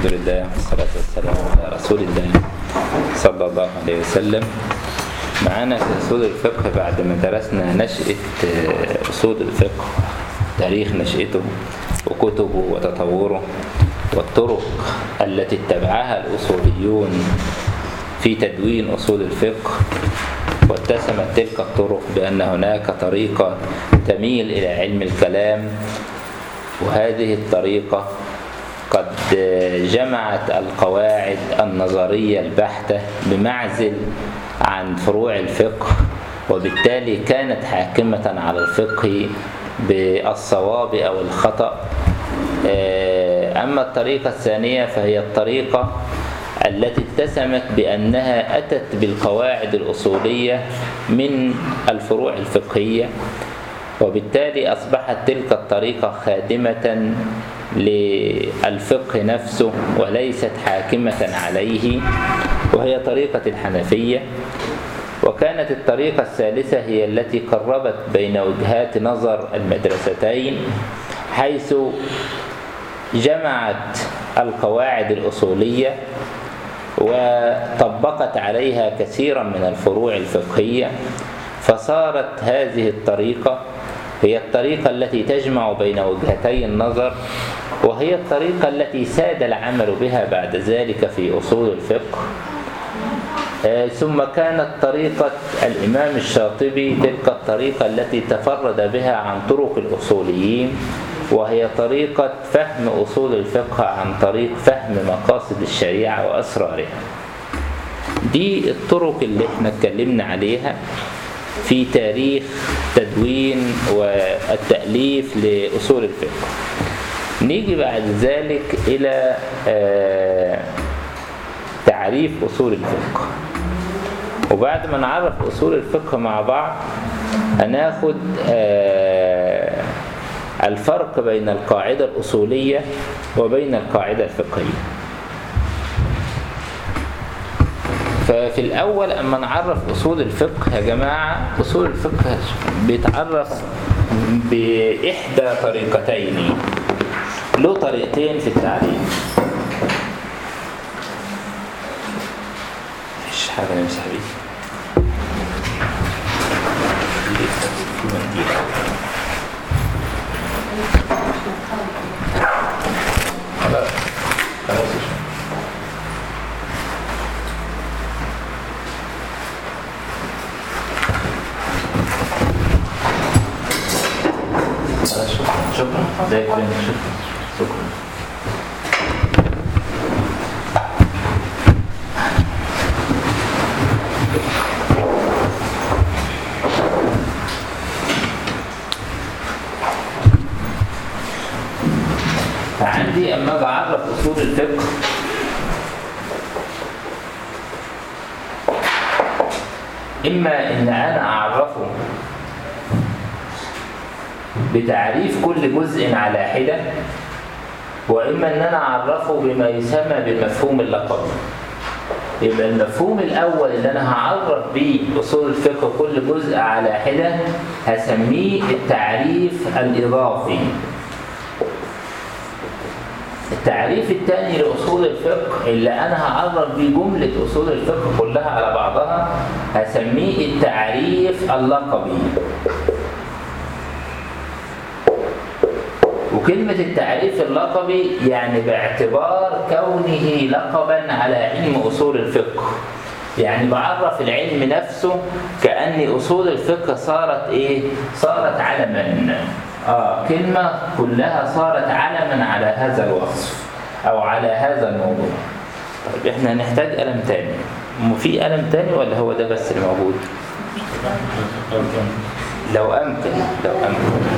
لله والصلاة والسلام على رسول الله صلى الله عليه وسلم معانا في أصول الفقه بعد ما درسنا نشأة أصول الفقه تاريخ نشأته وكتبه وتطوره والطرق التي اتبعها الأصوليون في تدوين أصول الفقه واتسمت تلك الطرق بأن هناك طريقة تميل إلى علم الكلام وهذه الطريقة قد جمعت القواعد النظرية البحتة بمعزل عن فروع الفقه وبالتالي كانت حاكمة على الفقه بالصواب أو الخطأ أما الطريقة الثانية فهي الطريقة التي اتسمت بأنها أتت بالقواعد الأصولية من الفروع الفقهية وبالتالي أصبحت تلك الطريقة خادمة للفقه نفسه وليست حاكمة عليه وهي طريقة الحنفية وكانت الطريقة الثالثة هي التي قربت بين وجهات نظر المدرستين حيث جمعت القواعد الأصولية وطبقت عليها كثيرا من الفروع الفقهية فصارت هذه الطريقة هي الطريقة التي تجمع بين وجهتي النظر وهي الطريقة التي ساد العمل بها بعد ذلك في أصول الفقه ثم كانت طريقة الإمام الشاطبي تلك الطريقة التي تفرد بها عن طرق الأصوليين وهي طريقة فهم أصول الفقه عن طريق فهم مقاصد الشريعة وأسرارها دي الطرق اللي احنا اتكلمنا عليها في تاريخ تدوين والتأليف لأصول الفقه نيجي بعد ذلك إلى تعريف أصول الفقه وبعد ما نعرف أصول الفقه مع بعض هناخد الفرق بين القاعدة الأصولية وبين القاعدة الفقهية ففي الأول أما نعرف أصول الفقه يا جماعة أصول الفقه بيتعرف بإحدى طريقتين له طريقتين في التعريف مفيش حاجة نمسح بيها خلاص خلاص شكرا شكرا ده شكرا شكرا فعندي اما بعرف اصول الفقه اما ان انا اعرفه بتعريف كل جزء على حدة وإما أن أنا أعرفه بما يسمى بالمفهوم اللقبي يبقى المفهوم الأول اللي أنا هعرف بيه أصول الفقه كل جزء على حدة هسميه التعريف الإضافي التعريف الثاني لأصول الفقه اللي أنا هعرف بيه جملة أصول الفقه كلها على بعضها هسميه التعريف اللقبي وكلمة التعريف اللقبي يعني باعتبار كونه لقبا على علم أصول الفقه يعني بعرف العلم نفسه كأن أصول الفقه صارت إيه؟ صارت علما آه كلمة كلها صارت علما على هذا الوصف أو على هذا الموضوع طيب إحنا هنحتاج قلم تاني في قلم تاني ولا هو ده بس اللي موجود؟ لو أمكن لو أمكن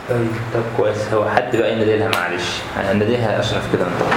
طيب طب كويس هو حد بقى ينادي لها معلش هناديها اشرف كده انت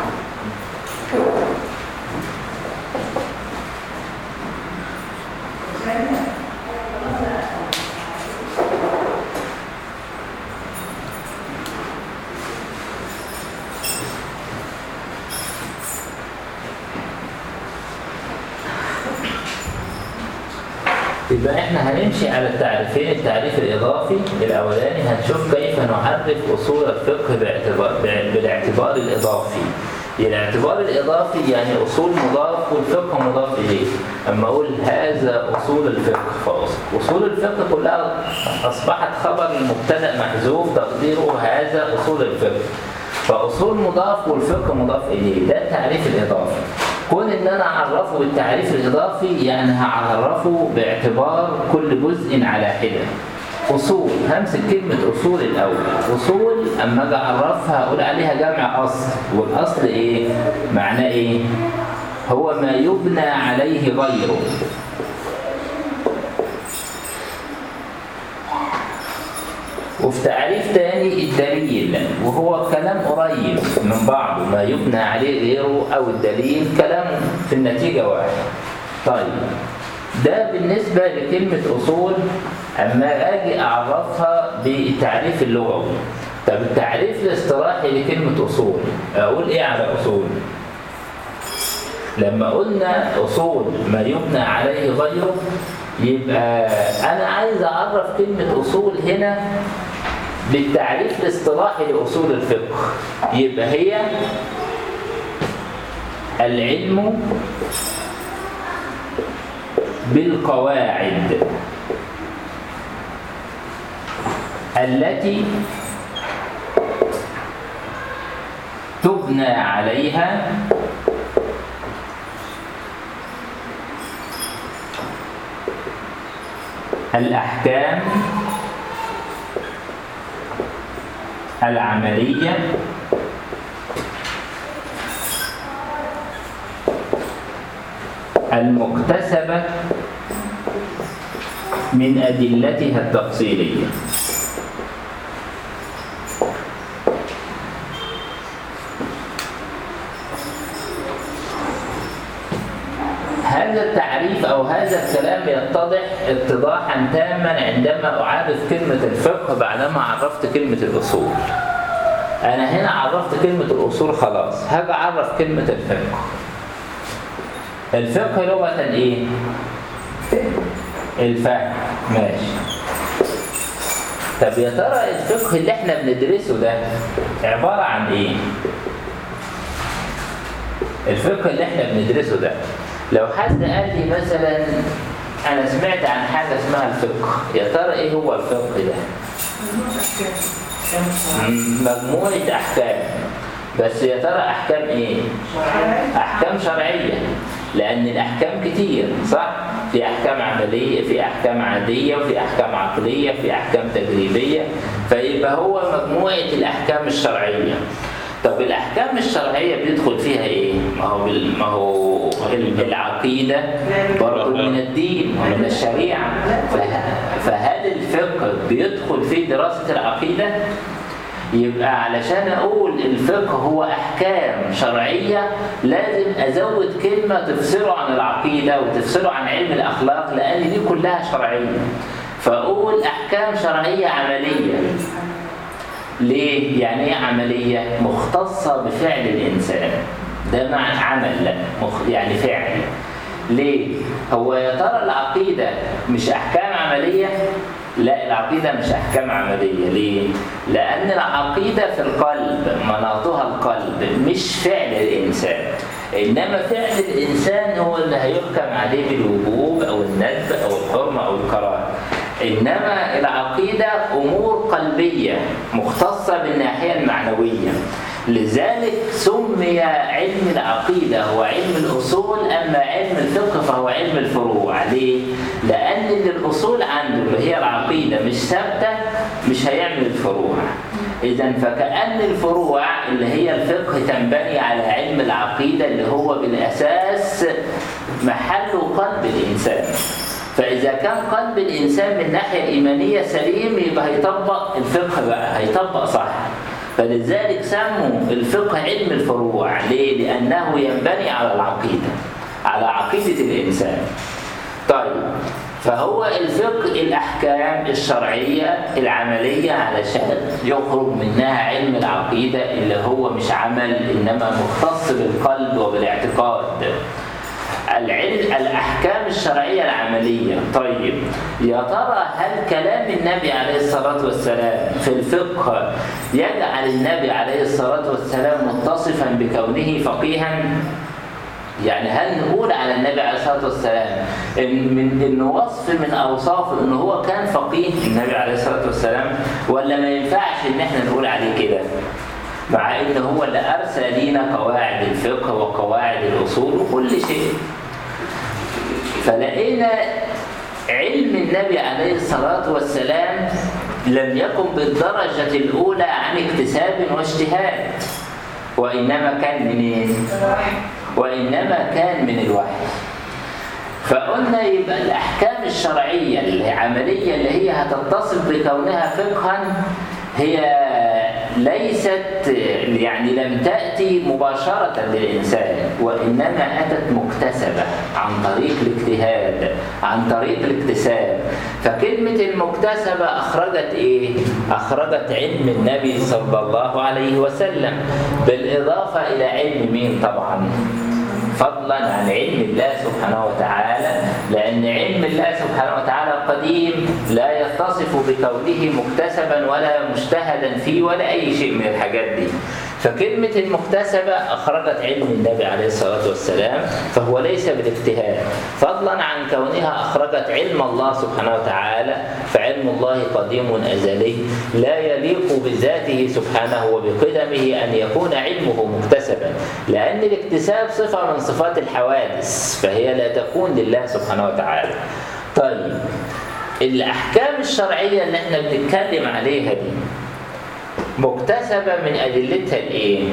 يبقى احنا هنمشي على التعريفين التعريف الاضافي الاولاني هنشوف كيف نعرف اصول الفقه باعتبار بالاعتبار الاضافي الاعتبار الاضافي يعني اصول مضاف والفقه مضاف اليه اما اقول هذا اصول الفقه فاصول الفقه كلها اصبحت خبر المبتدا محذوف تقديره هذا اصول الفقه فاصول مضاف والفقه مضاف اليه ده التعريف الاضافي كون ان انا اعرفه بالتعريف الاضافي يعني هعرفه باعتبار كل جزء على حده اصول همسك كلمه اصول الاول اصول اما اجي اعرفها اقول عليها جمع اصل والاصل ايه معناه ايه هو ما يبنى عليه غيره وفي تعريف تاني الدليل وهو كلام قريب من بعضه ما يبنى عليه غيره أو الدليل كلام في النتيجة واحد طيب ده بالنسبة لكلمة أصول أما أجي أعرفها بالتعريف اللغوي طب التعريف الاصطلاحي لكلمة أصول أقول إيه على أصول؟ لما قلنا أصول ما يبنى عليه غيره يبقى أنا عايز أعرف كلمة أصول هنا بالتعريف الاصطلاحي لأصول الفقه يبقى هي العلم بالقواعد التي تبنى عليها الأحكام العملية المكتسبة من أدلتها التفصيلية هذا التعريف أو هذا الكلام يتضح اتضاحا تاما عندما أعرف كلمة الفقه بعدما عرفت كلمة الأصول أنا هنا عرفت كلمة الأصول خلاص هاجي أعرف كلمة الفقه الفقه لغة إيه؟ الفهم ماشي طب يا ترى الفقه اللي احنا بندرسه ده عبارة عن ايه؟ الفقه اللي احنا بندرسه ده لو حد قال لي مثلا انا سمعت عن حاجه اسمها الفقه يا ترى ايه هو الفقه ده مجموعه احكام بس يا ترى احكام ايه احكام شرعيه لان الاحكام كتير صح في احكام عمليه في احكام عاديه وفي احكام عقليه في احكام تجريبيه فيبقى هو مجموعه الاحكام الشرعيه طب الأحكام الشرعية بيدخل فيها إيه؟ ما هو بال... ما هو العقيدة برضه من الدين ومن الشريعة فه... فهل الفقه بيدخل في دراسة العقيدة؟ يبقى علشان أقول الفقه هو أحكام شرعية لازم أزود كلمة تفصله عن العقيدة وتفصله عن علم الأخلاق لأن دي كلها شرعية فأقول أحكام شرعية عملية ليه؟ يعني ايه عملية؟ مختصة بفعل الإنسان ده مع عمل لا مخ... يعني فعل ليه؟ هو يا ترى العقيدة مش أحكام عملية؟ لا العقيدة مش أحكام عملية ليه؟ لأن العقيدة في القلب مناطها القلب مش فعل الإنسان إنما فعل الإنسان هو اللي هيحكم عليه بالوجوب أو الندب أو الحرمة أو الكراهة إنما العقيدة أمور قلبية مختصة بالناحية المعنوية لذلك سمي علم العقيدة هو علم الأصول أما علم الفقه فهو علم الفروع ليه؟ لأن اللي الأصول عنده اللي هي العقيدة مش ثابتة مش هيعمل الفروع إذا فكأن الفروع اللي هي الفقه تنبني على علم العقيدة اللي هو بالأساس محل قلب الإنسان فإذا كان قلب الإنسان من الناحية الإيمانية سليم يبقى هيطبق الفقه بقى هيطبق صح فلذلك سموا الفقه علم الفروع ليه؟ لأنه ينبني على العقيدة على عقيدة الإنسان طيب فهو الفقه الأحكام الشرعية العملية علشان يخرج منها علم العقيدة اللي هو مش عمل إنما مختص بالقلب وبالاعتقاد العلم الأحكام الشرعية العملية طيب يا ترى هل كلام النبي عليه الصلاة والسلام في الفقه يجعل النبي عليه الصلاة والسلام متصفا بكونه فقيها يعني هل نقول على النبي عليه الصلاه والسلام ان من انه وصف من اوصافه ان هو كان فقيه النبي عليه الصلاه والسلام ولا ما ينفعش ان احنا نقول عليه كده؟ مع ان هو اللي ارسل لينا قواعد الفقه وقواعد الاصول وكل شيء. فلقينا علم النبي عليه الصلاه والسلام لم يكن بالدرجه الاولى عن اكتساب واجتهاد وانما كان منين؟ وإنما كان من الوحي فقلنا يبقى الأحكام الشرعية العملية اللي هي هتتصف بكونها فقها هي ليست يعني لم تأتي مباشرة للإنسان وإنما أتت مكتسبة عن طريق الاجتهاد عن طريق الاكتساب فكلمة المكتسبة أخرجت إيه؟ أخرجت علم النبي صلى الله عليه وسلم بالإضافة إلى علم مين طبعا؟ فضلا عن علم الله سبحانه وتعالى لأن علم الله سبحانه وتعالى قديم لا يتصف بكونه مكتسبا ولا مجتهدا فيه ولا أي شيء من الحاجات دي فكلمة المكتسبة أخرجت علم النبي عليه الصلاة والسلام فهو ليس بالاجتهاد فضلا عن كونها أخرجت علم الله سبحانه وتعالى فعلم الله قديم أزلي لا يليق بذاته سبحانه وبقدمه أن يكون علمه مكتسبا لأن الاكتساب صفة من صفات الحوادث فهي لا تكون لله سبحانه وتعالى طيب الأحكام الشرعية اللي احنا بنتكلم عليها دي مكتسبة من أدلتها الإيه؟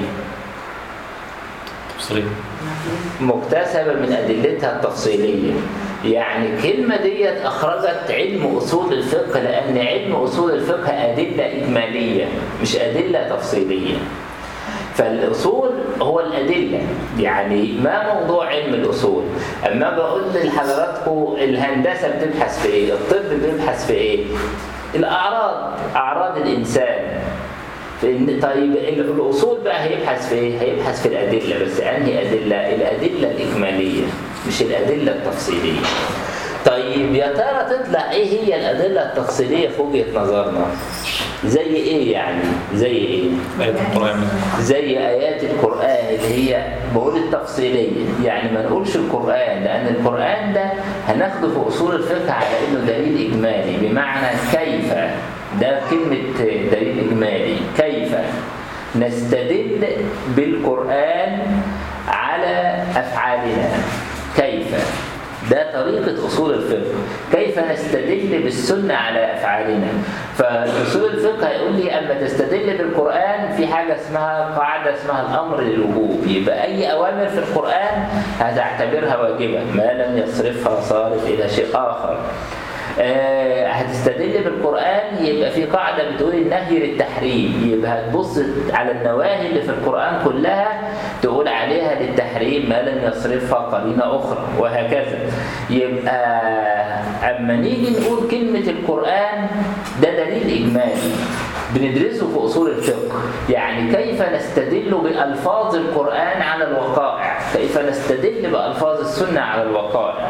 تفصيلية مكتسبة من أدلتها التفصيلية يعني الكلمة ديت أخرجت علم أصول الفقه لأن علم أصول الفقه أدلة إجمالية مش أدلة تفصيلية فالأصول هو الأدلة يعني ما موضوع علم الأصول أما بقول لحضراتكم الهندسة بتبحث في إيه الطب بيبحث في إيه الأعراض أعراض الإنسان فإن- طيب الأصول بقى هيبحث في إيه؟ هيبحث في الأدلة بس أنهي أدلة؟ الأدلة الإجمالية مش الأدلة التفصيلية. طيب يا ترى تطلع إيه هي الأدلة التفصيلية في وجهة نظرنا؟ زي إيه يعني؟ زي إيه؟ آية القرآن زي آيات القرآن اللي هي بقول التفصيلية يعني ما نقولش القرآن لأن القرآن ده هناخده في أصول الفقه على إنه دليل إجمالي بمعنى كيف ده كلمة دليل إجمالي كيف نستدل بالقرآن على أفعالنا كيف ده طريقة أصول الفقه كيف نستدل بالسنة على أفعالنا فأصول الفقه هيقول لي أما تستدل بالقرآن في حاجة اسمها قاعدة اسمها الأمر للوجوب يبقى أي أوامر في القرآن هتعتبرها واجبة ما لم يصرفها صارف إلى شيء آخر آه، هتستدل بالقرآن يبقى في قاعدة بتقول النهي للتحريم يبقى هتبص على النواهي اللي في القرآن كلها تقول عليها للتحريم ما لم يصرفها قرينة أخرى وهكذا يبقى أما نيجي نقول كلمة القرآن ده دليل إجمالي بندرسه في أصول الفقه يعني كيف نستدل بألفاظ القرآن على الوقائع كيف نستدل بألفاظ السنة على الوقائع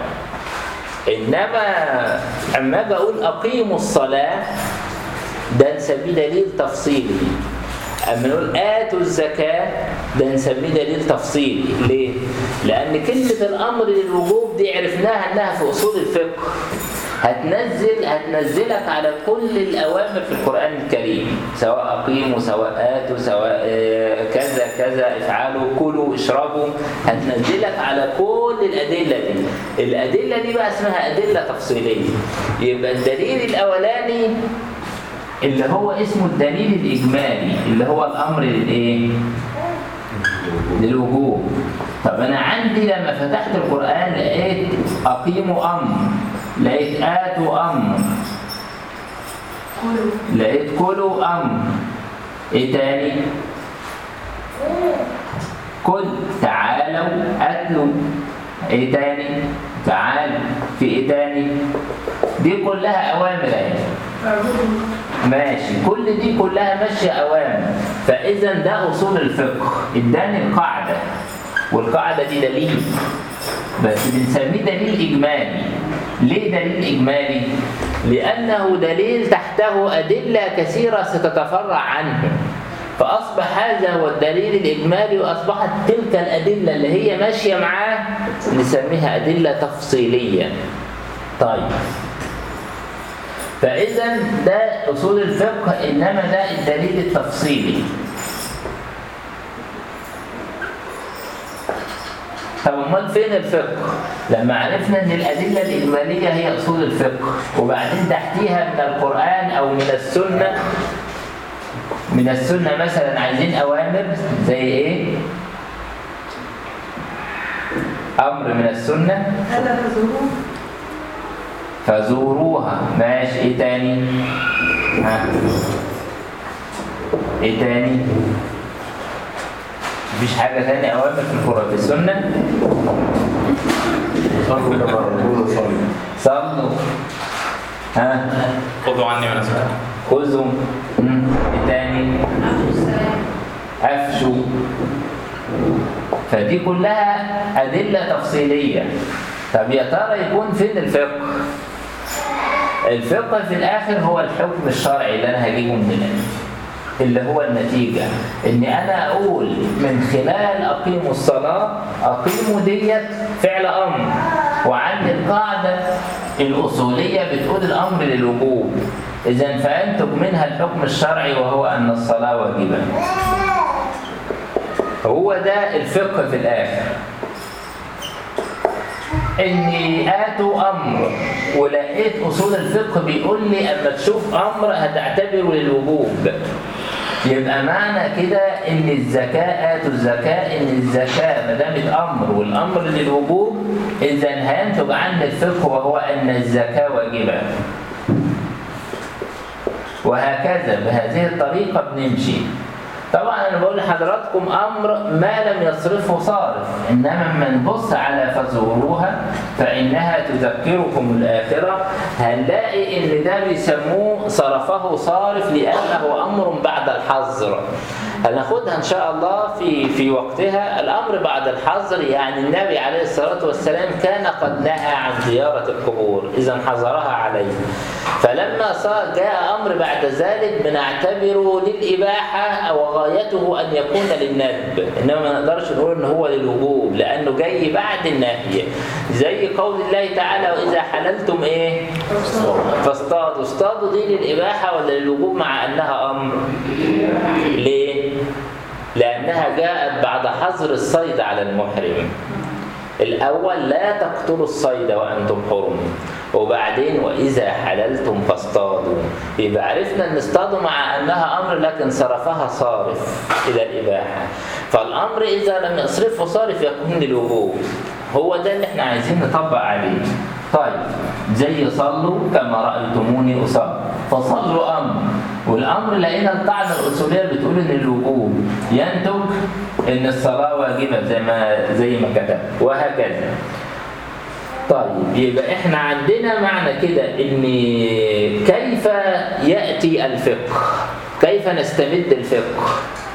انما اما اجي اقول اقيموا الصلاه ده نسميه دليل تفصيلي اما نقول اتوا الزكاه ده نسميه دليل تفصيلي ليه لان كلمه الامر للوجوب دي عرفناها انها في اصول الفقه هتنزل هتنزلك على كل الاوامر في القران الكريم سواء اقيموا سواء اتوا سواء آه، كذا كذا افعلوا كلوا اشربوا هتنزلك على كل الادله دي الادله دي بقى اسمها ادله تفصيليه يبقى الدليل الاولاني اللي هو اسمه الدليل الاجمالي اللي هو الامر للايه للوجوب طب انا عندي لما فتحت القران لقيت اقيموا امر لقيت آتوا أمر لقيت كلوا أمر إيه تاني؟ كل تعالوا أكلوا إيه تاني؟ تعالوا في إيه تاني؟ دي كلها أوامر أهي ماشي كل دي كلها ماشية أوامر فإذا ده أصول الفقه اداني القاعدة والقاعدة دي دليل بس بنسميه دليل إجمالي ليه دليل إجمالي؟ لأنه دليل تحته أدلة كثيرة ستتفرع عنه فأصبح هذا هو الدليل الإجمالي وأصبحت تلك الأدلة اللي هي ماشية معاه نسميها أدلة تفصيلية طيب فإذا ده أصول الفقه إنما ده الدليل التفصيلي طب امال فين الفقه؟ لما عرفنا ان الادله الاجماليه هي اصول الفقه وبعدين تحتيها من القران او من السنه من السنه مثلا عايزين اوامر زي ايه؟ امر من السنه ألا تزوروه فزوروها ماشي ايه تاني؟ ها ايه تاني؟ مفيش حاجة تاني أوامر في القرآن في السنة؟ صلوا كما رسول صلى صلوا ها خذوا عني مناسككم خذوا مم. ايه تاني؟ أفشوا فدي كلها أدلة تفصيلية طب يا ترى يكون فين الفقه؟ الفقه في الآخر هو الحكم الشرعي اللي أنا هجيبه من هنا اللي هو النتيجة إني أنا أقول من خلال أقيموا الصلاة أقيموا ديت فعل أمر وعندي القاعدة الأصولية بتقول الأمر للوجوب إذا فأنتج منها الحكم الشرعي وهو أن الصلاة واجبة هو ده الفقه في الآخر اني اتوا امر ولقيت اصول الفقه بيقول لي اما تشوف امر هتعتبره للوجوب يبقى معنى كده ان الزكاه اتوا الزكاه ان الزكاه ما دامت امر والامر للوجوب اذا هينتج عن الفقه وهو ان الزكاه واجبه وهكذا بهذه الطريقه بنمشي طبعا انا بقول لحضراتكم امر ما لم يصرفه صارف انما لما نبص على فزوروها فانها تذكركم الاخره هنلاقي ان ده بيسموه صرفه صارف لانه امر بعد الحظر هناخدها ان شاء الله في في وقتها الامر بعد الحظر يعني النبي عليه الصلاه والسلام كان قد نهى عن زياره القبور اذا حظرها عليه فلما صار جاء امر بعد ذلك بنعتبره للاباحه او غايته ان يكون للندب انما ما نقدرش نقول ان هو للوجوب لانه جاي بعد النهي زي قول الله تعالى واذا حللتم ايه فاصطادوا اصطادوا دي للاباحه ولا للوجوب مع انها امر ليه لانها جاءت بعد حظر الصيد على المحرم الأول لا تقتلوا الصيد وأنتم حرم وبعدين وإذا حللتم فاصطادوا يبقى عرفنا أن اصطادوا مع أنها أمر لكن صرفها صارف إلى الإباحة فالأمر إذا لم يصرفه صارف يكون للوجوب هو ده اللي احنا عايزين نطبق عليه طيب زي صلوا كما رأيتموني أصلي فصلوا أمر والأمر لقينا القاعدة الأصولية بتقول إن الوجوب ينتج إن الصلاة واجبة زي ما زي ما كتب وهكذا طيب يبقى احنا عندنا معنى كده ان كيف يأتي الفقه كيف نستمد الفقه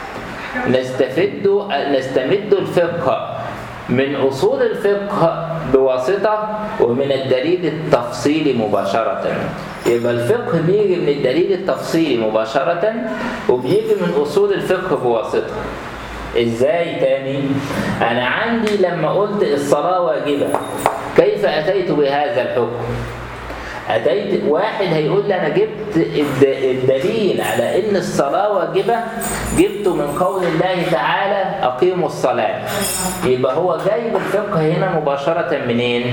نستفد نستمد الفقه من أصول الفقه بواسطة ومن الدليل التفصيلي مباشرة يبقى الفقه بيجي من الدليل التفصيلي مباشرة وبيجي من أصول الفقه بواسطة ازاي تاني انا عندي لما قلت الصلاة واجبة كيف اتيت بهذا الحكم أتيت واحد هيقول لي أنا جبت الد- الدليل على إن الصلاة واجبة جبته من قول الله تعالى أقيموا الصلاة يبقى هو جايب الفقه هنا مباشرة منين؟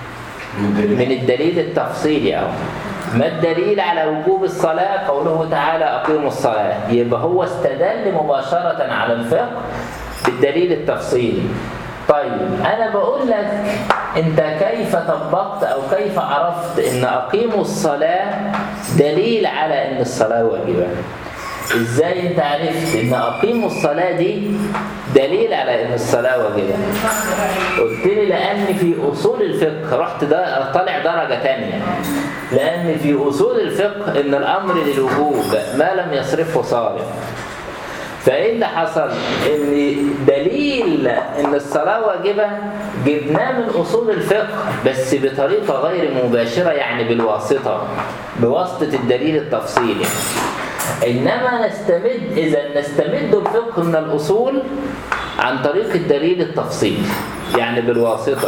من الدليل التفصيلي أهو ما الدليل على وجوب الصلاة قوله تعالى أقيموا الصلاة يبقى هو استدل مباشرة على الفقه بالدليل التفصيلي طيب انا بقول لك انت كيف طبقت او كيف عرفت ان اقيموا الصلاه دليل على ان الصلاه واجبه ازاي انت عرفت ان اقيموا الصلاه دي دليل على ان الصلاه واجبه قلت لي لان في اصول الفقه رحت ده طالع درجه تانية لان في اصول الفقه ان الامر للوجوب ما لم يصرفه صارف فايه اللي حصل ان دليل ان الصلاه واجبه جبناه من اصول الفقه بس بطريقه غير مباشره يعني بالواسطه بواسطه الدليل التفصيلي انما نستمد اذا نستمد الفقه من الاصول عن طريق الدليل التفصيلي يعني بالواسطه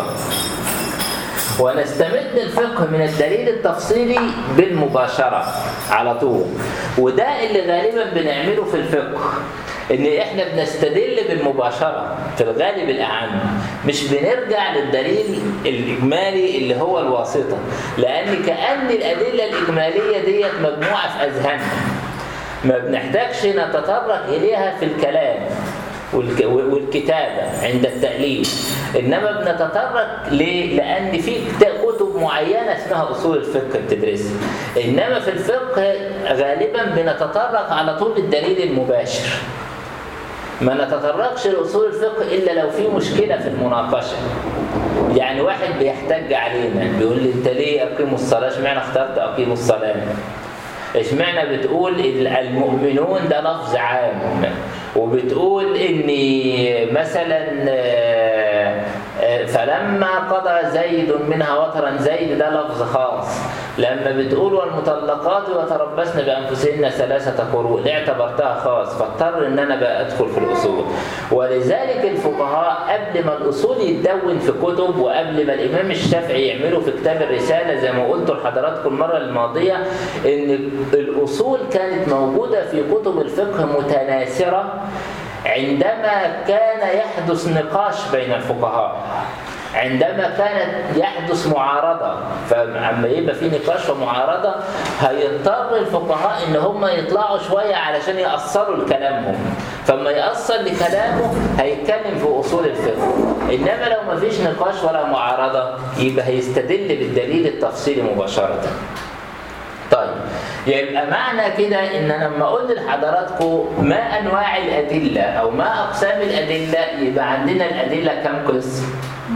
ونستمد الفقه من الدليل التفصيلي بالمباشرة على طول وده اللي غالبا بنعمله في الفقه ان احنا بنستدل بالمباشرة في الغالب الاعم مش بنرجع للدليل الاجمالي اللي هو الواسطة لان كأن الادلة الاجمالية ديت مجموعة في اذهاننا ما بنحتاجش نتطرق اليها في الكلام والك- والكتابة عند التأليف إنما بنتطرق ليه؟ لأن في كت- كتب معينة اسمها أصول الفقه بتدرسها إنما في الفقه غالبا بنتطرق على طول للدليل المباشر ما نتطرقش لأصول الفقه إلا لو في مشكلة في المناقشة يعني واحد بيحتج علينا بيقول لي أنت ليه أقيموا الصلاة اشمعنى اخترت أقيموا الصلاة اشمعنى بتقول ال- المؤمنون ده لفظ عام وبتقول ان مثلا آه، آه، فلما قضى زيد منها وطرا زيد ده لفظ خاص لما بتقول والمطلقات يتربصن بانفسهن ثلاثه قروء دي اعتبرتها خاص فاضطر ان انا بقى ادخل في الاصول ولذلك الفقهاء قبل ما الاصول يتدون في كتب وقبل ما الامام الشافعي يعمله في كتاب الرساله زي ما قلت لحضراتكم المره الماضيه ان الاصول كانت موجوده في كتب الفقه متناثره عندما كان يحدث نقاش بين الفقهاء عندما كانت يحدث معارضة فعما يبقى في نقاش ومعارضة هيضطر الفقهاء ان هم يطلعوا شوية علشان يأصلوا لكلامهم فما يأصل لكلامه هيتكلم في أصول الفقه إنما لو ما فيش نقاش ولا معارضة يبقى هيستدل بالدليل التفصيلي مباشرة طيب يبقى معنى كده ان انا لما اقول لحضراتكم ما انواع الادله او ما اقسام الادله يبقى عندنا الادله كم قسم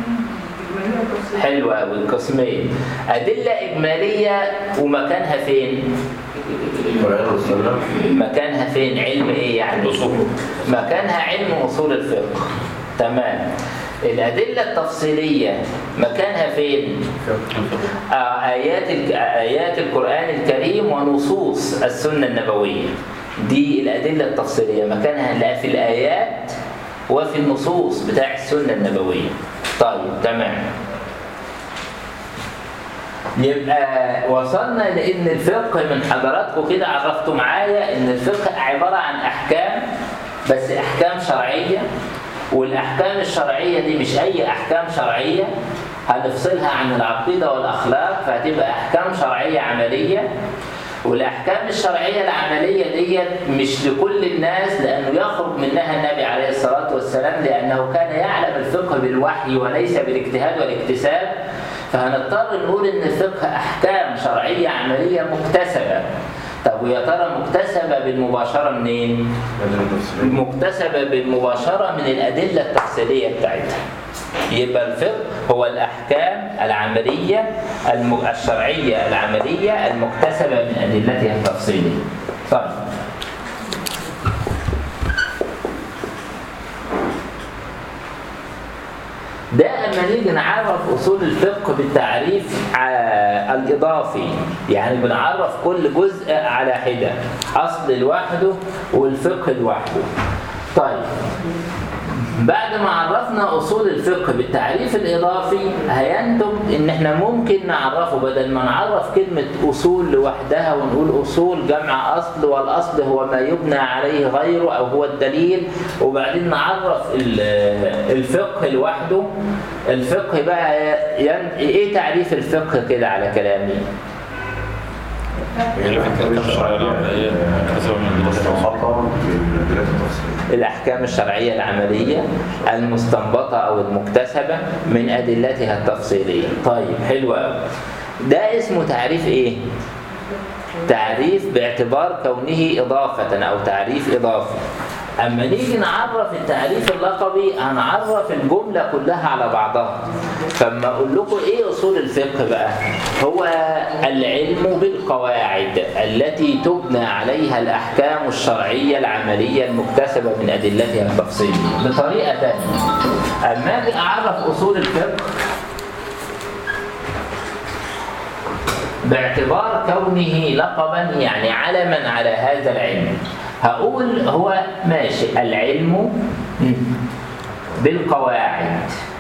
حلوة أوي القسمين أدلة إجمالية ومكانها فين؟ مكانها فين؟ علم إيه يعني؟ مكانها علم أصول الفقه تمام الأدلة التفصيلية مكانها فين؟ آه، آيات الك- آيات القرآن الكريم ونصوص السنة النبوية دي الأدلة التفصيلية مكانها لا في الآيات وفي النصوص بتاع السنة النبوية طيب تمام يبقى وصلنا لان الفقه من حضراتكم كده عرفتوا معايا ان الفقه عباره عن احكام بس احكام شرعيه والاحكام الشرعيه دي مش اي احكام شرعيه هنفصلها عن العقيده والاخلاق فهتبقى احكام شرعيه عمليه والاحكام الشرعيه العمليه ديت مش لكل الناس لانه يخرج منها النبي عليه الصلاه والسلام لانه كان يعلم الفقه بالوحي وليس بالاجتهاد والاكتساب فهنضطر نقول ان الفقه احكام شرعيه عمليه مكتسبه طب ويا ترى مكتسبه بالمباشره منين؟ مكتسبه بالمباشره من الادله التفصيليه بتاعتها يبقى الفقه هو الأحكام العملية الم- الشرعية العملية المكتسبة من أدلتها التفصيلية طيب ده اما نيجي نعرف اصول الفقه بالتعريف ع- الاضافي يعني بنعرف كل جزء على حده اصل لوحده والفقه لوحده طيب بعد ما عرفنا اصول الفقه بالتعريف الاضافي هينتج ان احنا ممكن نعرفه بدل ما نعرف كلمه اصول لوحدها ونقول اصول جمع اصل والاصل هو ما يبنى عليه غيره او هو الدليل وبعدين نعرف ال- الفقه لوحده الفقه بقى ين... ايه تعريف الفقه كده على كلامي اللي في الكلام الشرعية العملية مكتسبة من الدراسة مستنبطة من أدلة التفصيل الأحكام الشرعية العملية المستنبطة أو المكتسبة من أدلتها التفصيلية طيب حلو أوي ده اسمه تعريف إيه؟ تعريف باعتبار كونه إضافة أو تعريف إضافي أما نيجي نعرف التعريف اللقبي هنعرف الجملة كلها على بعضها فما أقول لكم إيه أصول الفقه بقى هو العلم بالقواعد التي تبنى عليها الأحكام الشرعية العملية المكتسبة من أدلتها التفصيلية بطريقة تانية أما أجي أعرف أصول الفقه باعتبار كونه لقبا يعني علما على هذا العلم هقول هو ماشي العلم بالقواعد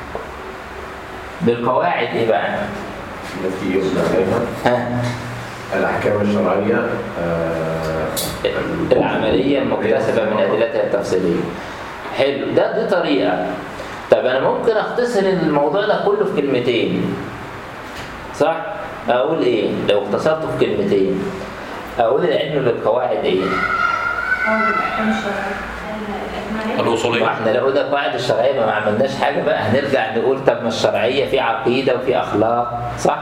بالقواعد ايه بقى؟ التي يبنى عليها ها الأحكام الشرعية آه، العملية المكتسبة من أدلتها التفصيلية حلو ده دي طريقة طب أنا ممكن أختصر الموضوع ده كله في كلمتين صح؟ أقول إيه؟ لو اختصرته في كلمتين أقول العلم بالقواعد إيه؟ ما الأصولية احنا لو ده القواعد الشرعية ما عملناش حاجة بقى هنرجع نقول طب ما الشرعية في عقيدة وفي أخلاق صح؟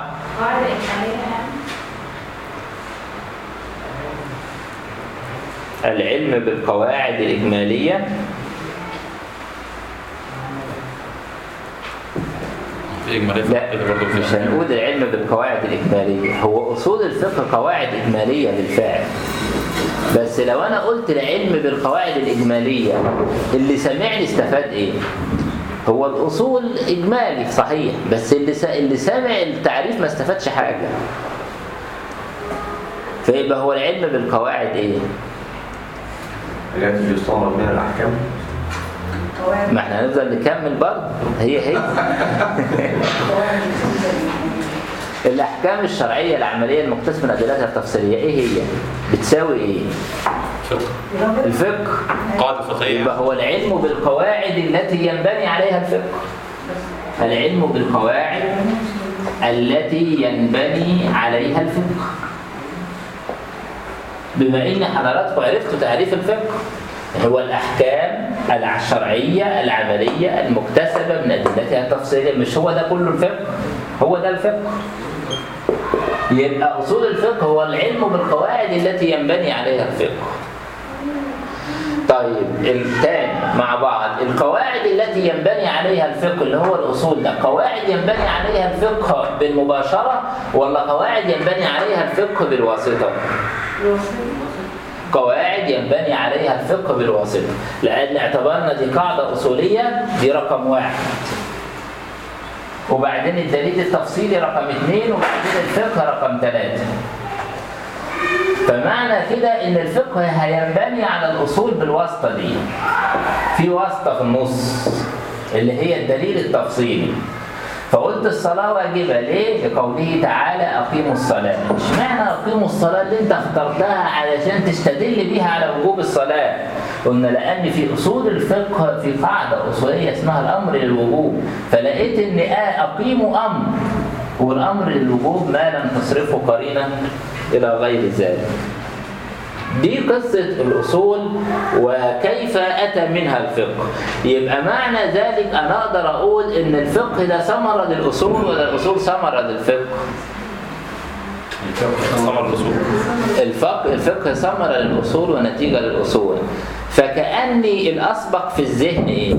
العلم بالقواعد الإجمالية في إجمالية في لا العقيدة برضه مش في هنقول العلم بالقواعد الإجمالية هو أصول الفقه قواعد إجمالية بالفعل بس لو أنا قلت العلم بالقواعد الإجمالية اللي سمعني استفاد إيه؟ هو الأصول إجمالي صحيح بس اللي س... اللي سمع التعريف ما استفادش حاجة فيبقى هو العلم بالقواعد إيه؟ التي يستنبط منها الأحكام ما احنا هنفضل نكمل برضه هي هي الأحكام الشرعية العملية المكتسبة من أدلتها التفصيلية إيه هي؟ بتساوي إيه؟ فقه الفقه قاعدة فقهية يبقى هو العلم بالقواعد التي ينبني عليها الفقه العلم بالقواعد التي ينبني عليها الفقه بما ان حضراتكم عرفتوا تعريف الفقه هو الاحكام الشرعيه العمليه المكتسبه من ادلتها التفصيليه مش هو ده كله الفقه هو ده الفقه يبقى اصول الفقه هو العلم بالقواعد التي ينبني عليها الفقه طيب الثاني مع بعض القواعد التي ينبني عليها الفقه اللي هو الأصول ده قواعد ينبني عليها الفقه بالمباشرة ولا قواعد ينبني عليها الفقه بالواسطة قواعد ينبني عليها الفقه بالواسطة لأن اعتبرنا دي قاعدة أصولية دي رقم واحد وبعدين الدليل التفصيلي رقم اثنين وبعدين الفقه رقم ثلاثة فمعنى كده ان الفقه هينبني على الاصول بالواسطه دي في واسطه في النص اللي هي الدليل التفصيلي فقلت الصلاة واجبة ليه؟ لقوله تعالى أقيموا الصلاة اشمعنى أقيموا الصلاة اللي أنت اخترتها علشان تستدل بيها على وجوب الصلاة قلنا لأن في أصول الفقه في قاعدة أصولية اسمها الأمر للوجوب فلقيت إن آه أقيموا أمر والأمر للوجوب ما لم تصرفه قرينة إلى غير ذلك دي قصة الأصول وكيف أتى منها الفقه يبقى معنى ذلك أنا أقدر أقول إن الفقه ده ثمرة للأصول ولا الأصول ثمرة للفقه ثمر الأصول الفقه الفقه ثمرة للأصول ونتيجة للأصول فكأني الأسبق في الذهن إيه؟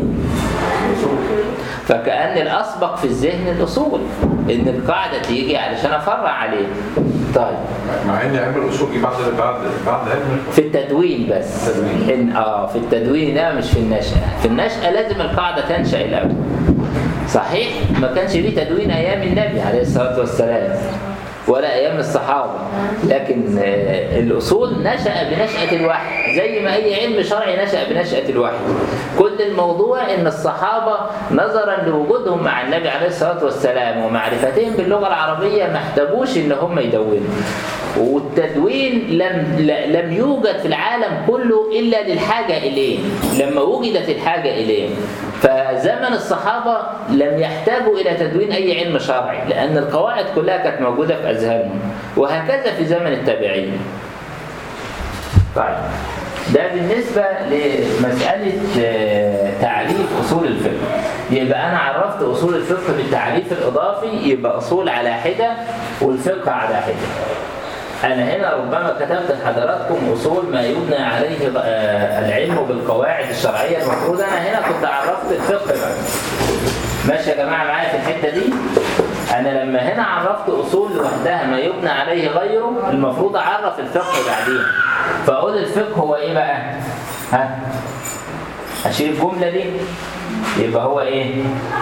فكأن الأسبق في الذهن الأصول إن القاعدة تيجي علشان أفرع عليه طيب مع ان علم الاصول جه بعد بعد بعد علم في التدوين بس التدوين. إن اه في التدوين ده مش في النشأة في النشأة لازم القاعدة تنشأ الأول صحيح ما كانش ليه تدوين أيام النبي عليه الصلاة والسلام ولا أيام الصحابة لكن آه، الأصول نشأ بنشأة الوحي زي ما اي علم شرعي نشأ بنشأة الوحي كل الموضوع ان الصحابة نظرا لوجودهم مع النبي عليه الصلاة والسلام ومعرفتهم باللغة العربية ما احتاجوش ان هم يدونوا والتدوين لم ل- لم يوجد في العالم كله الا للحاجه اليه لما وجدت الحاجه اليه فزمن الصحابه لم يحتاجوا الى تدوين اي علم شرعي لان القواعد كلها كانت موجوده في اذهانهم وهكذا في زمن التابعين طيب ده بالنسبة لمسألة آه، تعريف أصول الفقه يبقى أنا عرفت أصول الفقه بالتعريف الإضافي يبقى أصول على حدة والفقه على حدة أنا هنا ربما كتبت لحضراتكم أصول ما يبنى عليه آه، العلم بالقواعد الشرعية المفروض أنا هنا كنت عرفت الفقه بقى ماشي يا جماعة معايا في الحتة دي أنا لما هنا عرفت أصول لوحدها ما يبنى عليه غيره المفروض أعرف الفقه بعدين فأقول الفقه هو إيه بقى؟ ها؟ أشيل الجملة دي يبقى هو إيه؟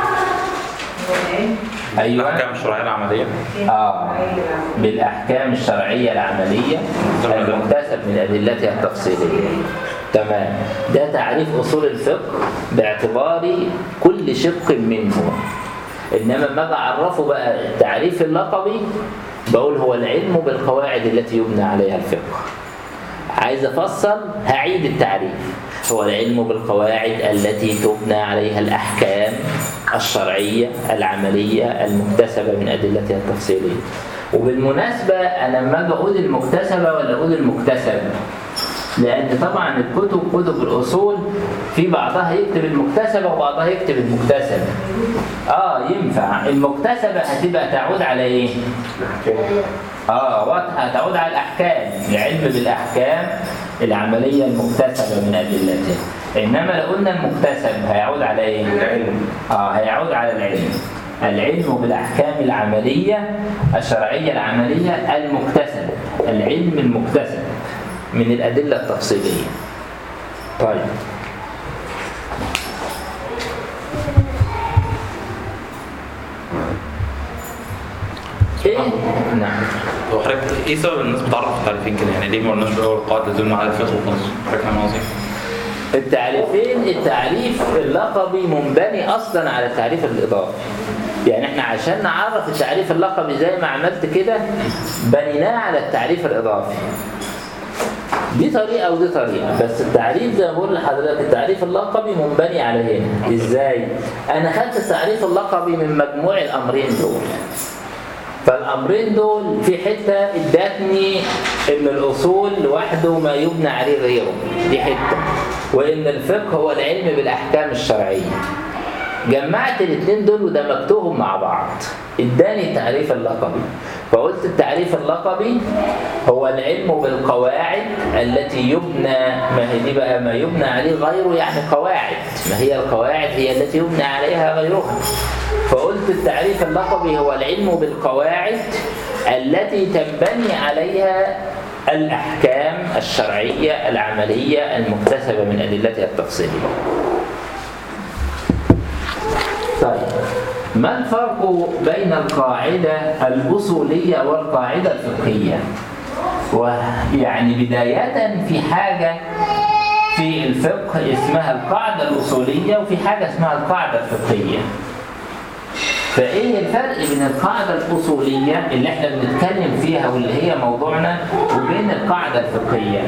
أيوه الأحكام الشرعية العملية آه بالأحكام الشرعية العملية المكتسب من أدلتها التفصيلية تمام ده تعريف أصول الفقه باعتبار كل شق منه إنما لما أجي أعرفه بقى التعريف اللقبي بقول هو العلم بالقواعد التي يبنى عليها الفقه عايز أفصل هعيد التعريف هو العلم بالقواعد التي تبنى عليها الأحكام الشرعية العملية المكتسبة من أدلتها التفصيلية وبالمناسبة أنا لما أجي أقول المكتسبة ولا أقول المكتسب لأن طبعا الكتب كتب الأصول في بعضها يكتب المكتسبة وبعضها يكتب المكتسب آه ينفع المكتسبة هتبقى تعود على إيه؟ اه واضحه تعود على الاحكام العلم بالاحكام العمليه المكتسبه من ادلتها انما لو قلنا المكتسب هيعود على ايه العلم اه هيعود على العلم العلم بالاحكام العمليه الشرعيه العمليه المكتسبه العلم المكتسب من الادله التفصيليه طيب ايه نعم هو حضرتك ايه سبب الناس بتعرف التعريفين كده يعني ليه ما قلناش في الاول القاعده تدل على الفقه وخلاص حضرتك فاهم قصدي؟ التعريفين التعريف اللقبي منبني اصلا على التعريف الاضافي يعني احنا عشان نعرف التعريف اللقبي زي ما عملت كده بنيناه على التعريف الاضافي دي طريقة ودي طريقة بس التعريف زي ما بقول لحضرتك التعريف اللقبي منبني على هنا ازاي؟ انا خدت التعريف اللقبي من مجموع الامرين دول فالامرين دول في حته ادتني ان الاصول لوحده ما يبنى عليه غيره دي حته وان الفقه هو العلم بالاحكام الشرعيه جمعت الاثنين دول ودمجتهم مع بعض اداني التعريف اللقبي فقلت التعريف اللقبي هو العلم بالقواعد التي يبنى ما هي دي بقى ما يبنى عليه غيره يعني قواعد ما هي القواعد هي التي يبنى عليها غيرها فقلت التعريف اللقبي هو العلم بالقواعد التي تنبني عليها الأحكام الشرعية العملية المكتسبة من أدلتها التفصيلية طيب ما الفرق بين القاعدة الأصولية والقاعدة الفقهية؟ ويعني بداية في حاجة في الفقه اسمها القاعدة الأصولية وفي حاجة اسمها القاعدة الفقهية فايه الفرق بين القاعدة الأصولية اللي احنا بنتكلم فيها واللي هي موضوعنا وبين القاعدة الفقهية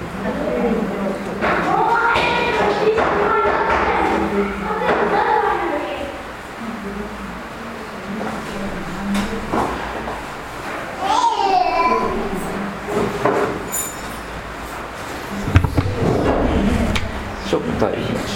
شوف طيب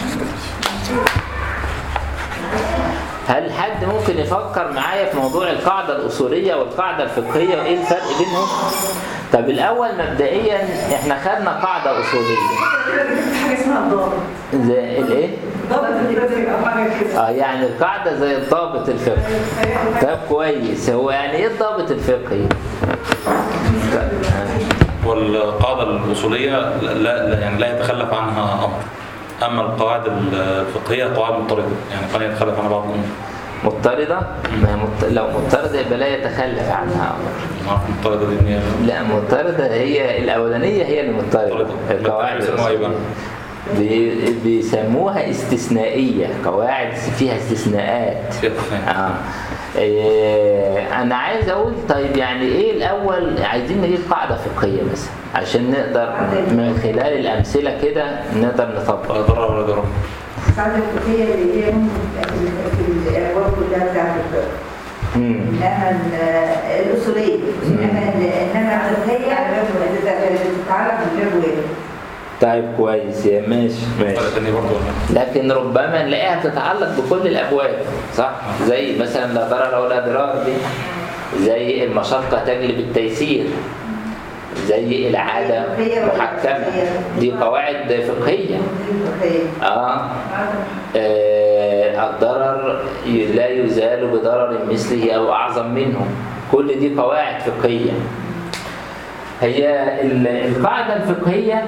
هل حد ممكن يفكر معايا في موضوع القاعدة الأصولية والقاعدة الفقهية وإيه الفرق بينهم؟ طب الأول مبدئيا إحنا خدنا قاعدة أصولية حاجه اسمها الضابط زي الإيه؟ ضابط الفقه او حاجه كده آه يعني القاعدة زي الضابط الفقهي طب كويس هو يعني إيه الضابط الفقهي؟ والقاعده الاصوليه لا, لا يعني لا يتخلف عنها امر اما القواعد الفقهيه قواعد مضطرده يعني قد يتخلف عنها بعض الامور مضطردة؟ ما هي مضط... لو مضطردة يبقى لا يتخلف عنها أمر انا عارف المضطردة دي ان هي لا مضطردة هي الأولانية هي اللي مضطردة مضطردة. القواعد بيسموها إيه بقى؟ بي- بيسموها استثنائية قواعد فيها استثناءات فيها تفاهم. آه. إيه أنا عايز أقول طيب يعني إيه الأول عايزين نجيب قاعدة فقهية مثلا عشان نقدر من خلال الأمثلة كده نقدر نطبق ولا ضرر ولا ضرر القاعدة الفقهية اللي هي ممكن تبقى في في الأبواب كلها بتاعت الفقه مم. إنما ال- الأصولية إنما ال- إنما الفقهية بتتعلق بالباب واحد طيب كويس يا ماشي ماشي ولا تاني برضه ولا لكن ربما نلاقيها بتتعلق بكل الابواب صح زي مثلا لا ضرر ولا ضرار دي زي المشقه تجلب التيسير زي العاده محكمه دي قواعد فقهيه الفقهية اه آه، الضرر ي- لا يزال بضرر مثله او اعظم منه كل دي قواعد فقهيه هي ال- القاعده الفقهيه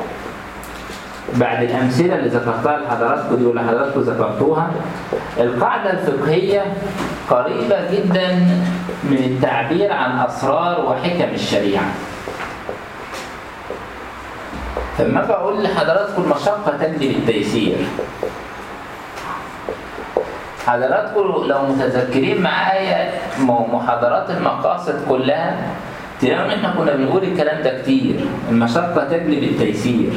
بعد الامثله اللي ذكرتها لحضراتكم دي واللي حضراتكم ذكرتوها القاعده الفقهيه قريبه جدا من التعبير عن اسرار وحكم الشريعه فلما بقول لحضراتكم المشقه تجلب التيسير حضراتكم لو متذكرين معايا م- محاضرات المقاصد كلها تلاقوا ان احنا كنا بنقول الكلام ده كتير المشقة تجلب التيسير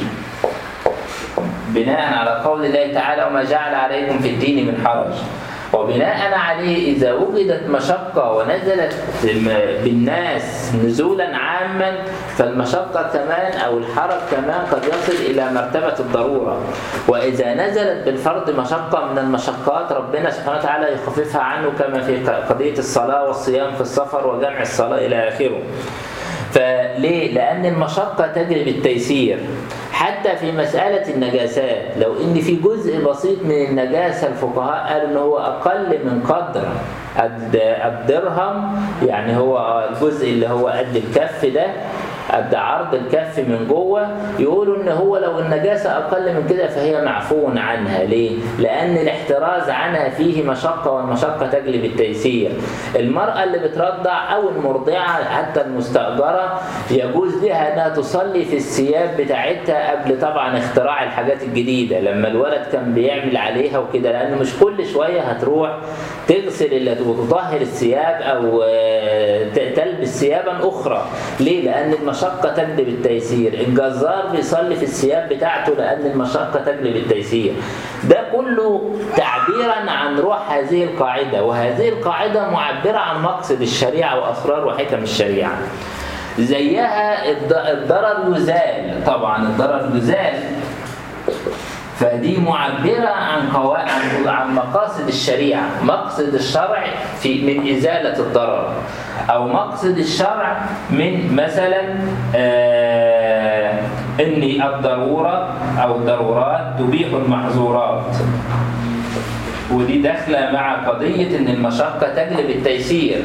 بناء على قول الله تعالى وما جعل عليكم في الدين من حرج وبناء عليه إذا وجدت مشقة ونزلت م- بالناس نزولا عاما فالمشقة كمان أو الحرج كمان قد يصل إلى مرتبة الضرورة وإذا نزلت بالفرد مشقة من المشقات ربنا سبحانه وتعالى يخففها عنه كما في ق- قضية الصلاة والصيام في السفر وجمع الصلاة إلى آخره فليه؟ لأن المشقة تجلب التيسير حتى في مسألة النجاسات لو إن في جزء بسيط من النجاسة الفقهاء قالوا إن هو أقل من قدر الد- الدرهم يعني هو الجزء اللي هو قد الكف ده قد عرض الكف من جوه يقولوا ان هو لو النجاسه اقل من كده فهي معفو عنها ليه؟ لان الاحتراز عنها فيه مشقه والمشقه تجلب التيسير. المراه اللي بترضع او المرضعه حتى المستاجره يجوز لها انها تصلي في الثياب بتاعتها قبل طبعا اختراع الحاجات الجديده لما الولد كان بيعمل عليها وكده لانه مش كل شويه هتروح تغسل اللي وتطهر الثياب او آه، ت- تلبس ثيابا اخرى ليه لان المشقه تجلب التيسير الجزار بيصلي في الثياب بتاعته لان المشقه تجلب التيسير ده كله تعبيرا عن روح هذه القاعده وهذه القاعده معبره عن مقصد الشريعه واسرار وحكم الشريعه زيها الض- الضرر يزال طبعا الضرر يزال فدي معبرة عن قوا... عن عن مقاصد الشريعة، مقصد الشرع في من إزالة الضرر، أو مقصد الشرع من مثلا آه إن الضرورة أو الضرورات تبيح المحظورات. ودي داخلة مع قضية إن المشقة تجلب التيسير.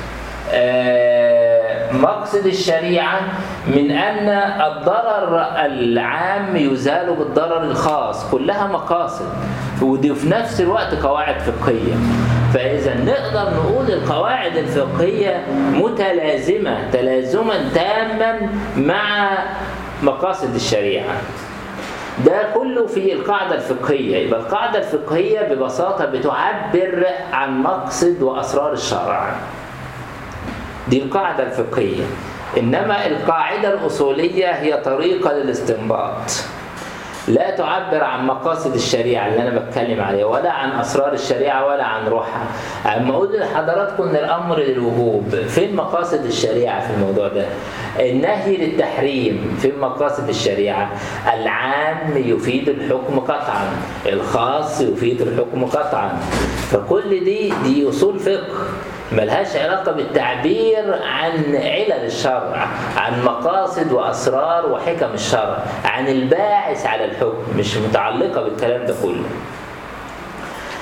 آه، مقصد الشريعة من أن الضرر العام يزال بالضرر الخاص كلها مقاصد ودي في نفس الوقت قواعد فقهية فإذا نقدر نقول القواعد الفقهية متلازمة تلازما تاما مع مقاصد الشريعة ده كله في القاعدة الفقهية يبقى القاعدة الفقهية ببساطة بتعبر عن مقصد وأسرار الشرع دي القاعدة الفقهية إنما القاعدة الأصولية هي طريقة للاستنباط لا تعبر عن مقاصد الشريعة اللي أنا بتكلم عليها ولا عن أسرار الشريعة ولا عن روحها أما أقول لحضراتكم إن الأمر للوجوب فين مقاصد الشريعة في الموضوع ده النهي للتحريم فين مقاصد الشريعة العام يفيد الحكم قطعا الخاص يفيد الحكم قطعا فكل دي دي أصول فقه ملهاش علاقة بالتعبير عن علل الشرع عن مقاصد وأسرار وحكم الشرع عن الباعث على الحكم مش متعلقة بالكلام ده كله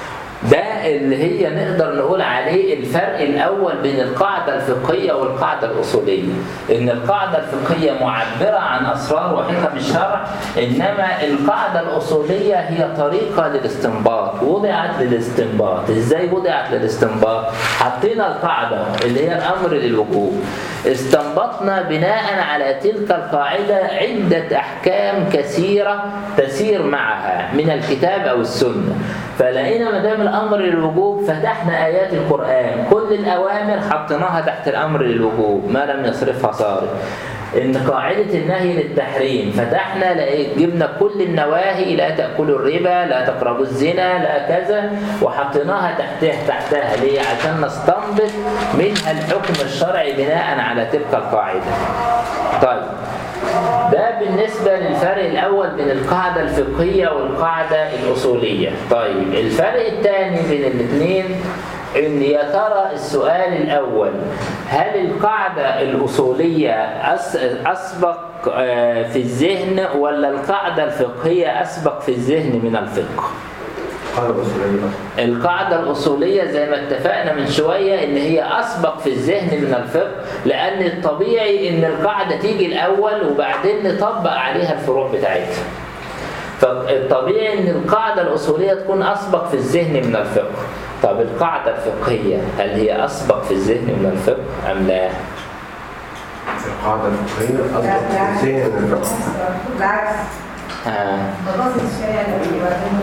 ده اللي هي نقدر نقول عليه الفرق الأول بين القاعدة الفقهية والقاعدة الأصولية إن القاعدة الفقهية معبرة عن أسرار وحكم الشرع إنما القاعدة الأصولية هي طريقة للاستنباط وضعت للاستنباط إزاي وضعت للاستنباط حطينا القاعدة اللي هي الأمر للوجوب استنبطنا بناء على تلك القاعدة عدة أحكام كثيرة تسير معها من الكتاب أو السنة فلقينا ما دام الامر للوجوب فتحنا ايات القران كل الاوامر حطيناها تحت الامر للوجوب ما لم يصرفها صارف ان قاعده النهي للتحريم فتحنا لقيت جبنا كل النواهي لا تاكلوا الربا لا تقربوا الزنا لا كذا وحطيناها تحتها تحتها ليه عشان نستنبط منها الحكم الشرعي بناء على تلك القاعده طيب ده بالنسبة للفرق الأول بين القاعدة الفقهية والقاعدة الأصولية طيب الفرق الثاني بين الاثنين إن يا ترى السؤال الأول هل القاعدة الأصولية أس- أسبق آه، في الذهن ولا القاعدة الفقهية أسبق في الذهن من الفقه؟ قال الرسولية بقى. القاعدة الأصولية زي ما اتفقنا من شوية إن هي أسبق في الذهن من الفقه لأن الطبيعي إن القاعدة تيجي الأول وبعدين نطبق عليها الفروع بتاعتها. فالطبيعي إن القاعدة الأصولية تكون أسبق في الذهن من الفقه. طب القاعدة الفقهية هل هي أسبق في الذهن من الفقه أم لا؟ القاعدة الفقهية أصبح في ذهن الفقه بالعكس آه. مقاصد الشريعة اللي وبعدين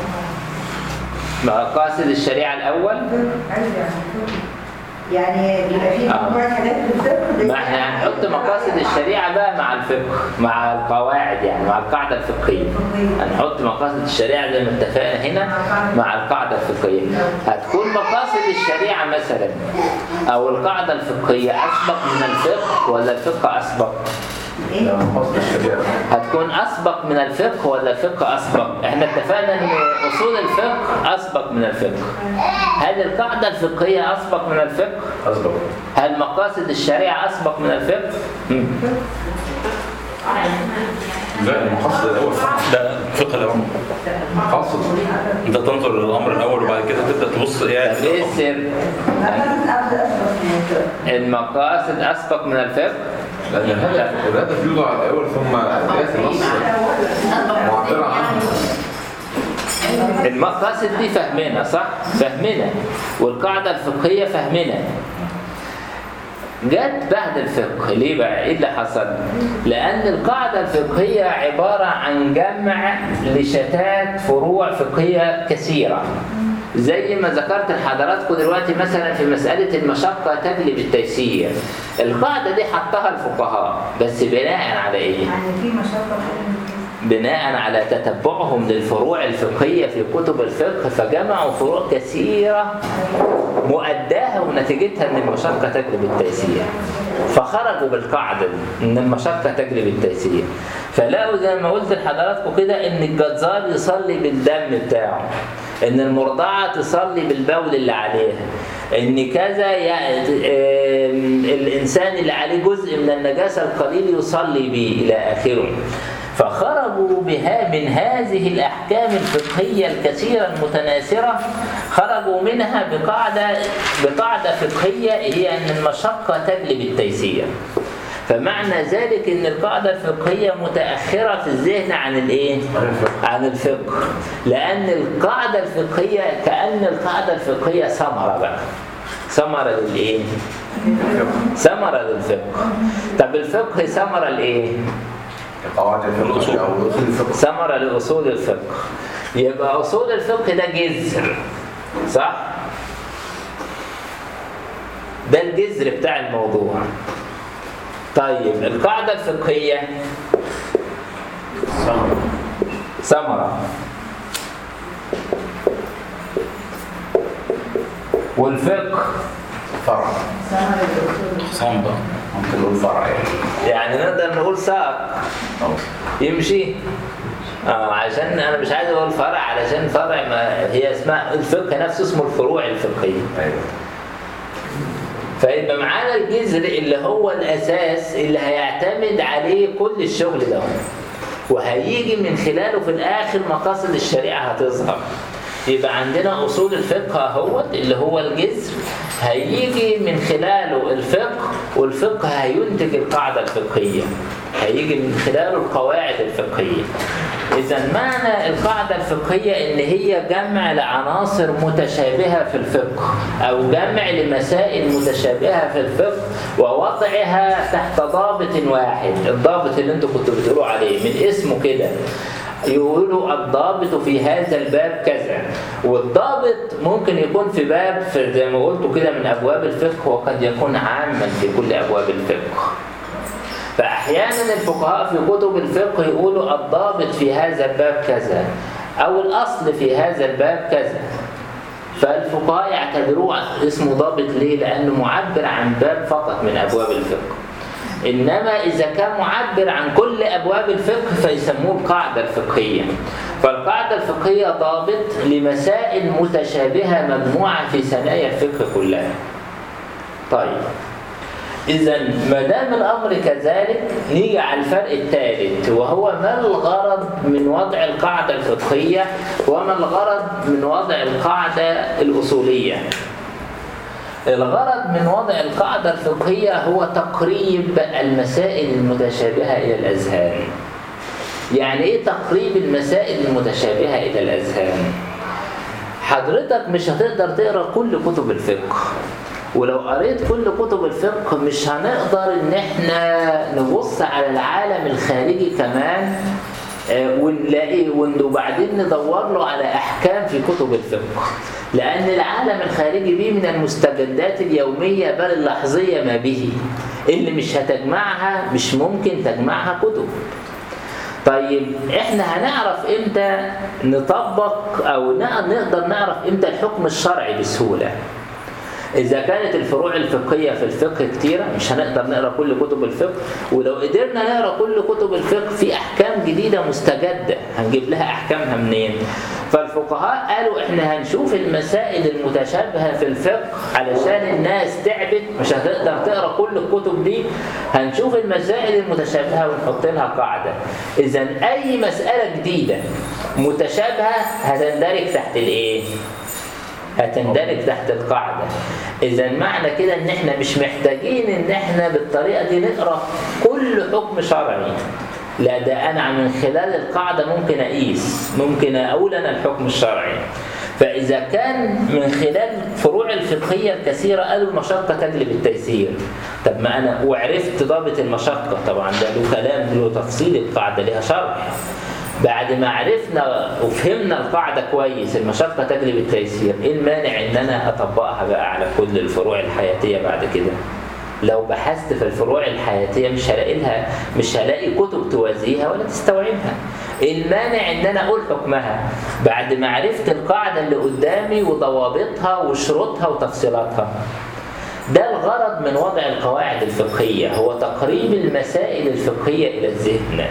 مقاصد الشريعة الأول يعني بيبقى فيه آه. مجموعة حاجات في الفقه ما احنا هنحط مقاصد الشريعة بقى مع الفقه مع القواعد يعني مع القاعدة الفقهية هنحط مقاصد الشريعة زي ما اتفقنا هنا مع القاعدة الفقهية هتكون مقاصد الشريعة مثلا أو القاعدة الفقهية أسبق من الفقه ولا الفقه أسبق؟ ده قصد الشريعة هتكون أسبق من الفقه ولا الفقه أسبق؟ احنا اتفقنا إن أصول الفقه أسبق من الفقه. هل القاعدة الفقهية أسبق من الفقه؟ أصبح هل مقاصد الشريعة أسبق من الفقه؟ مم. لا المقصد الاول ده الفقه الاول مقاصد انت تنظر للامر الاول وبعد كده تبدا تبص ايه طب إيه السر؟ مقاصد أفضل أسبق من الفقه المقاصد أسبق من الفقه؟ لأن الهدف الهدف يوضع الأول ثم يأتي النص معبرة عنه المقاصد دي فهمنا صح؟ فهمنا والقاعدة الفقهية فهمنا جت بعد الفقه ليه بقى ايه اللي حصل لان القاعده الفقهيه عباره عن جمع لشتات فروع فقهيه كثيره زي ما ذكرت لحضراتكم دلوقتي مثلا في مساله المشقه تجلب التيسير القاعده دي حطها الفقهاء بس بناء على ايه يعني في مشقة بناء على تتبعهم للفروع الفقهية في كتب الفقه فجمعوا فروع كثيرة مؤداها ونتيجتها ان المشقة تجلب التيسير فخرجوا بالقاعدة دي ان المشقة تجلب التيسير فلقوا زي ما قلت لحضراتكم كده ان الجزار يصلي بالدم بتاعه ان المرضعة تصلي بالبول اللي عليها ان كذا يعني آم، الانسان اللي عليه جزء من النجاسة القليل يصلي به الى اخره فخرجوا بها من هذه الأحكام الفقهية الكثيرة المتناثرة خرجوا منها بقاعدة بقاعدة فقهية هي أن المشقة تجلب التيسير فمعنى ذلك ان القاعدة الفقهية متأخرة في الذهن عن الايه؟ عن الفقه لأن القاعدة الفقهية كأن القاعدة الفقهية ثمرة بقى ثمرة للايه؟ ثمرة للفقه طب الفقه ثمرة لايه؟ قواعد الفقه أو أصول الفقه ثمرة لأصول الفقه يبقى أصول الفقه ده جذر صح؟ ده الجذر بتاع الموضوع طيب القاعدة الفقهية ثمرة والفقه فرع حصان بقى ممكن نقول فرع يعني يعني نقدر نقول ساق أو يمشي اه عشان انا مش عايز اقول فرع علشان فرع ما هي اسمها الفقه نفسه اسمه الفروع الفقهيه أيوه فيبقى معانا الجذر اللي هو الاساس اللي هيعتمد عليه كل الشغل ده وهيجي من خلاله في الاخر مقاصد الشريعه هتظهر يبقى عندنا أصول الفقه اهوت اللي هو الجذر هيجي من خلاله الفقه والفقه هينتج القاعدة الفقهية هيجي من خلاله القواعد الفقهية إذا معنى القاعدة الفقهية إن هي جمع لعناصر متشابهة في الفقه أو جمع لمسائل متشابهة في الفقه ووضعها تحت ضابط واحد الضابط اللي انتوا كنتوا بتقولوا عليه من اسمه كده يقولوا الضابط في هذا الباب كذا والضابط ممكن يكون في باب في زي ما قلتوا كده من أبواب الفقه وقد يكون عاما في كل أبواب الفقه فأحيانا الفقهاء في كتب الفقه يقولوا الضابط في هذا الباب كذا أو الأصل في هذا الباب كذا فالفقهاء يعتبروه اسمه ضابط ليه؟ لأنه معبر عن باب فقط من أبواب الفقه إنما إذا كان معبر عن كل أبواب الفقه فيسموه القاعدة الفقهية فالقاعدة الفقهية ضابط لمسائل متشابهة مجموعة في ثنايا الفقه كلها طيب إذا ما دام الأمر كذلك نيجي على الفرق الثالث وهو ما الغرض من وضع القاعدة الفقهية وما الغرض من وضع القاعدة الأصولية الغرض من وضع القاعدة الفقهية هو تقريب المسائل المتشابهة إلى الأذهان يعني إيه تقريب المسائل المتشابهة إلى الأذهان؟ حضرتك مش هتقدر تقرأ كل كتب الفقه ولو قريت كل كتب الفقه مش هنقدر ان احنا نبص على العالم الخارجي كمان آه، ونلاقي ون- وبعدين ندور له على احكام في كتب الفقه لان العالم الخارجي به من المستجدات اليوميه بل اللحظيه ما به اللي مش هتجمعها مش ممكن تجمعها كتب طيب احنا هنعرف امتى نطبق او ن- نقدر نعرف امتى الحكم الشرعي بسهوله إذا كانت الفروع الفقهية في الفقه كتيرة مش هنقدر نقرأ كل كتب الفقه ولو قدرنا نقرأ كل كتب الفقه في أحكام جديدة مستجدة هنجيب لها أحكامها منين؟ فالفقهاء قالوا إحنا هنشوف المسائل المتشابهة في الفقه علشان الناس تعبت مش هتقدر تقرأ كل الكتب دي هنشوف المسائل المتشابهة ونحط لها قاعدة إذا أي مسألة جديدة متشابهة هتندرج تحت الإيه؟ هتندرج تحت القاعدة إذا معنى كده إن إحنا مش محتاجين إن إحنا بالطريقة دي نقرأ كل حكم شرعي لا ده أنا من خلال القاعدة ممكن أقيس ممكن أقول أنا الحكم الشرعي فإذا كان من خلال فروع الفقهية الكثيرة قالوا المشقة تجلب التيسير طب ما أنا وعرفت ضابط المشقة طبعا ده له كلام له تفصيل القاعدة لها شرح بعد ما عرفنا وفهمنا القاعدة كويس المشقة تجلب التيسير ايه المانع ان انا اطبقها بقى على كل الفروع الحياتية بعد كده لو بحثت في الفروع الحياتية مش هلاقي لها مش هلاقي كتب توازيها ولا تستوعبها ايه المانع ان انا اقول حكمها بعد ما عرفت القاعدة اللي قدامي وضوابطها وشروطها وتفصيلاتها ده الغرض من وضع القواعد الفقهية هو تقريب المسائل الفقهية إلى الذهن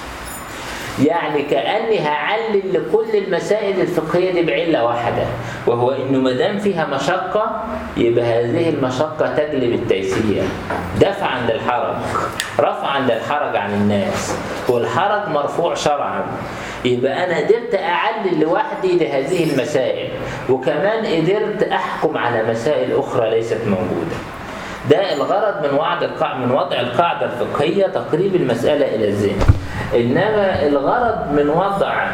يعني كأني هعلل لكل المسائل الفقهية دي بعلة واحدة وهو إنه ما دام فيها مشقة يبقى هذه المشقة تجلب التيسير دفعا للحرج رفعا للحرج عن الناس والحرج مرفوع شرعا يبقى أنا قدرت أعلل لوحدي لهذه المسائل وكمان قدرت أحكم على مسائل أخرى ليست موجودة ده الغرض من وضع القاعدة من وضع القاعدة الفقهية تقريب المسألة إلى الذهن إنما الغرض من وضع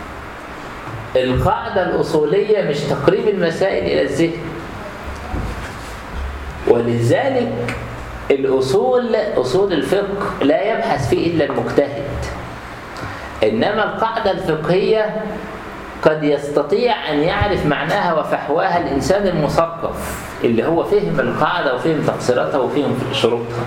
القاعدة الأصولية مش تقريب المسائل إلى الذهن ولذلك الأصول أصول الفقه لا يبحث فيه إلا المجتهد إنما القاعدة الفقهية قد يستطيع أن يعرف معناها وفحواها الإنسان المثقف اللي هو فهم القاعدة وفهم تفسيراتها وفهم شروطها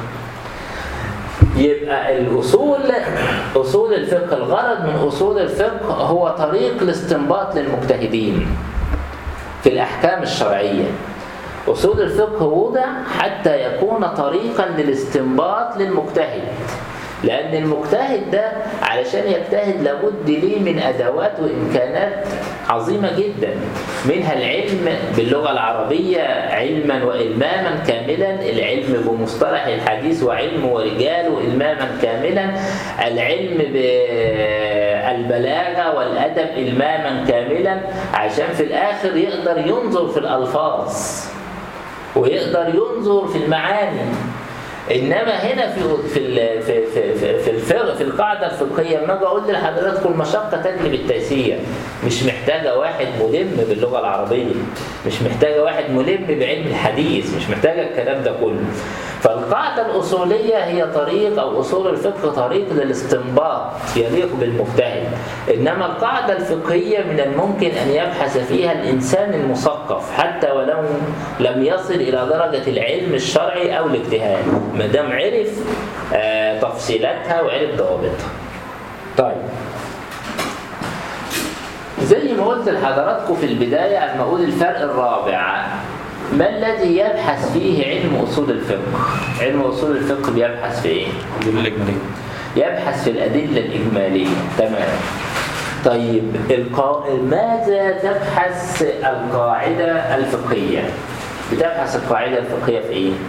يبقى الأصول أصول الفقه الغرض من أصول الفقه هو طريق الاستنباط للمجتهدين في الأحكام الشرعية أصول الفقه وضع حتى يكون طريقا للاستنباط للمجتهد لأن المجتهد ده علشان يجتهد لابد ليه من أدوات وإمكانات عظيمة جدا منها العلم باللغة العربية علما وإلماما كاملا العلم بمصطلح الحديث وعلم ورجال وإلماما كاملا العلم البلاغة والأدب إلماما كاملا عشان في الآخر يقدر ينظر في الألفاظ ويقدر ينظر في المعاني انما هنا في في ال- في في في, في الفقه في القاعده الفقهيه لما اجي اقول لحضراتكم المشقه تجلب التيسير مش محتاجه واحد ملم باللغه العربيه مش محتاجه واحد ملم بعلم الحديث مش محتاجه الكلام ده كله فالقاعده الاصوليه هي طريق او اصول الفقه طريق للاستنباط يليق بالمجتهد انما القاعده الفقهيه من الممكن ان يبحث فيها الانسان المثقف حتى ولو لم يصل الى درجه العلم الشرعي او الاجتهاد ما دام عرف آه، تفصيلاتها وعرف ضوابطها طيب زي ما قلت لحضراتكم في البداية أما أقول الفرق الرابع ما الذي يبحث فيه علم أصول الفقه؟ علم أصول الفقه بيبحث في إيه؟ دي الإجمالية يبحث في الأدلة الإجمالية تمام طيب القا... ماذا تبحث القاعدة الفقهية؟ بتبحث القاعدة الفقهية في إيه؟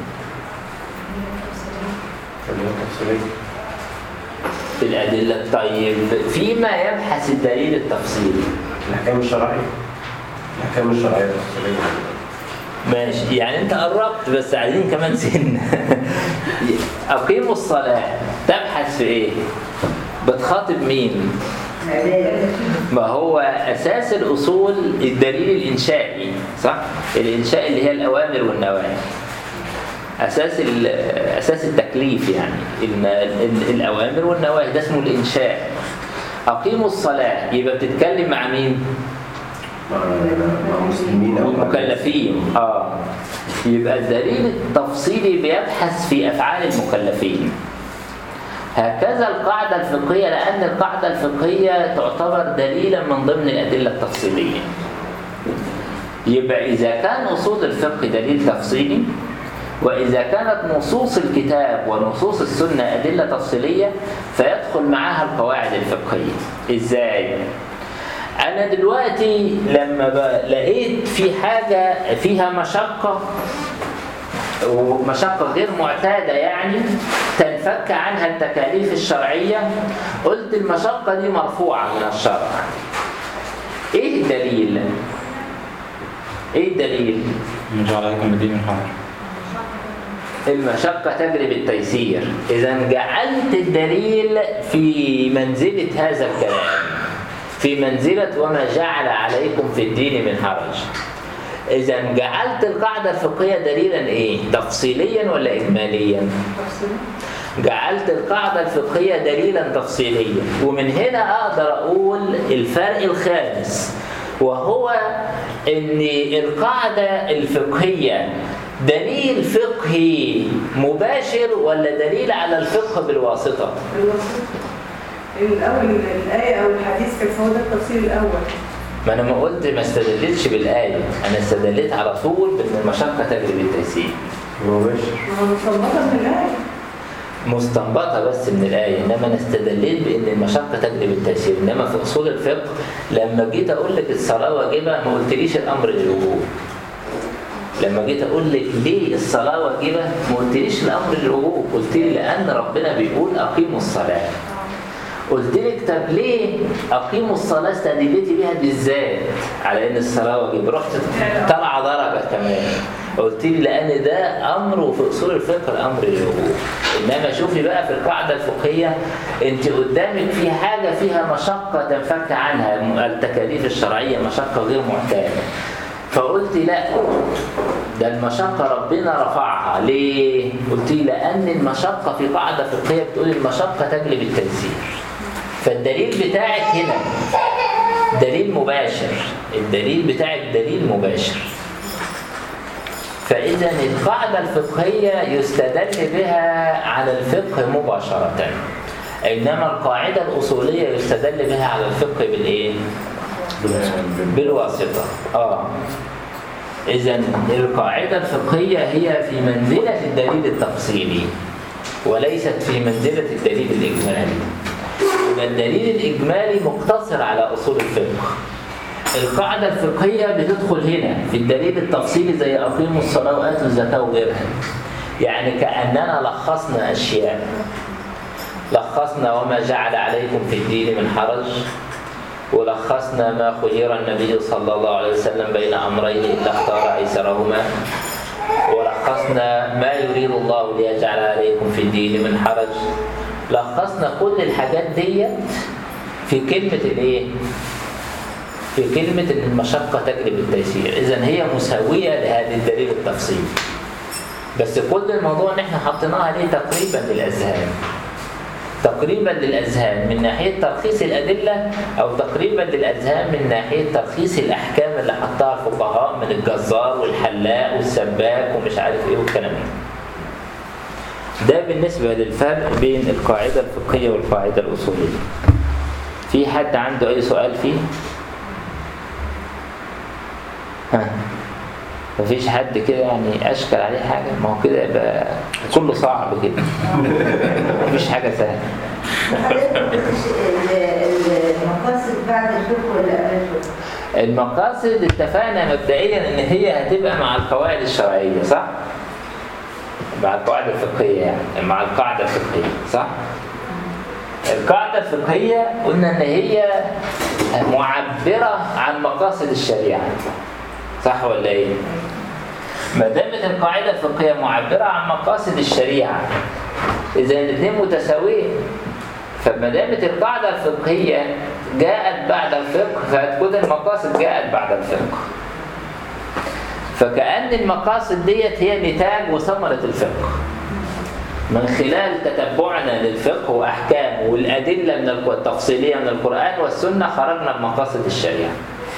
في الأدلة طيب فيما يبحث الدليل التفصيلي الأحكام الشرعية الأحكام الشرعية التفصيلية ماشي يعني انت قربت بس عايزين كمان سن اقيموا الصلاة تبحث في ايه بتخاطب مين ما هو اساس الاصول الدليل الانشائي صح الانشاء اللي هي الاوامر والنواهي اساس ال- اساس التكليف يعني ال- ال- الاوامر والنواهي ده اسمه الانشاء اقيموا الصلاة يبقى بتتكلم مع مين مع مع مسلمين أو مع المكلفين اه يبقى الدليل التفصيلي بيبحث في افعال المكلفين هكذا القاعدة الفقهية لأن القاعدة الفقهية تعتبر دليلا من ضمن الأدلة التفصيلية يبقى إذا كان أصول الفقه دليل تفصيلي وإذا كانت نصوص الكتاب ونصوص السنة أدلة تفصيلية فيدخل معها القواعد الفقهية إزاي؟ أنا دلوقتي لما ب- لقيت في حاجة فيها مشقة ومشقة غير معتادة يعني تنفك عنها التكاليف الشرعية قلت المشقة دي مرفوعة من الشرع إيه الدليل؟ إيه الدليل؟ من جعل عليكم من الدين من حرج المشقة تجلب التيسير إذا جعلت الدليل في منزلة هذا الكلام في منزلة وما جعل عليكم في الدين من حرج إذا جعلت القاعدة الفقهية دليلا إيه؟ تفصيليا ولا إجماليا؟ جعلت القاعدة الفقهية دليلا تفصيليا ومن هنا أقدر أقول الفرق الخامس وهو أن القاعدة الفقهية دليل فقهي مباشر ولا دليل على الفقه بالواسطة؟ الأول الآية أو الحديث كان هو ده التفصيل الأول ما أنا ما قلت ما استدلتش بالآية أنا استدلت على طول بأن المشقة تجلب التيسير مباشر ما هو مستنبطة من الآية مستنبطة بس من الآية إنما أنا استدليت بأن المشقة تجلب التيسير إنما في أصول الفقه لما جيت أقول لك الصلاة واجبة ما قلتليش الأمر للوجوب لما جيت أقول لك ليه الصلاة واجبة ما قلتليش الأمر للوجوب قلت لي لأن ربنا بيقول أقيموا الصلاة قلت لك طب ليه أقيموا الصلاة استدلتي بيها بالذات على إن الصلاة واجب رحت طلع درجة كمان قلت لي لأن ده أمر وفي أصول الفقه الأمر للوجوب إنما شوفي بقى في القاعدة الفقهية أنت قدامك في حاجة فيها مشقة تنفك عنها التكاليف الشرعية مشقة غير معتادة فقلت لا ده المشقة ربنا رفعها ليه؟ قلت لي لأن المشقة في قاعدة فقهية بتقول المشقة تجلب التيسير فالدليل بتاعك هنا دليل مباشر الدليل بتاعك دليل مباشر فإذا القاعدة الفقهية يستدل بها على الفقه مباشرة إنما القاعدة الأصولية يستدل بها على الفقه بالإيه؟ بالواسطة آه إذا القاعدة الفقهية هي في منزلة الدليل التفصيلي وليست في منزلة الدليل الإجمالي يبقى الدليل الإجمالي مقتصر على أصول الفقه القاعدة الفقهية بتدخل هنا في الدليل التفصيلي زي أقيموا الصلاة وآتوا الزكاة وغيرها يعني كأننا لخصنا أشياء لخصنا وما جعل عليكم في الدين من حرج ولخصنا ما خير النبي صلى الله عليه وسلم بين أمرين إلا اختار أيسرهما ولخصنا ما يريد الله ليجعل عليكم في الدين من حرج لخصنا كل الحاجات دي في كلمة الايه؟ في كلمة ان المشقة تجلب التيسير، إذا هي مساوية لهذه الدليل التفصيلي. بس كل الموضوع ان احنا حطيناها ليه تقريبا للأذهان. تقريبا للأذهان من ناحية تلخيص الأدلة أو تقريبا للأذهان من ناحية تلخيص الأحكام اللي حطها الفقهاء من الجزار والحلاق والسباك ومش عارف إيه والكلام ده. ده بالنسبة للفرق بين القاعدة الفقهية والقاعدة الأصولية. في حد عنده أي سؤال فيه؟ ها مفيش حد كده يعني أشكل عليه حاجة ما هو كده يبقى كله صعب كده مفيش حاجة سهلة حضرتك ما قلتش ال- ال- المقاصد بعد الفقه ولا قبل الفقه؟ المقاصد اتفقنا مبدئيا ان هي هتبقى مع القواعد الشرعيه صح؟ مع القواعد الفقهيه يعني مع القاعده الفقهيه صح؟ القاعده الفقهيه قلنا ان هي معبره عن مقاصد الشريعه صح ولا ايه؟ ما دامت القاعده الفقهيه معبره عن مقاصد الشريعه اذا الاثنين متساويين فما دامت القاعدة الفقهية جاءت بعد الفقه فهتكون المقاصد جاءت بعد الفقه فكأن المقاصد ديت هي نتاج وثمرة الفقه من خلال تتبعنا للفقه وأحكامه والأدلة من الق- التفصيلية من القرآن والسنة خرجنا بمقاصد الشريعة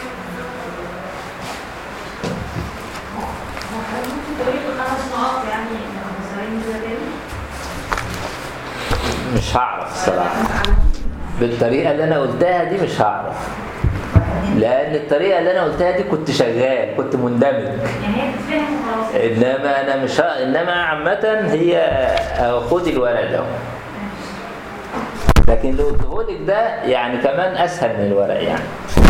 مش هعرف الصراحة بالطريقة اللي أنا قلتها دي مش هعرف لأن الطريقة اللي أنا قلتها دي كنت شغال كنت مندمج يعني هي بتتفهم وخلاص انما انا مش ه- انما عامه هي أهو خدي الورق ده لكن لو قلتهولك ده يعني كمان اسهل من الورق يعني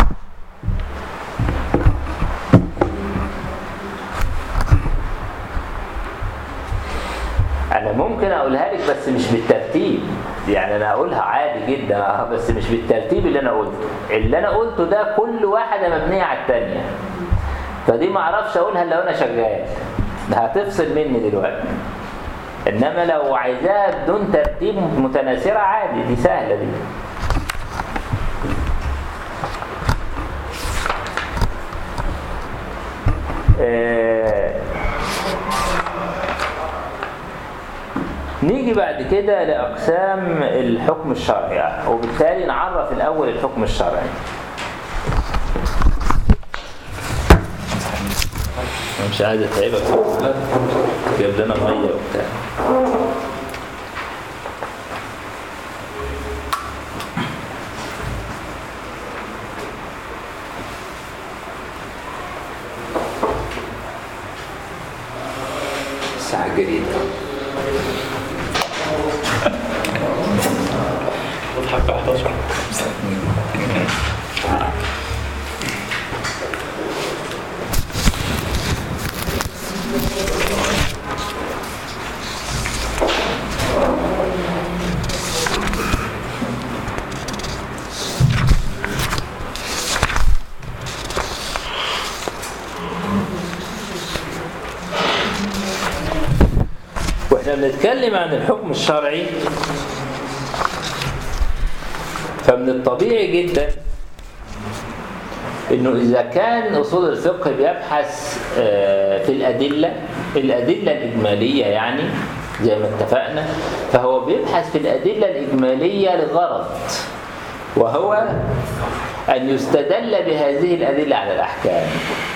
انا ممكن اقولها لك بس مش بالترتيب يعني انا اقولها عادي جدا آه، بس مش بالترتيب اللي انا قلته اللي انا قلته ده كل واحده مبنيه على الثانيه فدي ما اعرفش اقولها الا وانا شغال ده هتفصل مني دلوقتي انما لو عايزاها بدون ترتيب متناثره عادي دي سهله دي آه، نيجي بعد كده لأقسام الحكم الشرعي وبالتالي نعرف الأول الحكم الشرعي أنا مش عايز اتعبك جاب لنا ميه وبتاع الساعة جريدة بضحك 11 واحنا بنتكلم عن الحكم الشرعي فمن الطبيعي جدا انه اذا كان اصول الفقه بيبحث آه، في الادله الادله الاجماليه يعني زي ما اتفقنا فهو بيبحث في الادله الاجماليه لغرض وهو ان يستدل بهذه الادله على الاحكام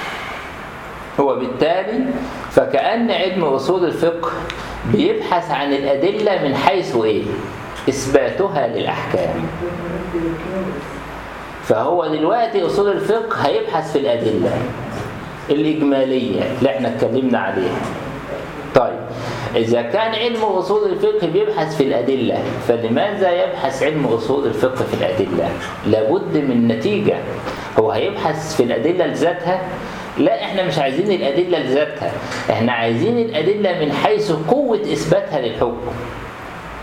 وبالتالي فكأن علم أصول الفقه بيبحث عن الأدلة من حيث إيه؟ إثباتها للأحكام فهو دلوقتي أصول الفقه هيبحث في الأدلة الإجمالية اللي احنا اتكلمنا عليها طيب إذا كان علم أصول الفقه بيبحث في الأدلة فلماذا يبحث علم أصول الفقه في الأدلة؟ لابد من نتيجة هو هيبحث في الأدلة لذاتها؟ لا احنا مش عايزين الأدلة لذاتها احنا عايزين الأدلة من حيث قوة إثباتها للحكم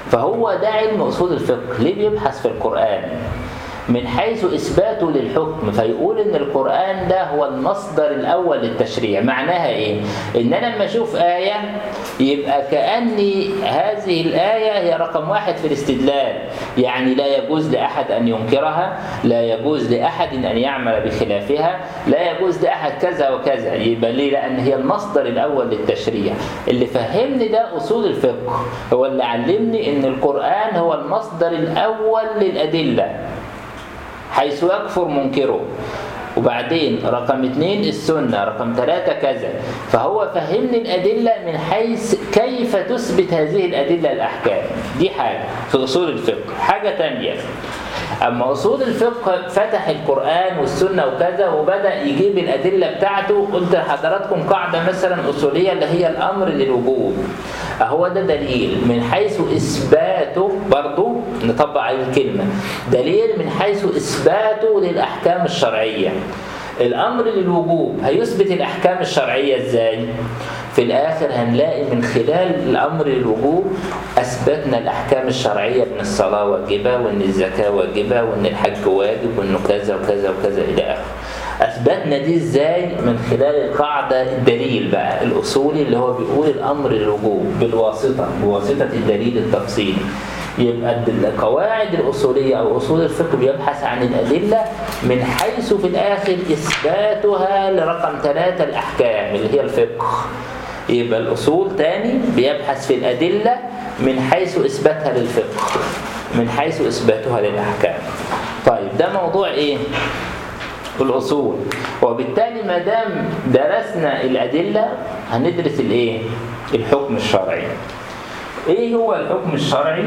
فهو ده علم أصول الفقه ليه بيبحث في القرآن من حيث إثباته للحكم فيقول إن القرآن ده هو المصدر الأول للتشريع معناها إيه؟ إن أنا لما أشوف آية يبقى كأني هذه الآية هي رقم واحد في الاستدلال يعني لا يجوز لأحد أن ينكرها لا يجوز لأحد أن يعمل بخلافها لا يجوز لأحد كذا وكذا يبقى ليه؟ لأن هي المصدر الأول للتشريع اللي فهمني ده أصول الفقه هو اللي علمني إن القرآن هو المصدر الأول للأدلة حيث يكفر منكره وبعدين رقم اثنين السنة رقم ثلاثة كذا فهو فهمني الأدلة من حيث كيف تثبت هذه الأدلة الأحكام دي حاجة في أصول الفقه حاجة تانية أما أصول الفقه فتح القرآن والسنة وكذا وبدأ يجيب الأدلة بتاعته قلت لحضراتكم قاعدة مثلا أصولية اللي هي الأمر للوجوب أهو ده دليل من حيث إثباته برضو نطبق عليه الكلمة دليل من حيث إثباته للأحكام الشرعية الأمر للوجوب هيثبت الأحكام الشرعية إزاي؟ في الآخر هنلاقي من خلال الأمر للوجوب أثبتنا الأحكام الشرعية إن الصلاة واجبة وإن الزكاة واجبة وإن الحج واجب وإنه كذا وكذا وكذا إلى آخره أثبتنا دي إزاي من خلال القاعدة الدليل بقى الأصولي اللي هو بيقول الأمر للوجوب بالواسطة بواسطة الدليل التفصيلي يبقى القواعد الأصولية أو أصول الفقه بيبحث عن الأدلة من حيث في الآخر إثباتها لرقم ثلاثة الأحكام اللي هي الفقه يبقى الأصول تاني بيبحث في الأدلة من حيث إثباتها للفقه من حيث إثباتها للأحكام طيب ده موضوع إيه؟ الأصول وبالتالي ما دام درسنا الأدلة هندرس الإيه؟ الحكم الشرعي ايه هو الحكم الشرعي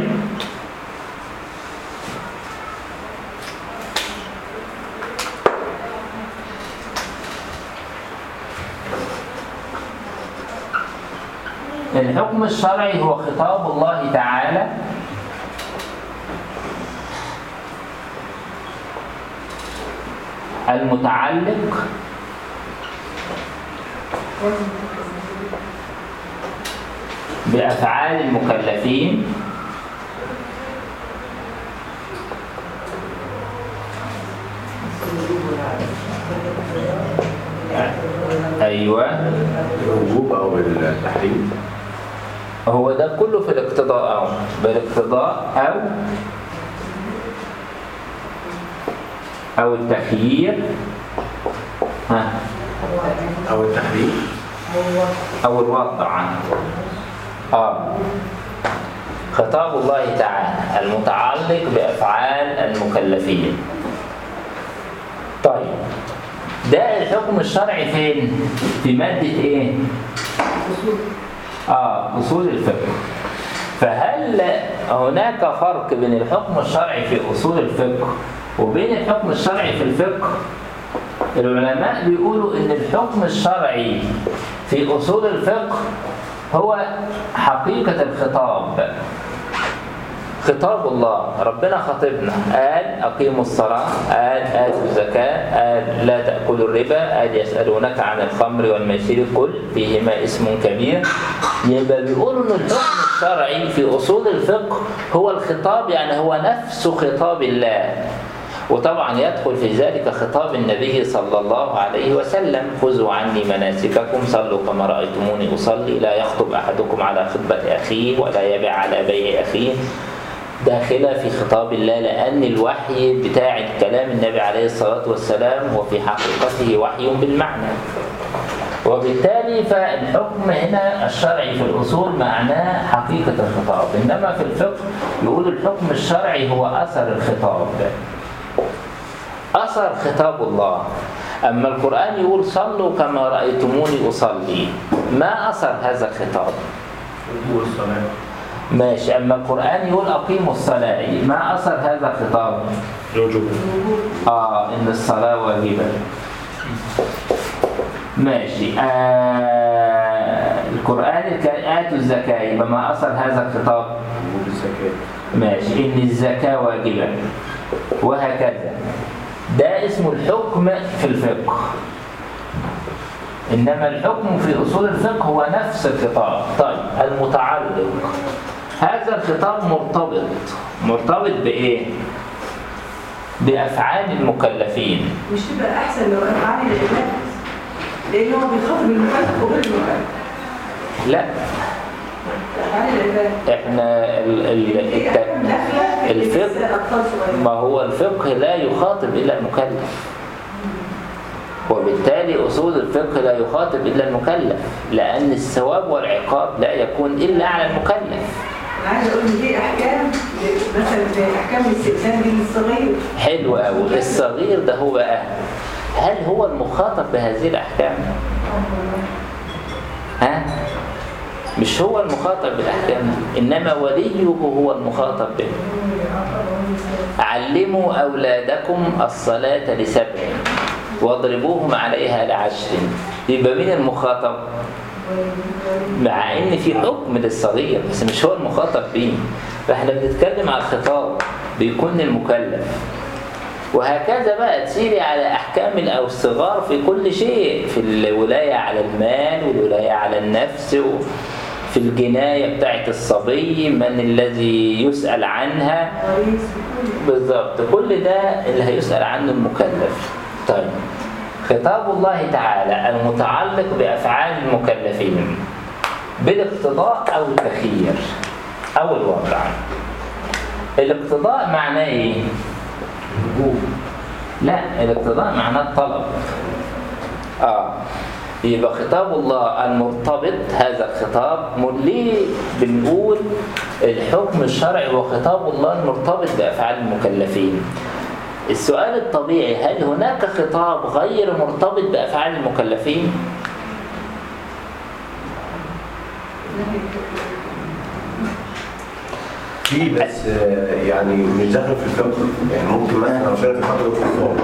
الحكم الشرعي هو خطاب الله تعالى المتعلق بأفعال المكلفين أيوة الوجوب او التحريم هو ده كله في الاقتضاء أو بالاقتضاء أو أو التخيير ها او التحريم أو الوضع عنه آه خطاب الله تعالى المتعلق بأفعال المكلفين طيب ده الحكم الشرعي فين؟ في مادة إيه؟ آه أصول الفقه فهل هناك فرق بين الحكم الشرعي في أصول الفقه وبين الحكم الشرعي في الفقه؟ العلماء بيقولوا ان الحكم الشرعي في اصول الفقه هو حقيقة الخطاب خطاب الله ربنا خاطبنا قال أقيموا الصلاة قال آتوا الزكاة قال لا تأكلوا الربا قال يسألونك عن الخمر والميسر قل فيهما اسم كبير يبقى بيقولوا إن الحكم الشرعي في أصول الفقه هو الخطاب يعني هو نفس خطاب الله وطبعا يدخل في ذلك خطاب النبي صلى الله عليه وسلم خذوا عني مناسككم صلوا كما رأيتموني أصلي لا يخطب أحدكم على خطبة أخيه ولا يبع على بيع أخيه داخلة في خطاب الله لأن الوحي بتاع كلام النبي عليه الصلاة والسلام هو في حقيقته وحي بالمعنى وبالتالي فالحكم هنا الشرعي في الأصول معناه حقيقة الخطاب إنما في الفقه يقول الحكم الشرعي هو أثر الخطاب أثر خطاب الله أما القرآن يقول صلوا كما رأيتموني أصلي ما أثر هذا الخطاب وجوب الصلاة ماشي أما القرآن يقول أقيموا الصلاة ما أثر هذا الخطاب الوجوب آه إن الصلاة واجبة ماشي آه القرآن الك- آتوا الزكاة يبقى ما أثر هذا الخطاب وجوب الزكاة ماشي إن الزكاة واجبة وهكذا ده اسمه الحكم في الفقه إنما الحكم في أصول الفقه هو نفس الخطاب طيب المتعلق هذا الخطاب مرتبط مرتبط بإيه؟ بأفعال المكلفين مش تبقى احسن لو افعال العباد لان هو بيخاطب المكلف وغير المكلف لا افعال العباد احنا ال ال في الت... احكام داخله اللي الفقه- لسه اطفال صغيرين ما هو الفقه لا يخاطب إلا المكلف وبالتالي أصول الفقه لا يخاطب إلا المكلف لأن الثواب والعقاب لا يكون إلا على المكلف انا عايزه اقول ان في احكام مثلا زي احكام الاستئذان دي للصغير حلو قوي الصغير ده هو بقى هل هو المخاطب بهذه الأحكام؟ ها؟ مش هو المخاطب بالأحكام دي إنما وليه هو المخاطب به علموا أولادكم الصلاة لسبع واضربوهم عليها لعشر يبقى مين المخاطب؟ مع ان في حكم للصغير بس مش هو المخاطب بيه فاحنا بنتكلم على الخطاب بيكون المكلف وهكذا بقى تسيري على احكام ال- او الصغار في كل شيء في الولايه على المال والولايه على النفس في الجنايه بتاعت الصبي من الذي يسال عنها رئيس بالظبط كل ده اللي هيسأل عنه المكلف طيب خطاب الله تعالى المتعلق بأفعال المكلفين بالاقتضاء أو التخيير أو الوضع الاقتضاء معناه إيه؟ لا الاقتضاء معناه الطلب آه يبقى خطاب الله المرتبط هذا الخطاب م- ليه بنقول الحكم الشرعي هو خطاب الله المرتبط بأفعال المكلفين السؤال الطبيعي هل هناك خطاب غير مرتبط بأفعال المكلفين؟ في بس آه، يعني مش داخل في الفقه يعني ممكن مثلا لو شرط الحق الكفار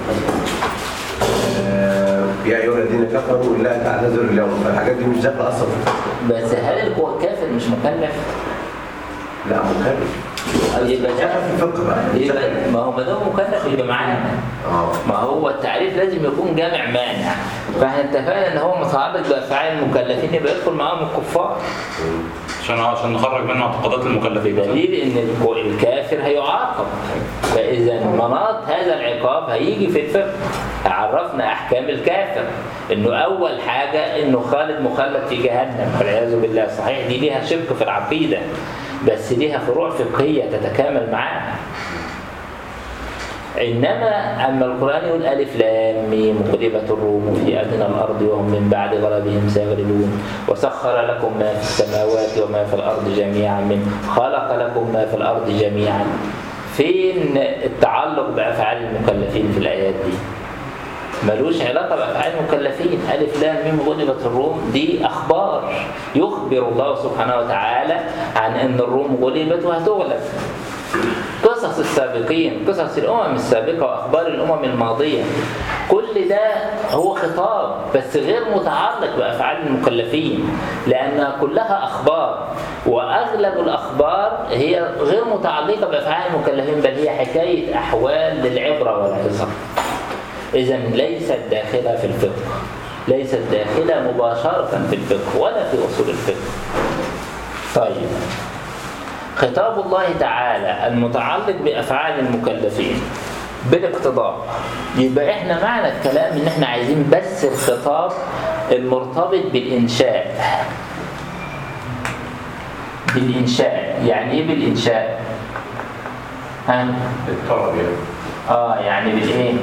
آه، يا ايها الذين كفروا لا تعتذروا اليوم فالحاجات دي مش داخله اصلا في الفقه بس هل هو كافر مش مكلف؟ لا مخالف يبقى داخل في الفقه بقى مش يبقى داخل- ما هو ما دام مكلف يبقى معانا اه ما هو التعريف لازم يكون جامع مانع فاحنا اتفقنا ان هو متعلق بافعال المكلفين يبقى يدخل معاهم الكفار عشان عشان نخرج منه اعتقادات المكلفين بدليل ان الك- الكافر هيعاقب فاذا مناط هذا العقاب هيجي في الفقه عرفنا احكام الكافر انه اول حاجه انه خالد مخلد في جهنم والعياذ بالله صحيح دي ليها شرك في العقيده بس ليها فروع فقهيه تتكامل معاها انما اما القران يقول الف لام ميم غلبت الروم في ادنى الارض وهم من بعد غلبهم سيغلبون وسخر لكم ما في السماوات وما في الارض جميعا منه خلق لكم ما في الارض جميعا فين التعلق بافعال المكلفين في الايات دي ملوش علاقه بافعال المكلفين الف لام ميم غلبت الروم دي اخبار يخبر الله سبحانه وتعالى عن ان الروم غلبت وهتغلب قصص السابقين قصص الأمم السابقة وأخبار الأمم الماضية كل ده هو خطاب بس غير متعلق بأفعال المكلفين لأنها كلها أخبار وأغلب الأخبار هي غير متعلقة بأفعال المكلفين بل هي حكاية أحوال للعبرة والعظة إذا ليست داخلة في الفقه ليست داخلة مباشرة في الفقه ولا في أصول الفقه طيب خطاب الله تعالى المتعلق بافعال المكلفين بالاقتضاء يبقى احنا معنى الكلام ان احنا عايزين بس الخطاب المرتبط بالانشاء بالانشاء يعني ايه بالانشاء ها الطلب يعني اه يعني بالايه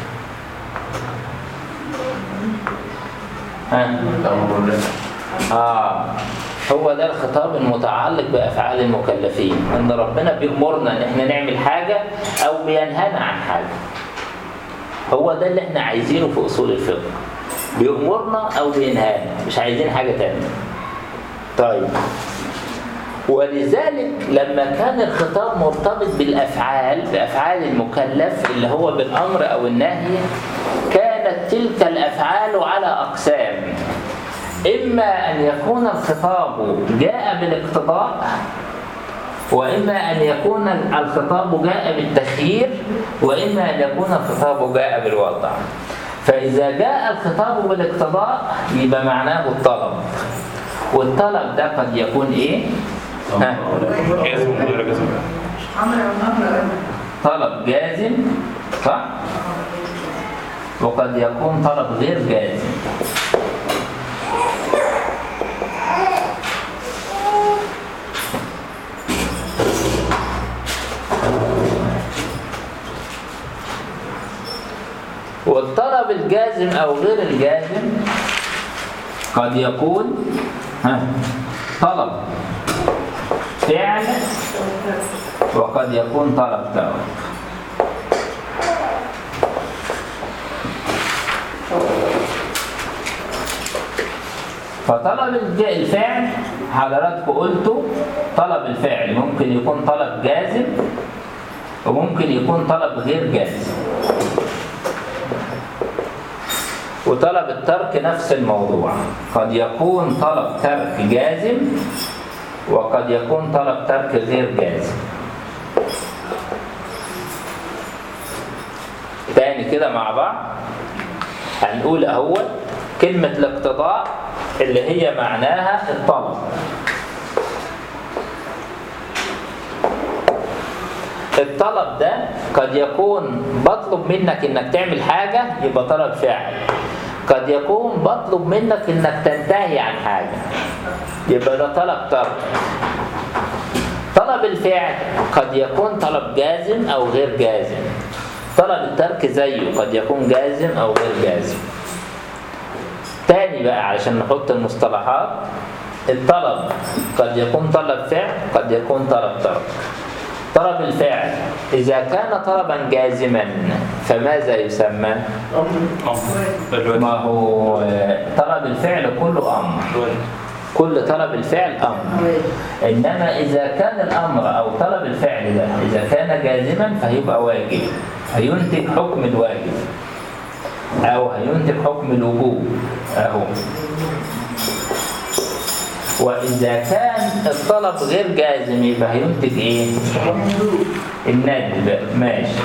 ها الامر والنهي آه هو ده الخطاب المتعلق بأفعال المكلفين إن ربنا بيأمرنا إن إحنا نعمل حاجة أو بينهانا عن حاجة هو ده اللي إحنا عايزينه في أصول الفقه بيأمرنا أو بينهانا مش عايزين حاجة تانية طيب ولذلك لما كان الخطاب مرتبط بالأفعال بأفعال المكلف اللي هو بالأمر أو النهي كانت تلك الأفعال على أقسام إما أن يكون الخطاب جاء بالاقتضاء وإما أن يكون الخطاب جاء بالتخيير وإما أن يكون الخطاب جاء بالوضع فإذا جاء الخطاب بالاقتضاء يبقى معناه الطلب والطلب ده قد يكون إيه؟ ها جازم وغير جازم امر امر طلب جازم صح وقد يكون طلب غير جازم والطلب الجازم او غير الجازم قد يكون ها طلب فعل وقد يكون طلب ترك فطلب الج- الفعل حضراتكم قلتوا طلب الفعل ممكن يكون طلب جازم وممكن يكون طلب غير جازم وطلب الترك نفس الموضوع قد يكون طلب ترك جازم وقد يكون طلب ترك غير جازم تاني كده مع بعض هنقول اهو كلمة الاقتضاء اللي هي معناها الطلب الطلب ده قد يكون بطلب منك انك تعمل حاجة يبقى طلب فعل قد يكون بطلب منك انك تنتهي عن حاجة يبقى ده طلب ترك طلب الفعل قد يكون طلب جازم او غير جازم طلب الترك زيه قد يكون جازم او غير جازم تاني بقى علشان نحط المصطلحات الطلب قد يكون طلب فعل قد يكون طلب ترك طلب الفعل إذا كان طلبا جازما فماذا يسمى؟ أمر الواجب ما هو آه، طلب الفعل كله أمر الواجب كل طلب الفعل أمر إنما إذا كان الأمر أو طلب الفعل ده إذا كان جازما فهيبقى واجب هينتج حكم الواجب أو هينتج حكم الوجوب أهو وإذا كان الطلب غير جازم يبقى هينتج إيه؟ الندب ماشي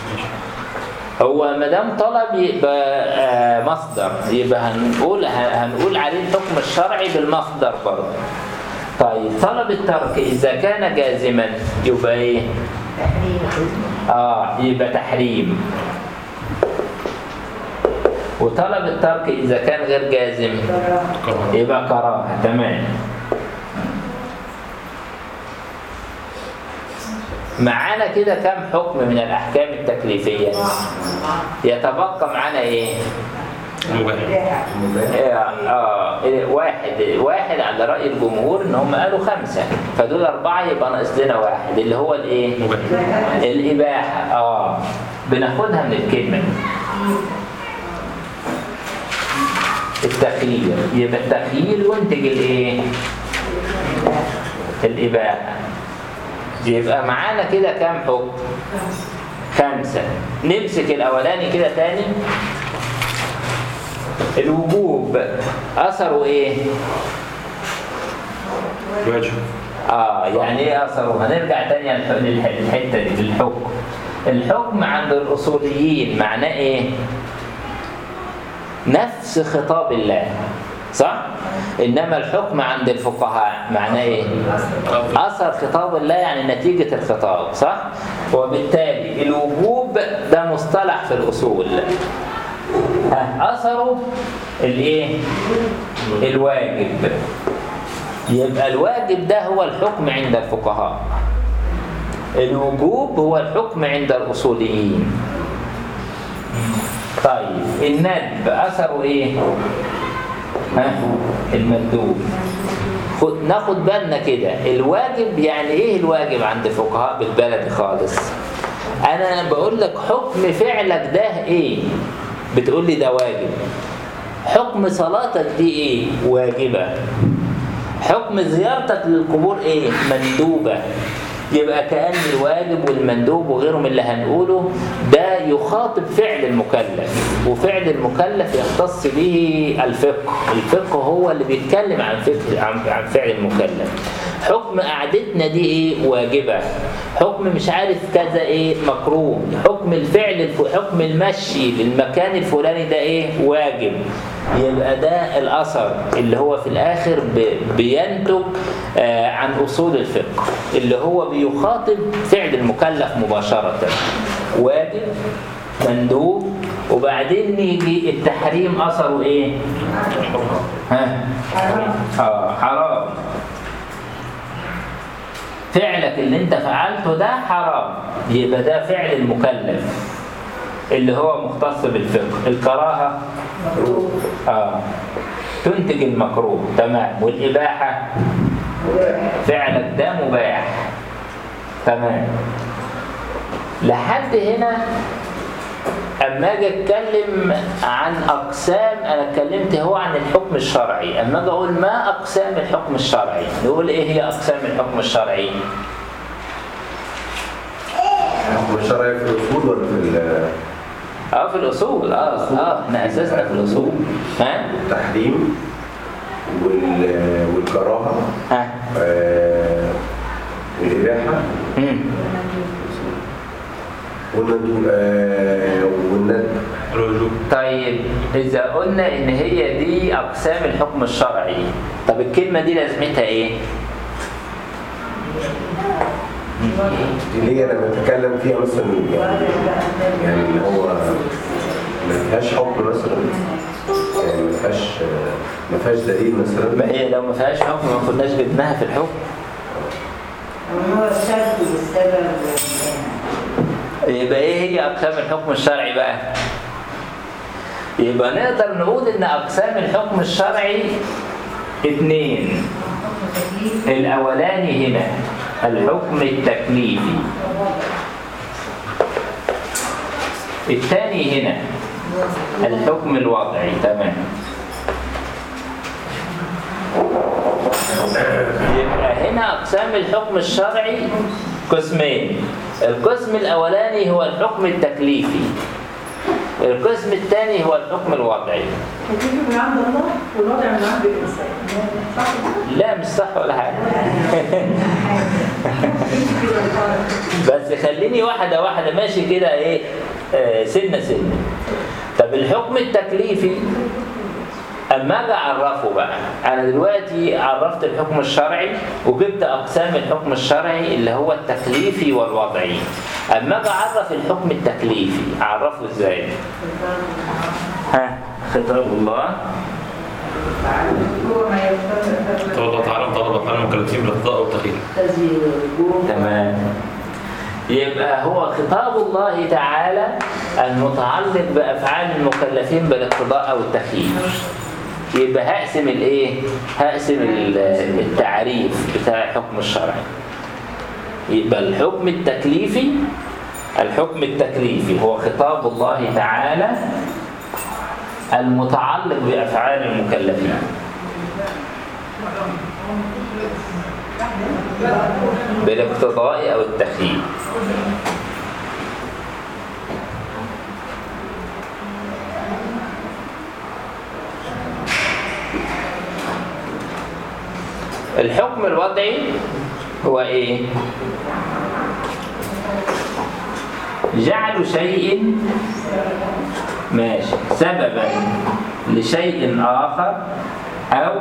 هو ما دام طلب يبقى آه، مصدر يبقى هنقول هنقول عليه الحكم الشرعي بالمصدر برضه طيب طلب الترك إذا كان جازما يبقى إيه؟ آه يبقى تحريم وطلب الترك إذا كان غير جازم كراهة. يبقى كراهة تمام معانا كده كم حكم من الأحكام التكليفية يتبقى معانا إيه؟ مباح إيه، اه إيه، واحد واحد على رأي الجمهور ان هم قالوا خمسة فدول أربعة يبقى ناقص لنا واحد اللي هو الإيه؟ مباح الإباحة اه بناخدها من الكلمة دي. التخيير يبقى التخيير ينتج الإيه؟ الإباحة يبقى معانا كده كام حكم؟ خمسة نمسك الأولاني كده تاني الوجوب أثره إيه؟ الواجب آه يعني إيه أثره؟ هنرجع تاني للح- للح- للحتة دي للحكم الحكم عند الأصوليين معناه إيه؟ نفس خطاب الله صح؟ إنما الحكم عند الفقهاء معناه إيه؟ أثر خطاب الله يعني نتيجة الخطاب صح؟ وبالتالي الوجوب ده مصطلح في الأصول ها، أثره الإيه؟ الواجب يبقى الواجب ده هو الحكم عند الفقهاء الوجوب هو الحكم عند الأصوليين طيب الندب أثره إيه؟ ها؟ المندوب خد ناخد بالنا كده الواجب يعني ايه الواجب عند الفقهاء بالبلد خالص انا بقول لك حكم فعلك ده ايه بتقول لي ده واجب حكم صلاتك دي ايه واجبة حكم زيارتك للقبور ايه مندوبة يبقى كأن الواجب والمندوب وغيرهم اللي هنقوله ده يخاطب فعل المكلف وفعل المكلف يختص به الفقه الفقه هو اللي بيتكلم عن فكر عن عن فعل المكلف حكم قعدتنا دي ايه واجبة حكم مش عارف كذا ايه مكروه حكم الفعل الف... حكم المشي للمكان الفلاني ده ايه واجب يبقى ده الاثر اللي هو في الاخر ب... بينتج آه عن اصول الفقه اللي هو بيخاطب فعل المكلف مباشرة واجب مندوب وبعدين يجي التحريم أثره إيه؟ ها؟ آه حرام فعلك اللي انت فعلته ده حرام يبقى ده فعل المكلف اللي هو مختص بالفقه الكراهة آه. تنتج المكروه تمام والإباحة فعلك ده مباح تمام لحد هنا اما اجي اتكلم عن اقسام انا اتكلمت هو عن الحكم الشرعي اما اجي اقول ما اقسام الحكم الشرعي نقول ايه هي اقسام الحكم الشرعي الحكم الشرعي في الاصول ولا في ال- اه في الاصول اه اه احنا اساسنا في الاصول ها التحريم وال- والكراهه ها آه، والاباحه مم. والندب آه، والندب الوجوب طيب إذا قلنا إن هي دي أقسام الحكم الشرعي طب الكلمة دي لازمتها إيه؟ اللي هي لما نتكلم فيها مثلا يعني يعني اللي هو ما فيهاش حكم مثلا يعني ما فيهاش ما فيهاش دليل ما مثلا هي لو ما فيهاش حكم ما كناش جبناها في الحكم هو الشرط والسبب يبقى إيه هي أقسام الحكم الشرعي بقى؟ يبقى نقدر نقول إن أقسام الحكم الشرعي اتنين الأولاني هنا الحكم التكليفي الثاني هنا الحكم الوضعي تمام يبقى هنا أقسام الحكم الشرعي قسمين القسم الأولاني هو الحكم التكليفي القسم الثاني هو الحكم الوضعي التكليف من عند الله والوضع من عند الانسان صح لا مش صح ولا حاجة بس خليني واحدة واحدة ماشي كده ايه آه، سنة سنة طب الحكم التكليفي اما اجي اعرفه بقى انا دلوقتي عرفت الحكم الشرعي وجبت اقسام الحكم الشرعي اللي هو التكليفي والوضعي اما اجي اعرف الحكم التكليفي اعرفه ازاي ها خطاب الله هو ما يفترض قال الله تعالى طلب افعال المكلفين بالارضاء والتخيير تزيد الوجوب تمام يبقى هو خطاب الله تعالى المتعلق بأفعال المكلفين بالاقتضاء أو التخيير يبقى هقسم الايه هقسم ال- التعريف بتاع الحكم الشرعي يبقى الحكم التكليفي الحكم التكليفي هو خطاب الله تعالى المتعلق بأفعال المكلفين بالاقتضاء أو التخيير الحكم الوضعي هو ايه جعل شيء ماشي سببا لشيء آخر أو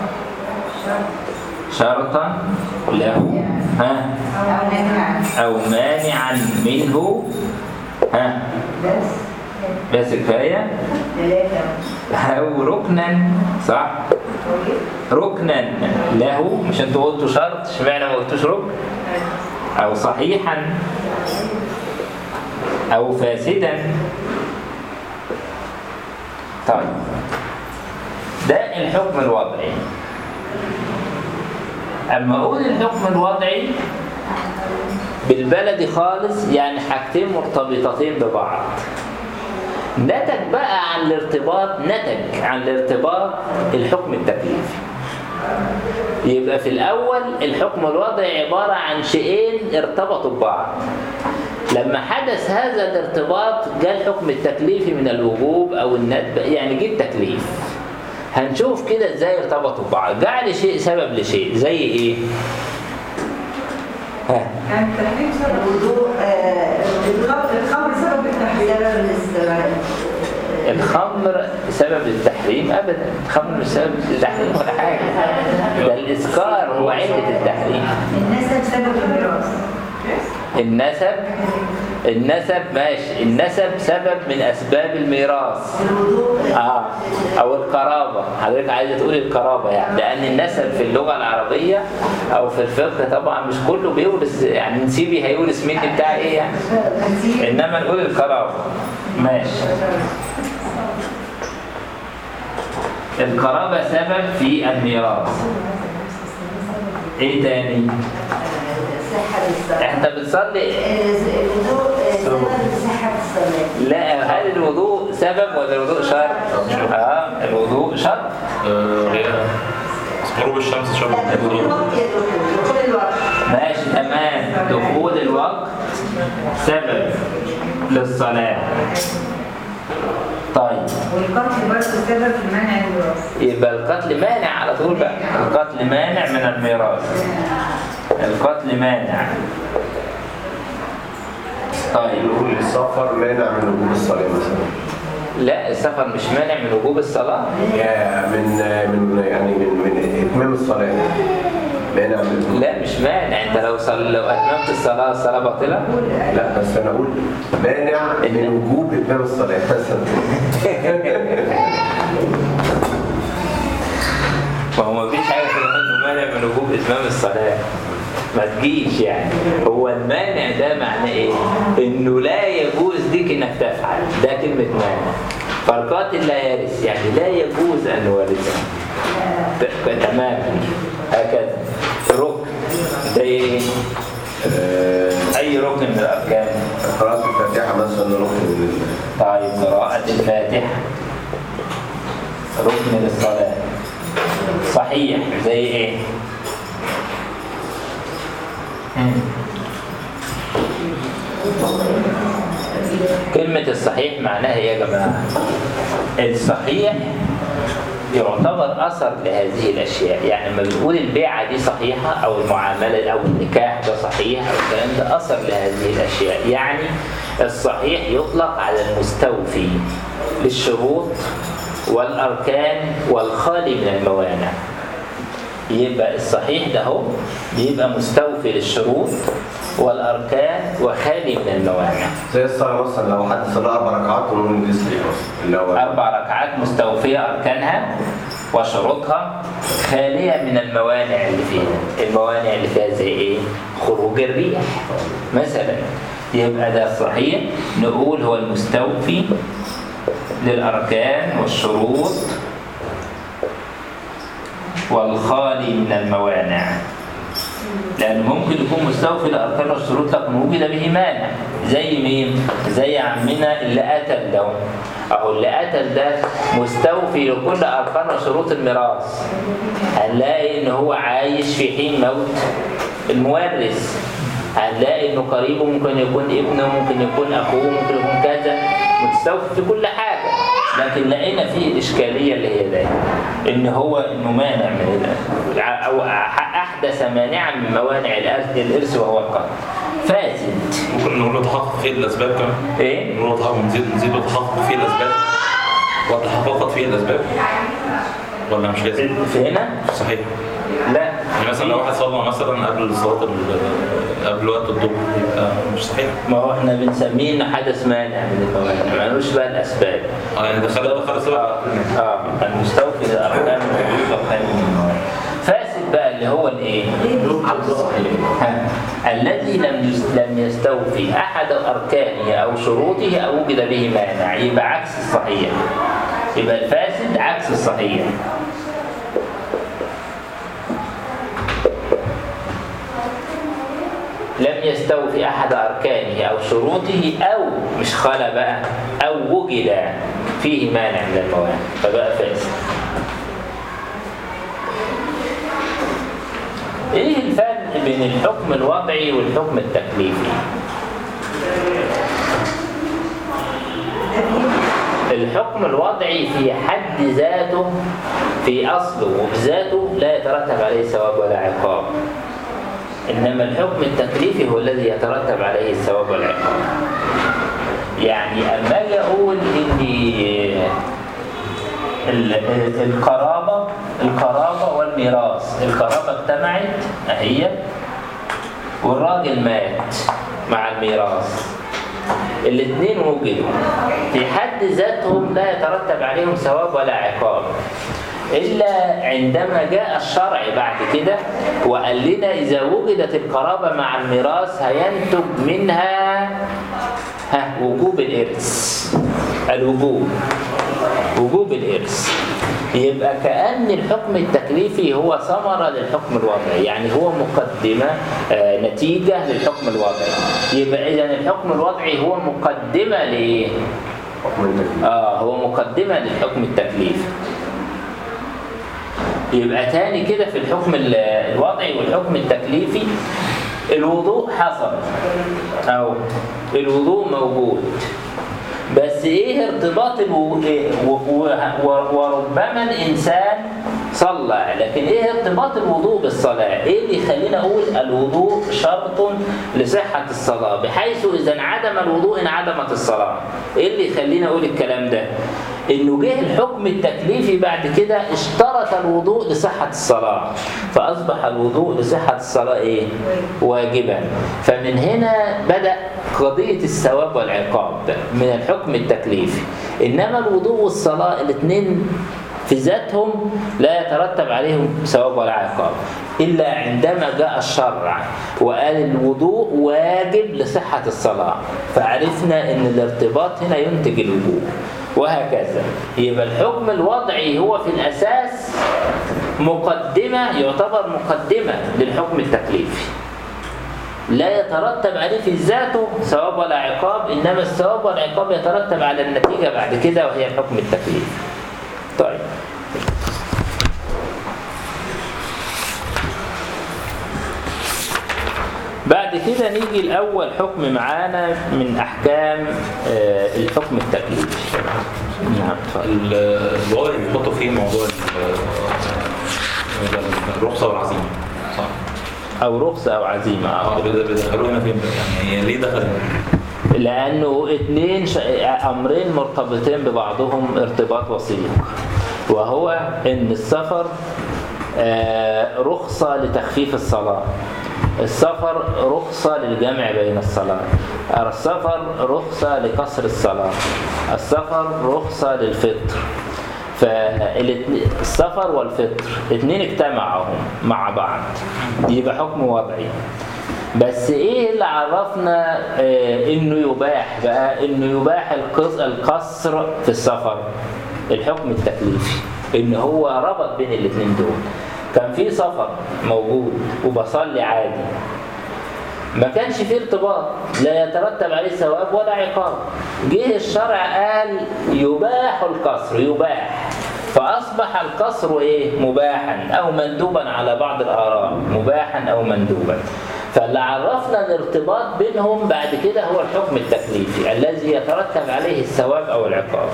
شرطا له ها أو نمنع أو مانعا منه ها بس بس كفاية ثلاثة أو ركنا صح ركنا له مش انتوا قلتوا شرط اشمعنى ما قلتوش ركن أو صحيحا أو فاسدا طيب ده الحكم الوضعي أما أقول الحكم الوضعي بالبلدي خالص يعني حاجتين مرتبطتين ببعض نتج بقى عن الارتباط نتج عن الارتباط الحكم التكليفي يبقى في الأول الحكم الوضعي عبارة عن شيئين ارتبطوا ببعض لما حدث هذا الارتباط جاء الحكم التكليفي من الوجوب أو الندب يعني جه التكليف هنشوف كده ازاي ارتبطوا ببعض جعل شيء سبب لشيء زي ايه ها يعني التحريم سبب الوضوء آه، الخمر الخمر سبب التحريم سبب الاستراحة الخمر سبب التحريم ابدا الخمر مش سبب التحريم ولا حاجه ده الاسكار هو عله التحريم النسب سبب الميراث النسب النسب ماشي النسب سبب من اسباب الميراث الوضوء اه او القرابه حضرتك عايزه تقولي القرابه يعني لان النسب في اللغه العربيه او في الفقه طبعا مش كله بيورث يعني نسيبي هيورث مني بتاع ايه يعني انما نقول القرابه ماشي القرابه سبب في الميراث ايه تاني صحة الصلاة انت بتصلي الوضوء سبب صحة الصلاة لا هل الوضوء سبب ولا الوضوء شرط؟ اه الوضوء شرط آه، هي غروب الشمس شرط لا دخول الوقت يا دكتور دخول الوقت ماشي تمام دخول الوقت سبب للصلاة طيب والقتل برضه سبب في منع الوراثة يبقى القتل مانع على طول بقى القتل مانع من الميراث القتل مانع طيب نقول السفر مانع من وجوب الصلاة مثلا لا السفر مش مانع من وجوب الصلاة يا من من يعني من من اتمام الصلاة مانع من لا مش مانع انت لو صل... لو اتممت الصلاة الصلاة باطلة لا بس انا اقول مانع من وجوب اتمام الصلاة مثلا ما هو ما فيش حاجة اسمها انه مانع من وجوب اتمام الصلاة ما تجيش يعني هو المانع ده معناه ايه؟ انه لا يجوز ليك انك تفعل ده كلمة مانع فالقاتل لا يرث يعني لا يجوز ان يورثه ت- تماما هكذا ركن ده ايه؟ آه، اي ركن من الاركان قراءة الفاتحة مثلا ركن من ال- طيب قراءة الفاتحة ركن للصلاة صحيح زي ايه؟ مم. كلمة الصحيح معناها ايه يا جماعة؟ الصحيح يعتبر أثر لهذه الأشياء يعني لما بنقول البيعة دي صحيحة أو المعاملة أو النكاح ده صحيح أو الكلام ده أثر لهذه الأشياء يعني الصحيح يطلق على المستوفي للشروط والأركان والخالي من الموانع يبقى الصحيح ده هو بيبقى مستوفي للشروط والأركان وخالي من الموانع زي الصلاة مثلا لو حد صلى أربع ركعات ونقول الإسلام مثلا اللي هو أربع ركعات مستوفية أركانها وشروطها خالية من الموانع اللي فيها الموانع اللي فيها زي إيه؟ خروج الريح مثلا يبقى ده الصحيح نقول هو المستوفي للأركان والشروط والخالي من الموانع لأنه ممكن يكون مستوفي لأركان والشروط لكن وجد به مانع زي مين؟ زي عمنا اللي قتل ده أهو اللي قتل ده مستوفي لكل أركان وشروط الميراث هنلاقي إن هو عايش في حين موت المورث هنلاقي إنه قريبه ممكن يكون ابنه ممكن يكون أخوه ممكن يكون كذا مستوفي في كل حاجة لكن لقينا فيه الإشكالية اللي هي ده إن هو إنه مانع من ال- أو أحدث مانعا من موانع الإرث الإرث وهو القتل فاسد ممكن نقول له تحقق فيه الاسباب كمان إيه؟ نقول له تحقق نزيد نزيد له تحقق فيه الاسباب وتحققت فيه الاسباب ولا مش لازم في هنا؟ صحيح لا يعني مثلا لو واحد صلى مثلا قبل صلاه ال- قبل وقت الظهر يبقى مش صحيح ما هو احنا بنسميه انه حدث مانع من الموانع مالوش بقى الاسباب اه يعني دخل دخل السبب اه اه المستوفي للاركان والحدود والخير من الموانع فاسد بقى اللي هو الايه؟ ها. الذي لم يس- لم يستوفي احد اركانه او شروطه او وجد به مانع يبقى عكس الصحيح يبقى الفاسد عكس الصحيح لم يستوفي أحد أركانه أو شروطه أو مش خلا بقى أو وجد فيه مانع من الموانع فبقى فاسد إيه الفرق بين الحكم الوضعي والحكم التكليفي؟ الحكم الوضعي في حد ذاته في أصله وبذاته لا يترتب عليه ثواب ولا عقاب إنما الحكم التكليفي هو الذي يترتب عليه الثواب والعقاب يعني أما أجي اقول ان ال- ال- القرابه القرابه والميراث القرابه اجتمعت اهي والراجل مات مع الميراث الاثنين وجدوا في حد ذاتهم لا يترتب عليهم ثواب ولا عقاب إلا عندما جاء الشرع بعد كده وقال لنا إذا وجدت القرابة مع الميراث هينتج منها ها وجوب الإرث الوجوب وجوب الإرث يبقى كأن الحكم التكليفي هو ثمرة للحكم الوضعي يعني هو مقدمة آه، نتيجة للحكم الوضعي يبقى إذا الحكم الوضعي هو مقدمة لإيه؟ حكم التكليف آه هو مقدمة للحكم التكليفي يبقى تاني كده في الحكم ال- الوضعي والحكم التكليفي الوضوء حصل أو الوضوء موجود بس ايه ارتباط الوضوء وربما الانسان صلى لكن ايه ارتباط الوضوء بالصلاه ايه اللي يخلينا اقول الوضوء شرط لصحه الصلاه بحيث اذا انعدم الوضوء انعدمت الصلاه ايه اللي يخلينا اقول الكلام ده انه جه الحكم التكليفي بعد كده اشترط الوضوء لصحه الصلاه فاصبح الوضوء لصحه الصلاه ايه واجبا فمن هنا بدا قضيه الثواب والعقاب من الحكم التكليفي انما الوضوء والصلاه الاثنين في ذاتهم لا يترتب عليهم ثواب ولا عقاب إلا عندما جاء الشرع وقال الوضوء واجب لصحة الصلاة فعرفنا أن الارتباط هنا ينتج الوجوب وهكذا يبقى الحكم الوضعي هو في الأساس مقدمة يعتبر مقدمة للحكم التكليفي لا يترتب عليه في ذاته ثواب ولا عقاب إنما الثواب والعقاب يترتب على النتيجة بعد كده وهي الحكم التكليفي طيب بعد كده نيجي الأول حكم معانا من أحكام آه، الحكم التكليفي نعم اتفضل. ال- الوضع اللي بيحطوا فيه موضوع ال- الرخصة والعزيمة صح؟ أو رخصة أو عزيمة اه آه. بيد- بيدخلوه هنا فين بقى؟ يعني ليه دخل هنا؟ لأنه اتنين ش... أمرين مرتبطين ببعضهم ارتباط وثيق وهو إن السفر آه، رخصة لتخفيف الصلاة السفر رخصة للجمع بين الصلاة السفر رخصة لقصر الصلاة السفر رخصة للفطر فالسفر والفطر اتنين اجتمعوا مع بعض يبقى حكم وضعي بس ايه اللي عرفنا آه انه يباح بقى انه يباح القص- القصر في السفر الحكم التكليفي ان هو ربط بين الاثنين دول كان في سفر موجود وبصلي عادي ما كانش فيه ارتباط لا يترتب عليه ثواب ولا عقاب جه الشرع قال يباح القصر يباح فأصبح القصر إيه؟ مباحا أو مندوبا على بعض الآراء مباحا أو مندوبا فاللي عرفنا الارتباط بينهم بعد كده هو الحكم التكليفي الذي يترتب عليه الثواب أو العقاب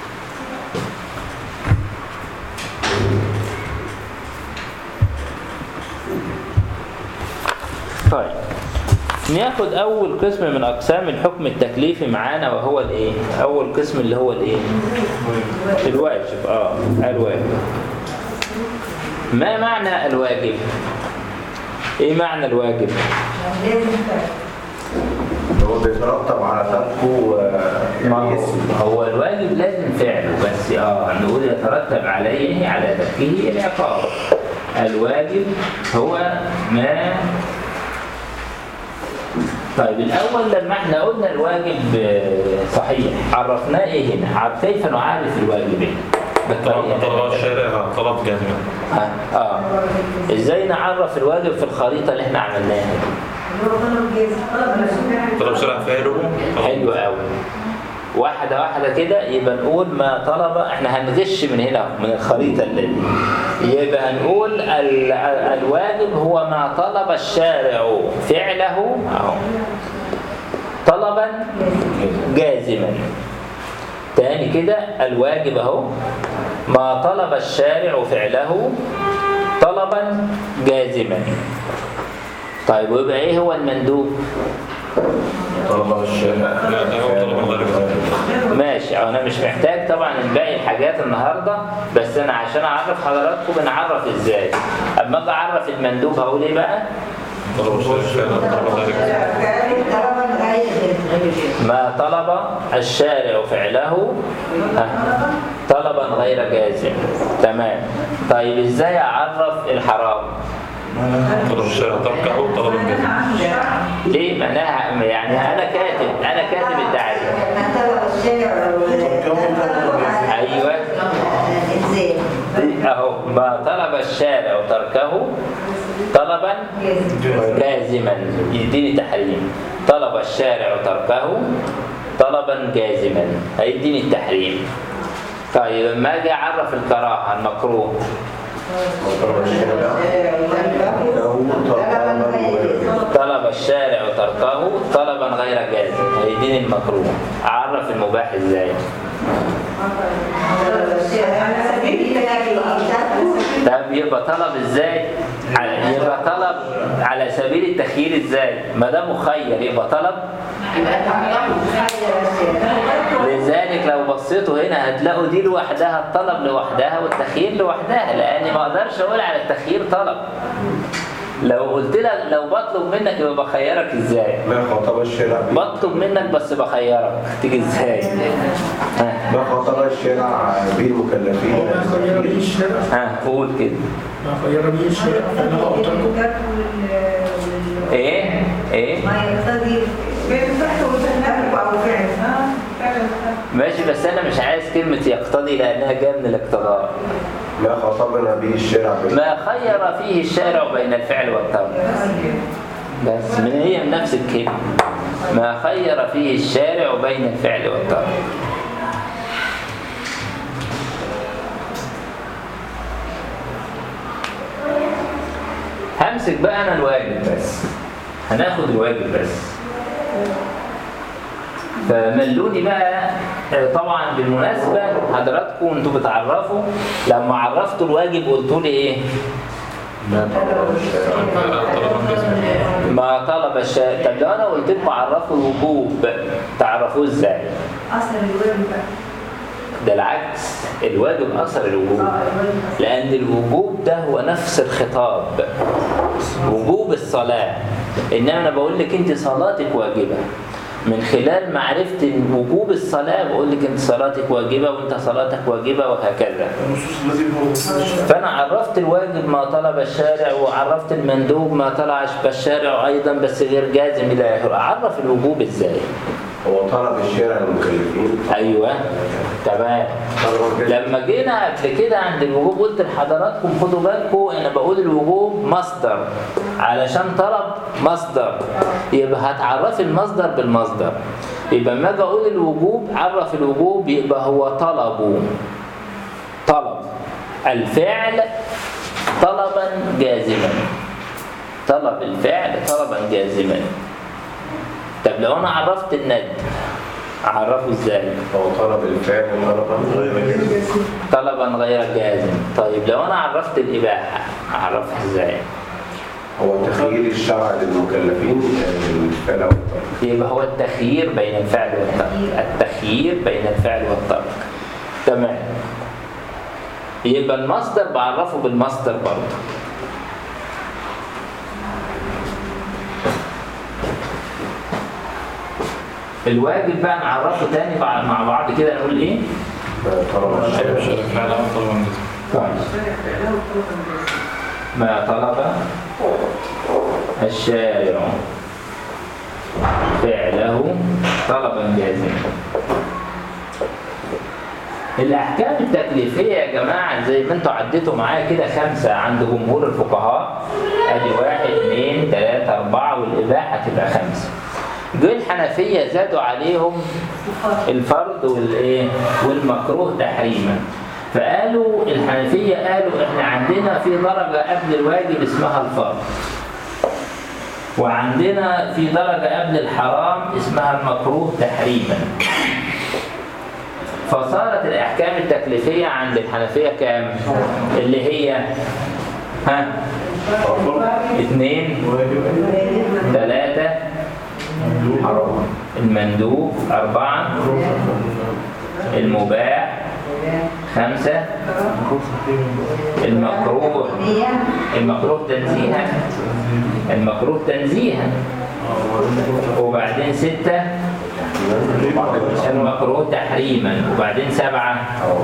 طيب ناخد اول قسم من اقسام الحكم التكليفي معانا وهو الايه اول قسم اللي هو الايه الواجب اه الواجب ما معنى الواجب ايه معنى الواجب لازم تبقى. هو بيترتب على تركه آه، ما يعني هو اسم هو الواجب لازم فعله بس اه نقول يترتب عليه على تركه العقاب الواجب هو ما طيب الأول لما احنا قلنا الواجب آه، صحيح عرفناه ايه هنا؟ عر- كيف نعرف الواجب هنا؟ طلب بالطريقة طلب الشارع طلب جازمة اه اه ازاي نعرف الواجب في الخريطة اللي احنا عملناها دي؟ اللي هو طلب جاز طلب مسؤول طلب شارع فاعله حلو قوي واحدة واحدة كده يبقى نقول ما طلب احنا هنغش من هنا من الخريطة اللي يبقى نقول ال- ال- الواجب هو ما طلب الشارع فعله اهو طلبا جازما تاني كده الواجب اهو ما طلب الشارع فعله طلبا جازما طيب ويبقى ايه هو المندوب طلب الشارع لا، ده هو طلب الغالب. ماشي انا مش محتاج طبعا باقي الحاجات النهارده بس انا عشان اعرف حضراتكم بنعرف ازاي اما اجي اعرف المندوب هقول ايه بقى طلب الشارع طلب غير جازم. طلبا غير ما طلب الشارع فعله ها، طلبا غير جازم تمام طيب ازاي اعرف الحرام طلب الشارع تركه طلبا جازما ليه معناها يعني انا كاتب انا كاتب التعريف ما طلب الشارع ايوه ازاي اهو ما طلب الشارع تركه طلبا جازما يديني تحريم طلب الشارع تركه طلبا جازما هيديني التحريم طيب لما اجي اعرف الكراهه المكروه طلب الشارع له طلبا غير طلب الشارع تركه طلبا غير جازم هيديني المكروه اعرف المباح ازاي على سبيل التكليف طب يبقى طلب ازاي على- يبقى طلب على سبيل التخيير ازاي ما ده مخير يبقى طلب لذلك لو بصيتوا هنا هتلاقوا دي لوحدها الطلب لوحدها والتخيير لوحدها لاني ما اقدرش اقول على التخيير طلب لو قلت لك لو بطلب منك يبقى بخيرك ازاي ما خاطب الشارع به بطلب منك بس بخيرك تيجي ازاي ها ما خاطب الشارع به المكلفين ما خير به الشارع ها قول كده ما خير به الشارع فله أو تركه ايه ايه ما يقتضي بين الفعل والفعل او فعل ها فعل وفعل. ماشي بس انا مش عايز كلمة يقتضي لانها جايه من الاقتضاء ما خاطبنا به الشارع به ما خير فيه الشارع بين الفعل والترك بس من هي من نفس الكلمة ما خير فيه الشارع بين الفعل والترك همسك بقى انا الواجب بس هناخد الواجب بس فملوني بقى آه، طبعا بالمناسبة حضراتكم انتوا بتعرفوا لما عرفتوا الواجب قلتوا لي ايه؟ ما طلب الشارع طلبا جازما ما طلب الشارع طب لو انا قلت لكم عرفوا الوجوب تعرفوه ازاي؟ اصلا الواجب بقى ده العكس الواجب اثر الوجوب اه الواجب لأن الوجوب ده هو نفس الخطاب وجوب الصلاة إنما أنا بقول لك أنت صلاتك واجبة من خلال معرفة إن وجوب الصلاة بقول لك أنت صلاتك واجبة وأنت صلاتك واجبة وهكذا النصوص الذي هو فأنا عرفت الواجب ما طلب الشارع وعرفت المندوب ما طلع الشارع أيضا بس غير جازم إلى آخره أعرف الوجوب إزاي؟ هو طلب الشارع المكلفين أيوه تمام طلب الجزء. لما جينا قبل كده عند الوجوب قلت لحضراتكم خدوا بالكم انا بقول الوجوب مصدر علشان طلب مصدر يبقى هتعرفي المصدر بالمصدر يبقى لما اجي اقول الوجوب عرف الوجوب يبقى هو طلب طلب الفعل طلبا جازما طلب الفعل طلبا جازما طب لو انا عرفت الند اعرفه ازاي هو طلب الفعل طلبا غير جازم طلبا غير جازم طيب لو انا عرفت الإباحة أعرفها إزاي هو تخيير الشرع للمكلفين الفعل او الترك يبقى هو التخيير بين الفعل والترك التخيير بين الفعل والترك تمام يبقى المصدر بعرفه بالمصدر برضه الواجب بقى نعرفه تاني مع مع بعض كده نقول ايه؟ طلب الشارع الشارع فعلا طلبا جازما ما طلب الشارع فعله طلبا جازما الأحكام التكليفية يا جماعة زي ما انتوا عديتوا معايا كده خمسة عند جمهور الفقهاء ادي واحد اثنين ثلاثة أربعة والإباحة تبقى خمسة دول الحنفية زادوا عليهم الفرض والايه والمكروه تحريما فقالوا الحنفية قالوا احنا عندنا في درجة قبل الواجب اسمها الفرض وعندنا في درجة قبل الحرام اسمها المكروه تحريما فصارت الأحكام التكليفية عند الحنفية كام؟ اللي هي ها اثنين ثلاثة حرام المندوب أربعة المباح خمسة المكروه المكروه تنزيها المكروه تنزيها وبعدين ستة المكروه تحريما وبعدين سبعة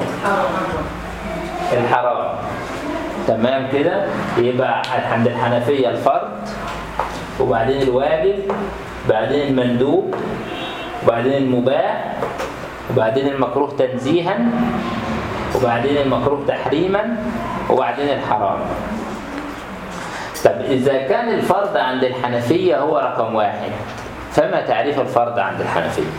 الحرام تمام كده يبقى عند الحنفية الفرض وبعدين الواجب بعدين المندوب وبعدين المباح وبعدين المكروه تنزيها وبعدين المكروه تحريما وبعدين الحرام طب إذا كان الفرض عند الحنفية هو رقم واحد فما تعريف الفرض عند الحنفية؟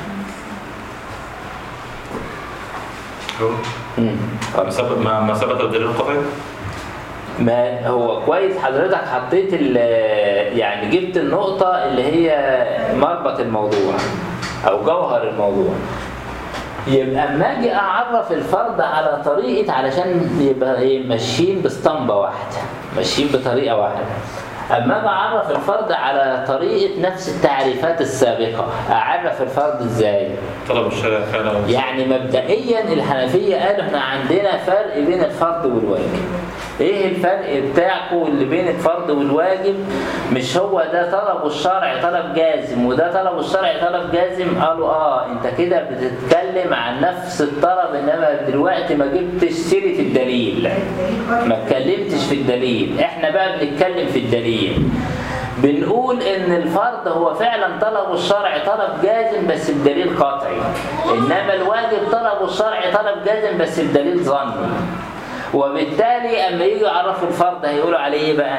مم. ما ثبت ما ما ثبت الدليل القطعي ما هو كويس حضرتك حطيت ال يعني جبت النقطة اللي هي مربط الموضوع أو جوهر الموضوع يبقى اما اجي اعرف الفرد على طريقه علشان يبقى ايه ماشيين باسطمبه واحده ماشيين بطريقه واحده اما اجي اعرف الفرد على طريقه نفس التعريفات السابقه اعرف الفرد ازاي طلب الشارع فعلا يعني مبدئيا الحنفيه قالوا احنا عندنا فرق بين الفرض والواجب ايه الفرق بتاعكم اللي بين الفرض والواجب مش هو ده طلب الشرع طلب جازم وده طلب الشرع طلب جازم قالوا اه انت كده بتتكلم عن نفس الطلب انما دلوقتي ما جبتش سيره الدليل ما اتكلمتش في الدليل احنا بقى بنتكلم في الدليل بنقول ان الفرض هو فعلا طلب الشرع طلب جازم بس بدليل قطعي انما الواجب طلب الشرع طلب جازم بس بدليل ظني وبالتالي اما يجوا يعرفوا الفرض هيقولوا عليه ايه بقى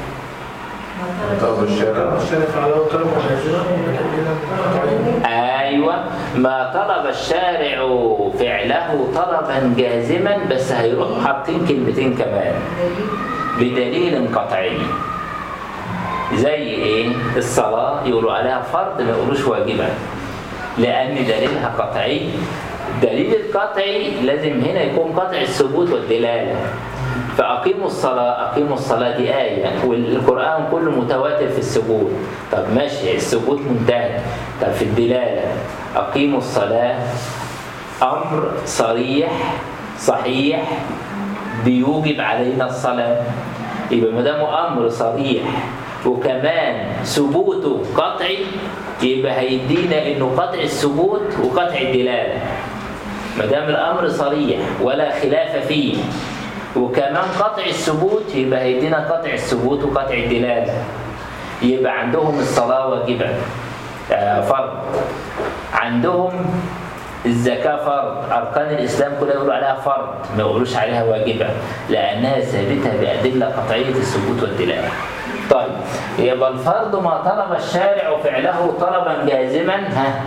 طب الشارع الشرف على طلب العزيمة ايوه ما طلب الشارع فعله طلبا جازما بس هيروح حاطين كلمتين كمان بدليل قطعي زي ايه الصلاه يقولوا عليها فرض ما يقولوش واجبا لان دليلها قطعي الدليل القطعي لازم هنا يكون قطع الثبوت والدلاله فأقيموا الصلاة أقيموا الصلاة دي آية والقرآن كله متواتر في الثبوت طب ماشي الثبوت منتهي طب في الدلالة أقيموا الصلاة أمر صريح صحيح بيوجب علينا الصلاة يبقى ما دام أمر صريح وكمان ثبوته قطعي يبقى هيدينا إنه قطع الثبوت وقطع الدلالة ما دام الأمر صريح ولا خلاف فيه وكمان قطع الثبوت يبقى هيدينا قطع الثبوت وقطع الدلاله يبقى عندهم الصلاه واجبه آه، فرض عندهم الزكاة فرض أركان الإسلام كلها يقولوا عليها فرض ما يقولوش عليها واجبة لأنها ثابتة بأدلة قطعية الثبوت والدلالة طيب يبقى الفرض ما طلب الشارع فعله طلبا جازما ها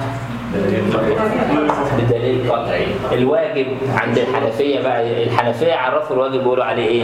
بدليل قطعي الواجب عند الحنفية بقى الحنفية عرفوا الواجب بيقولوا عليه ايه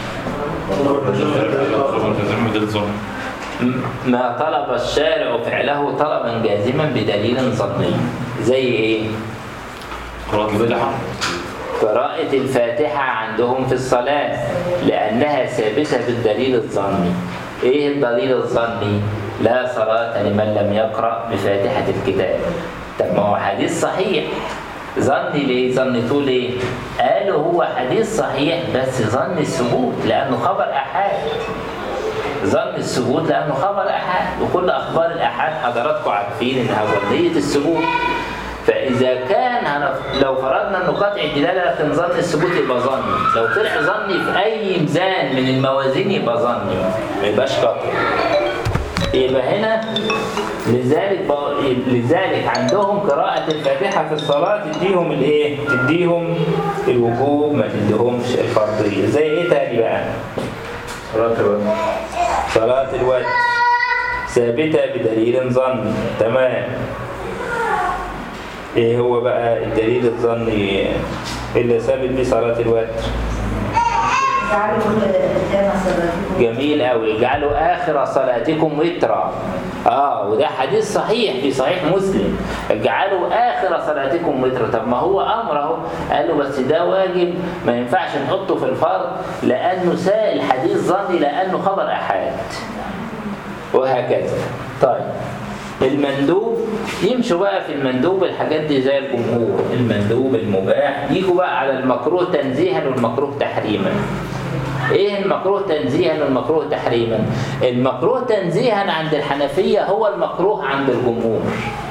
بدليل ظن ما طلب الشارع فعله طلبا جازما بدليل ظني زي ايه قراءة الفاتحة قراءة الفاتحة عندهم في الصلاة لأنها ثابتة بالدليل الظني إيه الدليل الظني؟ لا صلاة لمن لم يقرأ بفاتحة الكتاب طب ما هو حديث صحيح ظني ليه؟ ظنيتوه ليه؟ قالوا هو حديث صحيح بس ظن الثبوت لأنه خبر أحاد ظن الثبوت لأنه خبر أحاد وكل أخبار الأحاد حضراتكم عارفين إنها ظنية الثبوت فإذا كان هنف... لو فرضنا إنه قطع الدلالة لكن ظن الثبوت يبقى ظني لو طلع ظني في أي ميزان من الموازين يبقى ظني ما يبقاش قطع يبقى هنا لذلك ب... لذلك عندهم قراءة الفاتحة في الصلاة تديهم الإيه؟ تديهم الوجوب ما تديهمش الفرضية زي إيه تاني بقى؟ صلاة الوقت صلاة الوتر ثابتة بدليل ظني تمام ايه هو بقى الدليل الظني اللي ثابت بيه صلاة الوتر تعالوا قدام صلاتكم جميل قوي اجعلوا اخر صلاتكم وترا اه وده حديث صحيح في صحيح مسلم اجعلوا اخر صلاتكم وترا طب ما هو امر اهو قال له بس ده واجب ما ينفعش نحطه في الفرض لانه سائل حديث ظني لانه خبر احاد وهكذا طيب المندوب يمشوا بقى في المندوب الحاجات دي زي الجمهور المندوب المباح يجوا بقى على المكروه تنزيها والمكروه تحريما ايه المكروه تنزيها والمكروه تحريما المكروه تنزيها عند الحنفية هو المكروه عند الجمهور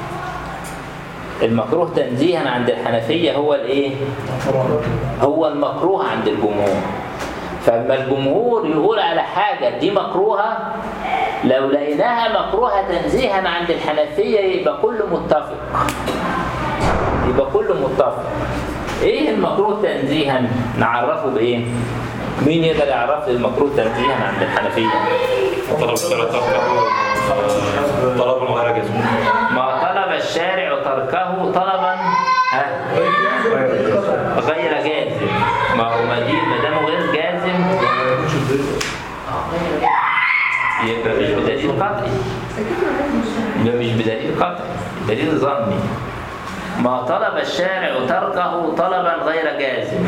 المكروه تنزيها عند الحنفية هو الايه هو المكروه عند الجمهور فاما الجمهور يقول على حاجة دي مكروهة لو لقيناها مكروهة تنزيها عند الحنفية يبقى كله متفق يبقى كله متفق ايه المكروه تنزيها نعرفه بايه مين يقدر يعرف لي المكروه تنزيها عند الحنفية طلب الشرع تركه آه، طلب غير جزم ما طلب الشارع تركه طلبا ها غير جازم ما هو ما دي ما دام غير جازم يبقى مش بدليل قطعي يبقى مش بدليل قطعي دليل ظني ما طلب الشارع تركه طلبا غير جازم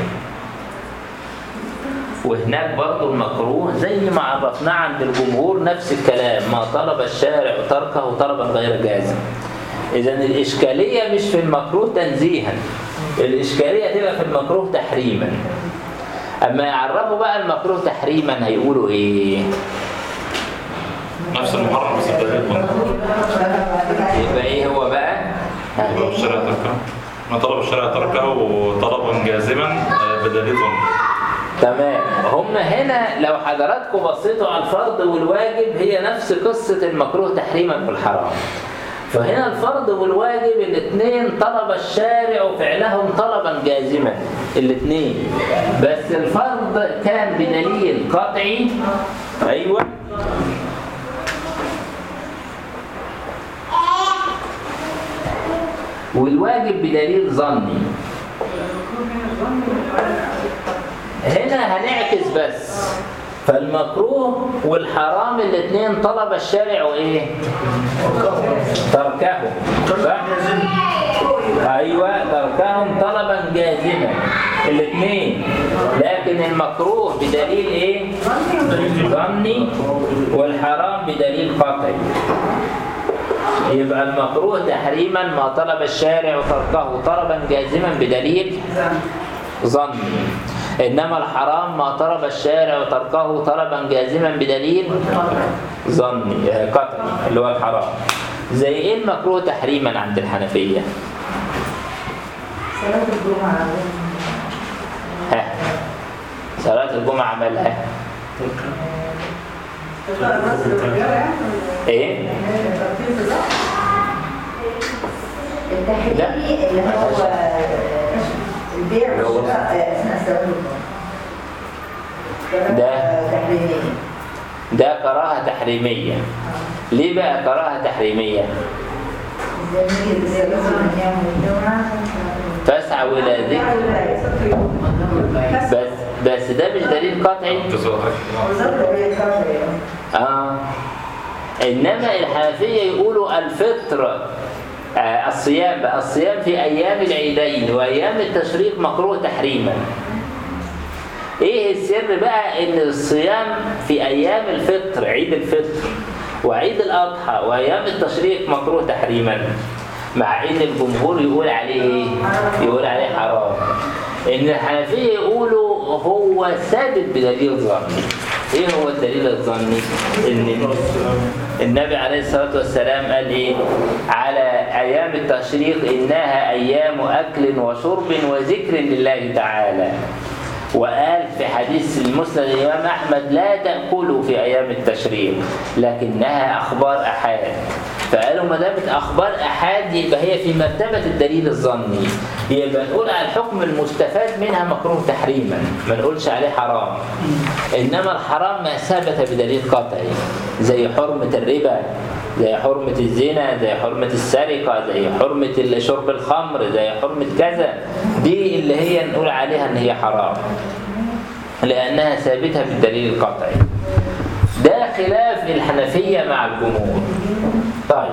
وهناك برضو المكروه زي ما عرفناه عند الجمهور نفس الكلام ما طلب الشارع تركه طلبا غير جازم إذا الإشكالية مش في المكروه تنزيها الإشكالية تبقى في المكروه تحريما أما يعرفوا بقى المكروه تحريما هيقولوا إيه نفس المحرم بس بدليل ظن يبقى إيه هو بقى ها؟ طلب الشرع تركه ما طلب الشرع تركه طلبا جازما آه، بدليل ظن تمام هم هنا لو حضراتكم بصيتوا على الفرض والواجب هي نفس قصة المكروه تحريما في الحرام فهنا الفرض والواجب الاثنين طلب الشارع فعلهم طلبا جازما الاثنين بس الفرض كان بدليل قطعي ايوه والواجب بدليل ظني هنا هنعكس بس فالمكروه والحرام الاثنين طلب الشارع ايه تركه صح؟ ايوه تركهم طلبا جازما الاثنين لكن المكروه بدليل ايه ظني والحرام بدليل قطعي يبقى المكروه تحريما ما طلب الشارع تركه طلبا جازما بدليل ظني إنما الحرام ما طلب الشارع تركه طلبا جازما بدليل ظني آه، قطعي اللي هو الحرام زي إيه المكروه تحريما عند الحنفية صلاة الجمعة ها صلاة الجمعة مالها إيه التحريمي اللي هو البيع والشراء أثناء صلاة الجمعة ده. تحريمي ده كراهة تحريمية ليه بقى كراهة تحريمية زي الصلاة من يوم الجمعة فاسعوا إلى ذكر بس بس ده مش دليل قطعي آه. إنما الحنفية يقولوا الفطر آه الصيام بقى الصيام في أيام العيدين وأيام التشريق مكروه تحريما إيه السر بقى إن الصيام في أيام الفطر عيد الفطر وعيد الأضحى وأيام التشريق مكروه تحريما مع إن الجمهور يقول عليه إيه؟ يقول عليه حرام إن الحنفية يقولوا هو ثابت بدليل ظني ايه هو الدليل الظني ان النبي عليه الصلاه والسلام قال ايه على ايام التشريق انها ايام اكل وشرب وذكر لله تعالى وقال في حديث المسند الامام احمد لا تاكلوا في ايام التشريق لكنها اخبار احاد فقالوا ما دامت اخبار احاد يبقى هي في مرتبه الدليل الظني يبقى نقول على الحكم المستفاد منها مكروه تحريما ما نقولش عليه حرام انما الحرام ما ثبت بدليل قطعي زي حرمه الربا زي حرمة الزنا زي حرمة السرقة زي حرمة شرب الخمر زي حرمة كذا دي اللي هي نقول عليها ان هي حرام لأنها ثابتة بالدليل القطعي ده خلاف الحنفية مع الجمهور طيب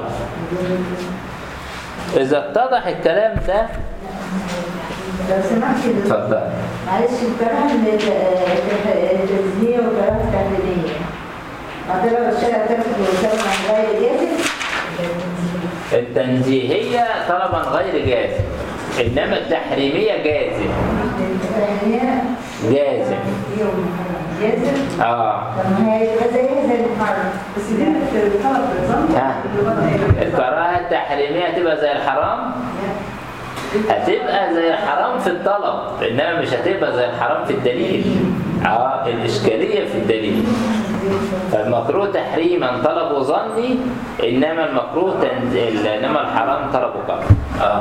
إذا اتضح الكلام ده لو سمحت اتفضل معلش الكراهة التزمية والكراهة التحليلية ما طلب الشارع ترك وسلم عن غير جازم التنزيهية طلبا غير جازم إنما التحريمية جازم جازم جازم آه طب ما هي يبقى زيها زي المحرم بس دي بتطلب بالظبط ها. الكراهة التحريمية هتبقى زي الحرام هتبقى زي الحرام في الطلب إنما مش هتبقى زي الحرام في الدليل اه الإشكالية في الدليل فالمكروه تحريما طلبه ظني إنما المكروه تنز... إنما الحرام طلبه قطعي اه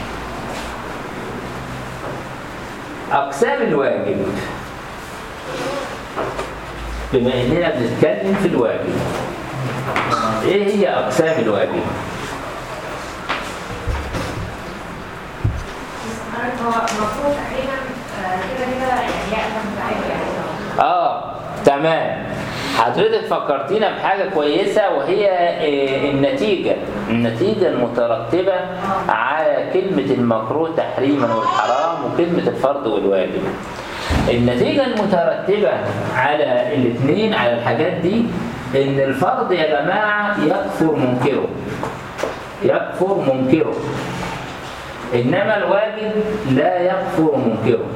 أقسام الواجب بما إننا بنتكلم في الواجب إيه هي أقسام الواجب؟ هو المفروض تقريبا آه، كده كده يعني يأثم بعيد يعني آه تمام حضرتك فكرتينا بحاجة كويسة وهي آه، النتيجة النتيجة المترتبة على كلمة المكروه تحريما والحرام وكلمة الفرض والواجب النتيجة المترتبة على الاثنين على الحاجات دي ان الفرض يا جماعة يكفر منكره يكفر منكره انما الواجب لا يكفر منكره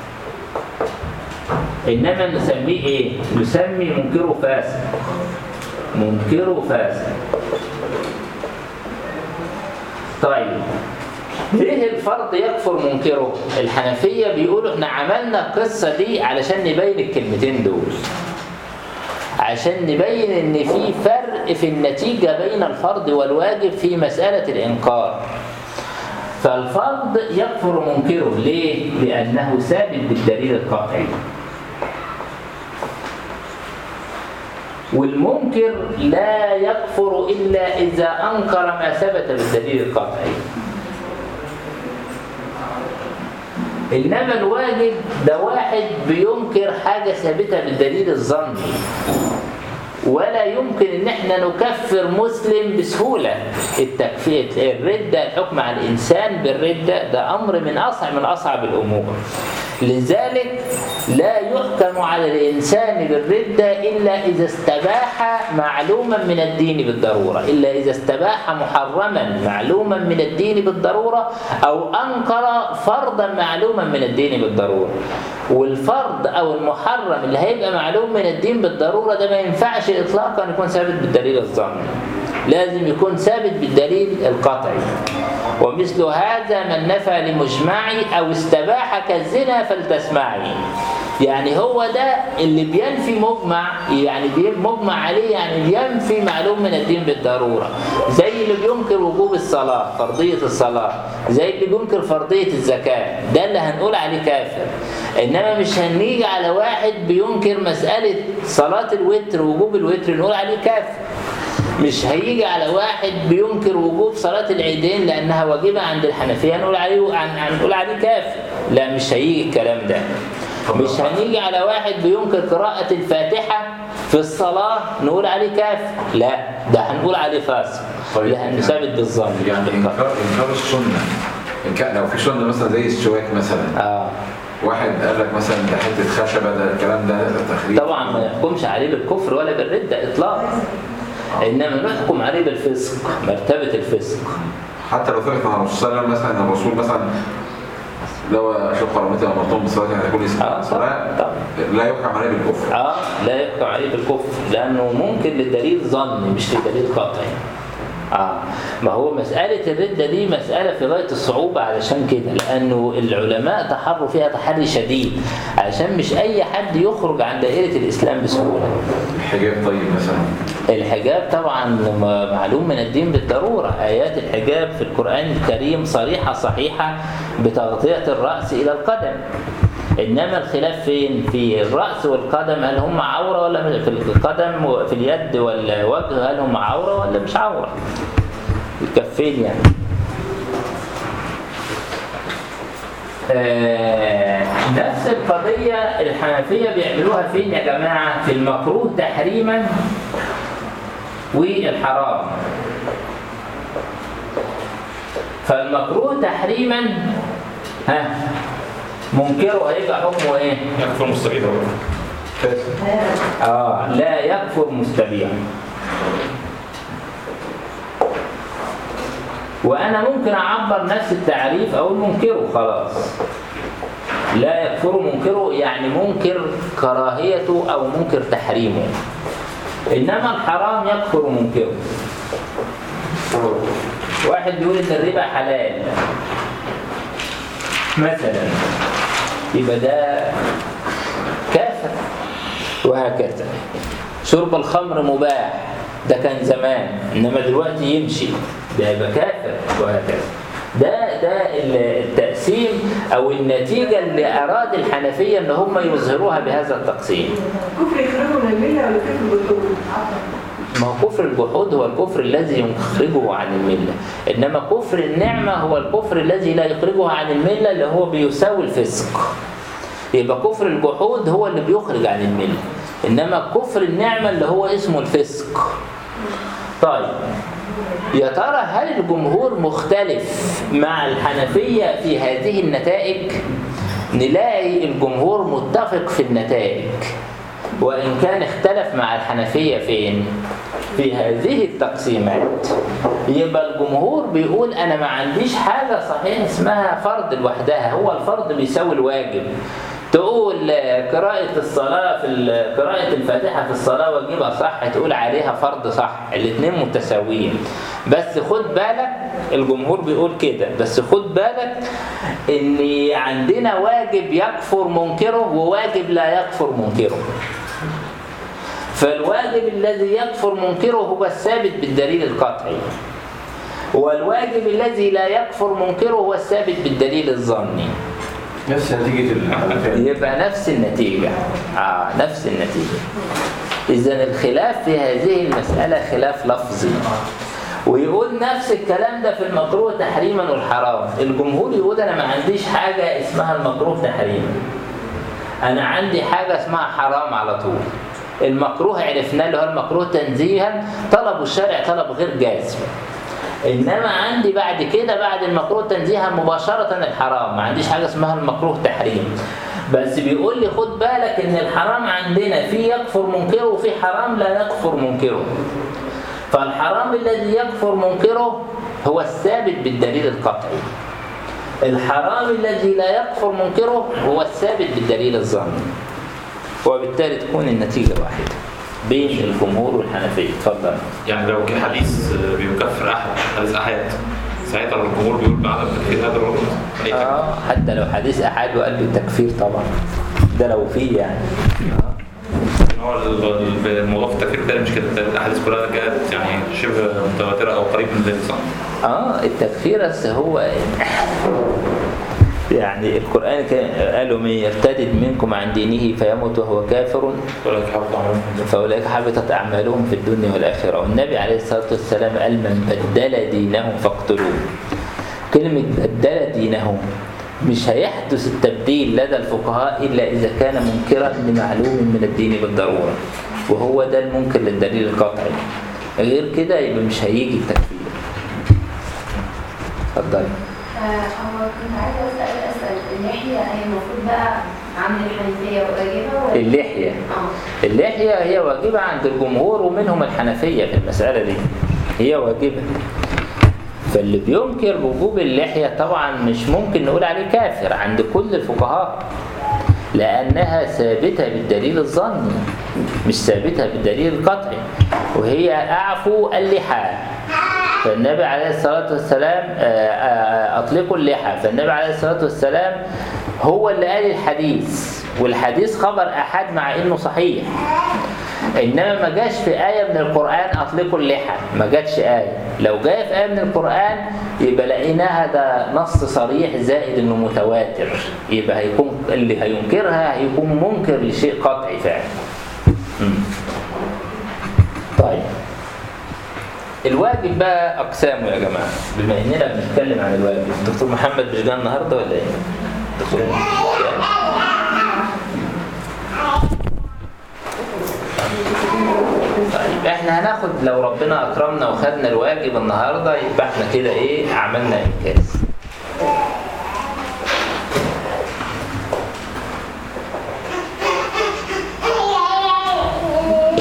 انما نسميه ايه نسمي منكره فاسد منكره فاسد طيب ليه الفرض يكفر منكره الحنفية بيقولوا احنا عملنا القصة دي علشان نبين الكلمتين دول عشان نبين ان في فرق في النتيجة بين الفرض والواجب في مسألة الإنكار فالفرض يكفر منكره ليه؟ لأنه ثابت بالدليل القطعي والمنكر لا يكفر إلا إذا أنكر ما ثبت بالدليل القطعي إنما الواجب ده واحد بينكر حاجة ثابتة بالدليل الظني ولا يمكن ان احنا نكفر مسلم بسهولة التكفير الردة الحكم على الانسان بالردة ده امر من اصعب من اصعب الامور لذلك لا يحكم على الانسان بالردة الا اذا استباح معلوما من الدين بالضرورة الا اذا استباح محرما معلوما من الدين بالضرورة او انكر فرضا معلوما من الدين بالضرورة والفرض او المحرم اللي هيبقى معلوم من الدين بالضرورة ده ما ينفعش اطلاقا يكون ثابت بالدليل الظني لازم يكون ثابت بالدليل القطعي ومثل هذا من نفى لمجمعي او استباح كالزنا فلتسمعي يعني هو ده اللي بينفي مجمع يعني بي- مجمع عليه يعني بينفي معلوم من الدين بالضرورة زي اللي بينكر وجوب الصلاة فرضية الصلاة زي اللي بينكر فرضية الزكاة ده اللي هنقول عليه كافر إنما مش هنيجي على واحد بينكر مسألة صلاة الوتر وجوب الوتر نقول عليه كافر مش هيجي على واحد بينكر وجوب صلاة العيدين لأنها واجبة عند الحنفية نقول عليه عن هنقول عليه كافر لا مش هيجي الكلام ده مش هنيجي على واحد بينكر قراءة الفاتحة في الصلاة نقول عليه كافر لا ده هنقول عليه فاسق لأنه ثابت بالظن يعني انكار انكار السنه إن كان لو في سنه مثلا زي السواك مثلا آه. واحد قال لك مثلا ده حته خشبه ده الكلام ده تخريب طبعا ما يحكمش عليه بالكفر ولا بالردة إطلاقا إنما نحكم عليه بالفسق مرتبة الفسق حتى لو ثبت عن الرسول صلى الله عليه وسلم مثلا ان الرسول مثلا لو اشق رميته امرتهم بالصلاه يعني يكون اسم آه، صلاه طبعا. لا يحكم عليه بالكفر اه لا يحكم عليه بالكفر لانه ممكن للدليل ظني مش لدليل قطعي اه ما هو مسألة الردة دي مسألة في غاية الصعوبة علشان كده لأنه العلماء تحروا فيها تحري شديد علشان مش أي حد يخرج عن دائرة الإسلام بسهولة الحجاب طيب مثلا الحجاب طبعا م- معلوم من الدين بالضرورة آيات الحجاب في القرآن الكريم صريحة صحيحة بتغطية الرأس إلى القدم إنما الخلاف فين؟ في الرأس والقدم هل هم عورة ولا مش- في القدم وفي اليد والوجه هل هم عورة ولا مش عورة؟ الكفين يعني آه، نفس القضية الحنفية بيعملوها فين يا جماعة؟ في المكروه تحريما والحرام فالمكروه تحريما ها منكره هيبقى حكمه ايه؟ يكفر مستبيح اه لا يكفر مستبيعا وأنا ممكن أعبر نفس التعريف أقول منكره خلاص لا يكفر منكره يعني منكر كراهيته أو منكر تحريمه إنما الحرام يكفر منكره واحد بيقول إن الربا حلال مثلا يبقى ده كافر وهكذا شرب الخمر مباح ده كان زمان إنما دلوقتي يمشي ده يبقى كافر وهكذا ده ده التقسيم او النتيجه اللي اراد الحنفيه ان هم يظهروها بهذا التقسيم. كفر يخرجه من المله ولا كفر بالطول؟ ما هو كفر الجحود هو الكفر الذي يخرجه عن المله، انما كفر النعمه هو الكفر الذي لا يخرجه عن المله اللي هو بيساوي الفسق. يبقى كفر الجحود هو اللي بيخرج عن المله، انما كفر النعمه اللي هو اسمه الفسق. طيب يا ترى هل الجمهور مختلف مع الحنفية في هذه النتائج؟ نلاقي الجمهور متفق في النتائج وإن كان اختلف مع الحنفية فين؟ في هذه التقسيمات يبقى الجمهور بيقول أنا ما عنديش حاجة صحيح اسمها فرض لوحدها هو الفرض بيساوي الواجب تقول قراءة الصلاة في ال- قراءة الفاتحة في الصلاة واجبها صح تقول عليها فرض صح الاثنين متساويين بس خد بالك الجمهور بيقول كده بس خد بالك ان عندنا واجب يكفر منكره وواجب لا يكفر منكره فالواجب الذي يكفر منكره هو الثابت بالدليل القطعي والواجب الذي لا يكفر منكره هو الثابت بالدليل الظني نفس نتيجة الحنفية يبقى نفس النتيجة آه نفس النتيجة إذا الخلاف في هذه المسألة خلاف لفظي ويقول نفس الكلام ده في المكروه تحريما والحرام الجمهور يقول أنا ما عنديش حاجة اسمها المكروه تحريما أنا عندي حاجة اسمها حرام على طول المكروه عرفناه اللي هو المكروه تنزيها طلب الشارع طلب غير جازم انما عندي بعد كده بعد المكروه تنزيها مباشره الحرام ما عنديش حاجه اسمها المكروه تحريم بس بيقول لي خد بالك ان الحرام عندنا في يكفر منكره وفي حرام لا يكفر منكره فالحرام الذي يكفر منكره هو الثابت بالدليل القطعي الحرام الذي لا يكفر منكره هو الثابت بالدليل الظني وبالتالي تكون النتيجه واحده بين الجمهور والحنفيه اتفضل يعني لو جه حديث بيكفر احد حديث احاد ساعتها الجمهور بيقول بعدم تكفير هذا الرجل اي حاجه اه حتى لو حديث احاد وقال بالتكفير طبعا ده لو فيه يعني آه. هو ال- ال- الموضوع في التكفير ده مش كده الاحاديث كلها جاءت يعني شبه متواتره او قريب من ذلك صح؟ اه التكفير بس هو يعني القرآن كان قالوا من يرتد منكم عن دينه فيموت وهو كافر ولا تحاول تعملون فأولئك حبطت أعمالهم في الدنيا والآخرة والنبي عليه الصلاة والسلام قال من بدل دينه فاقتلوه كلمة بدل دينه مش هيحدث التبديل لدى الفقهاء إلا إذا كان منكرا لمعلوم من الدين بالضرورة وهو ده المنكر للدليل القطعي غير كده يبقى مش هيجي التكفير اتفضلي هو كنت عايزه اسال اسال اللحيه هي المفروض بقى عند الحنفيه واجبه ولا اللحية اه اللحية هي واجبة عند الجمهور ومنهم الحنفية في المسألة دي هي واجبة فاللي بينكر وجوب اللحية طبعا مش ممكن نقول عليه كافر عند كل الفقهاء لأنها ثابتة بالدليل الظني مش ثابتة بالدليل القطعي وهي أعفو اللحى فالنبي عليه الصلاة والسلام آه، آه، أطلقوا اللحى فالنبي عليه الصلاة والسلام هو اللي قال الحديث والحديث خبر أحد مع إنه صحيح إنما ما جاش في آية من القرآن أطلقوا اللحى ما جاتش آية لو جاء في آية من القرآن يبقى لقيناها ده نص صريح زائد إنه متواتر يبقى هيكون اللي هينكرها هيكون منكر لشيء قطعي فعلا مم. طيب الواجب بقى أقسامه يا جماعة بما إننا بنتكلم عن الواجب دكتور محمد مش جاي النهاردة ولا إيه؟ دكتور محمد طيب احنا هناخد لو ربنا اكرمنا وخدنا الواجب النهارده يبقى احنا كده ايه عملنا انجاز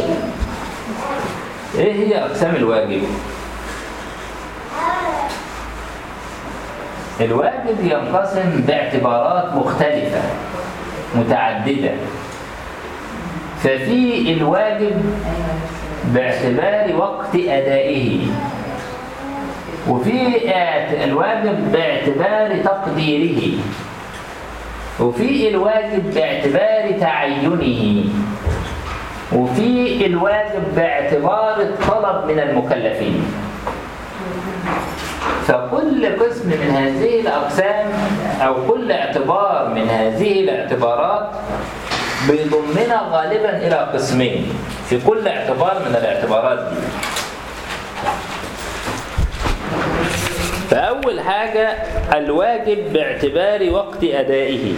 ايه هي اقسام الواجب الواجب ينقسم باعتبارات مختلفة متعددة ففي الواجب باعتبار وقت أدائه وفي اعت- الواجب باعتبار تقديره وفي الواجب باعتبار تعينه وفي الواجب باعتبار الطلب من المكلفين فكل قسم من هذه الأقسام أو كل اعتبار من هذه الاعتبارات بيضمنا غالبا إلى قسمين في كل اعتبار من الاعتبارات دي فأول حاجة الواجب باعتبار وقت أدائه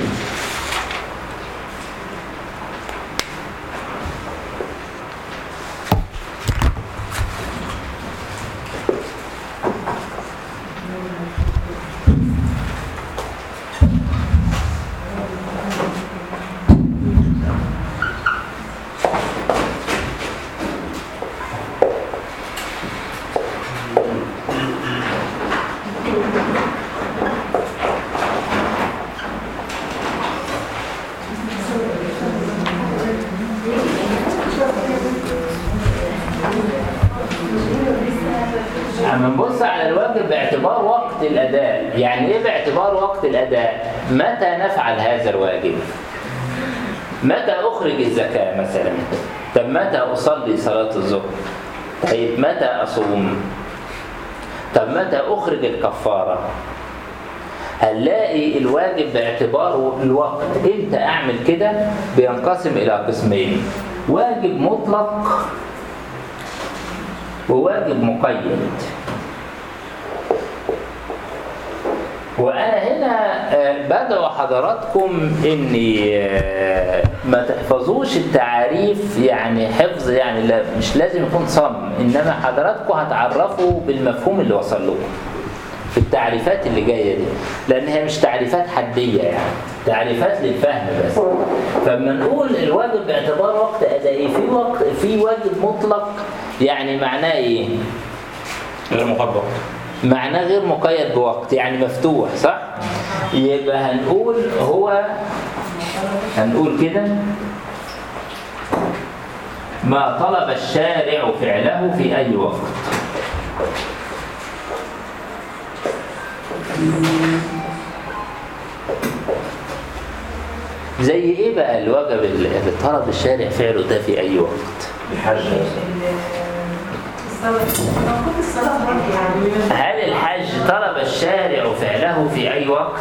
اما نبص على الواجب باعتبار وقت الاداء يعني ايه باعتبار وقت الاداء متى نفعل هذا الواجب متى اخرج الزكاه مثلا طب متى اصلي صلاه الظهر طيب متى اصوم طب متى اخرج الكفاره هنلاقي الواجب باعتبار الوقت امتى اعمل كده بينقسم الى قسمين واجب مطلق وواجب مقيد وأنا هنا آه، بدعو حضراتكم إني آه، ما تحفظوش التعاريف يعني حفظ يعني لا مش لازم يكون صم إنما حضراتكم هتعرفوا بالمفهوم اللي وصل لكم في التعريفات اللي جاية دي لأن هي مش تعريفات حدية يعني تعريفات للفهم بس فلما نقول الواجب باعتبار وقت أدائي في وقت في واجب مطلق يعني معناه إيه؟ غير مقدر معناه غير مقيد بوقت يعني مفتوح صح؟ يبقى هنقول هو هنقول كده ما طلب الشارع فعله في أي وقت زي ايه بقى الواجب اللي طلب الشارع فعله ده في اي وقت الحج موجود الصلاة برضه يعني هل الحج طلب الشارع فعله في اي وقت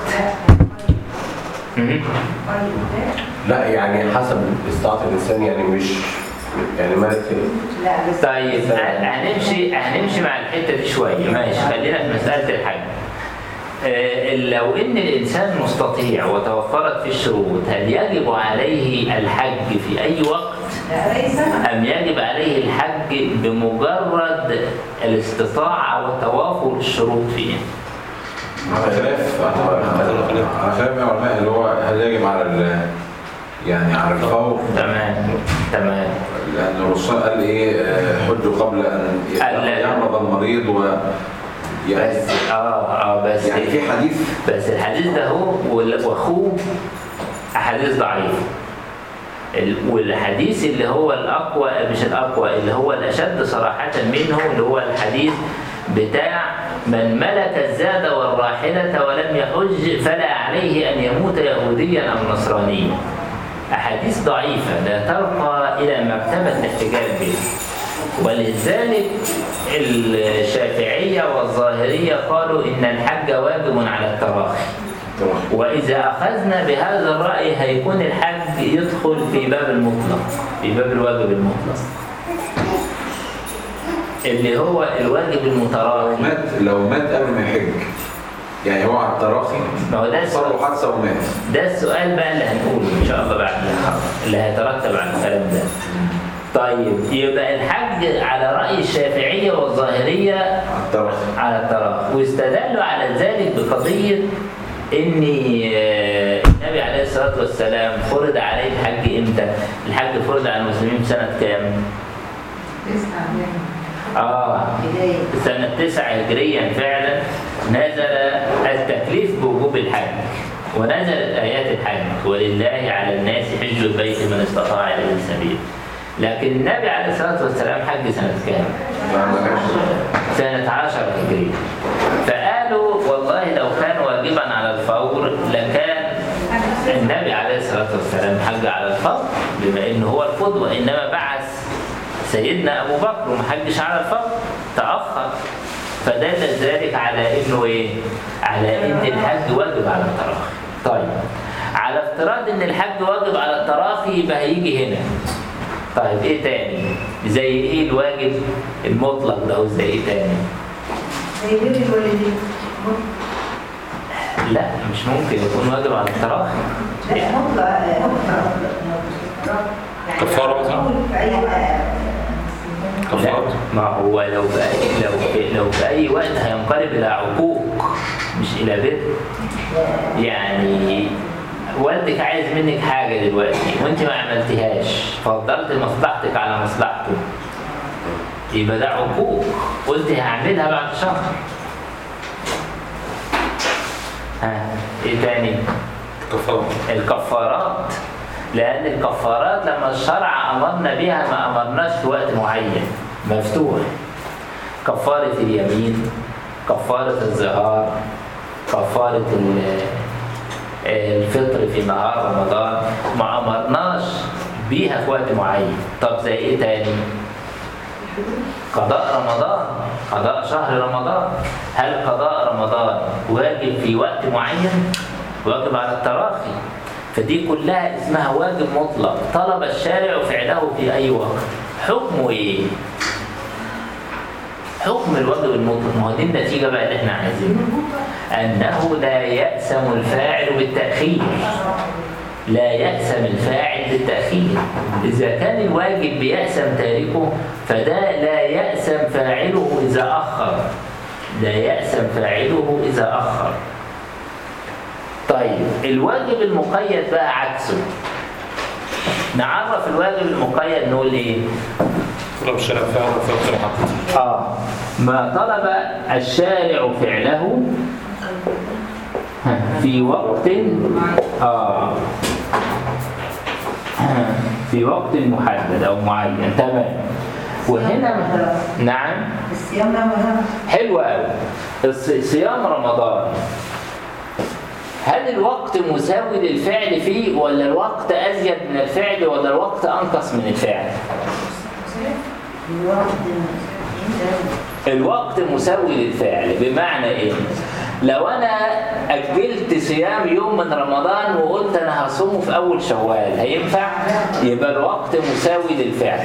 مهم. لا يعني حسب استطاعة الإنسان يعني مش يعني ملك لا بس طيب هن- هنمشي هنمشي مع الحته دي شويه ماشي خلينا في مساله الحج آه، لو ان الانسان مستطيع وتوفرت في الشروط هل يجب عليه الحج في اي وقت لا ليس ام يجب عليه الحج بمجرد الاستطاعه وتوافر الشروط فيه على خلاف على خلاف من العلماء اللي هو هل يجب على ال يعني على الفور تمام تمام لأن الرسول قال إيه آه، حجوا قبل أن قال لا. يمرض المريض و يعني بس اه اه بس يعني في حديث بس الحديث ده هو وال- واخوه احاديث ضعيفه ال- والحديث اللي هو الاقوى مش الاقوى اللي هو الاشد صراحه منه اللي هو الحديث بتاع من ملك الزاد والراحله ولم يحج فلا عليه ان يموت يهوديا او نصرانيا احاديث ضعيفه لا ترقى الى مرتبه الاحتجاج بها ولذلك الشافعيه والظاهريه قالوا ان الحج واجب على التراخي وإذا أخذنا بهذا الرأي هيكون الحج يدخل في باب المطلق في باب الواجب المطلق اللي هو الواجب لو المتراخي مات لو مات قبل ما يحج يعني هو على التراخي ما هو ده صار له السؤال حادثة ومات ده السؤال بقى اللي هنقوله إن شاء الله بعد الحرب اللي هيترتب على الكلام ده طيب يبقى الحج على رأي الشافعية والظاهرية على التراخي على التراخي واستدلوا على ذلك بقضية ان آه، النبي عليه الصلاة والسلام فرض عليه الحج امتى؟ الحج فرض على المسلمين سنة كام؟ اه بداية سنة تسعة هجريا فعلا نزل التكليف بوجوب الحج ونزلت آيات الحج ولله على الناس حج البيت من استطاع إليه سبيل لكن النبي عليه الصلاة والسلام حج سنة كام؟ ما ما كانش سنة عشر هجرية فقالوا والله لو كان واجبا على الفور لكان النبي عليه الصلاة والسلام حج على الفور بما انه هو القدوة انما بعث سيدنا ابو بكر وما حجش على الفور تأخر فدل ذلك على انه ايه؟ على ان الحج واجب على التراخي طيب على افتراض ان الحج واجب على التراخي يبقى هيجي هنا طيب ايه تاني؟ زي ايه الواجب المطلق ده زي ايه تاني؟ زي بيت الوالدين لا مش ممكن يكون واجب على التراخي لا مطلق مطلق كفارة مثلا؟ في أي وقت لا كفارة ما هو لو بأي لو في لو في أي وقت هينقلب إلى عقوق مش إلى بر يعني والدك عايز منك حاجة دلوقتي وأنت ما عملتهاش فضلت مصلحتك على مصلحته يبقى ده عقوق قلت هعملها بعد شهر ها ايه تاني؟ كفارة الكفارات لأن الكفارات لما الشرع أمرنا بها ما أمرناش في وقت معين مفتوح كفارة اليمين كفارة الزهار كفارة ال- الفطر في نهار رمضان ما أمرناش بيها في وقت معين طب زي إيه تاني؟ قضاء رمضان قضاء شهر رمضان هل قضاء رمضان واجب في وقت معين واجب على التراخي فدي كلها اسمها واجب مطلق طلب الشارع فعله في اي وقت حكمه ايه حكم الواجب المطلق ما هو دي النتيجه بقى اللي احنا عايزينها انه لا يأسم الفاعل بالتأخير لا يأسم الفاعل بالتأخير إذا كان الواجب بيأسم تاركه فده لا يأسم فاعله إذا أخر لا يأسم فاعله إذا أخر طيب الواجب المقيد بقى عكسه نعرف الواجب المقيد نقول ايه طلب الشارع فعلا وفي حقيقي اه ما طلب الشارع فعله في وقت اه في وقت محدد او معين تمام وهنا نعم الصيام ده مهم حلو قوي الص- صيام رمضان هل الوقت مساوي للفعل فيه ولا الوقت ازيد من الفعل ولا الوقت انقص من الفعل الوقت الوقت مساوي للفعل بمعنى ايه لو انا اجلت صيام يوم من رمضان وقلت انا هصومه في اول شوال هينفع يبقى الوقت مساوي للفعل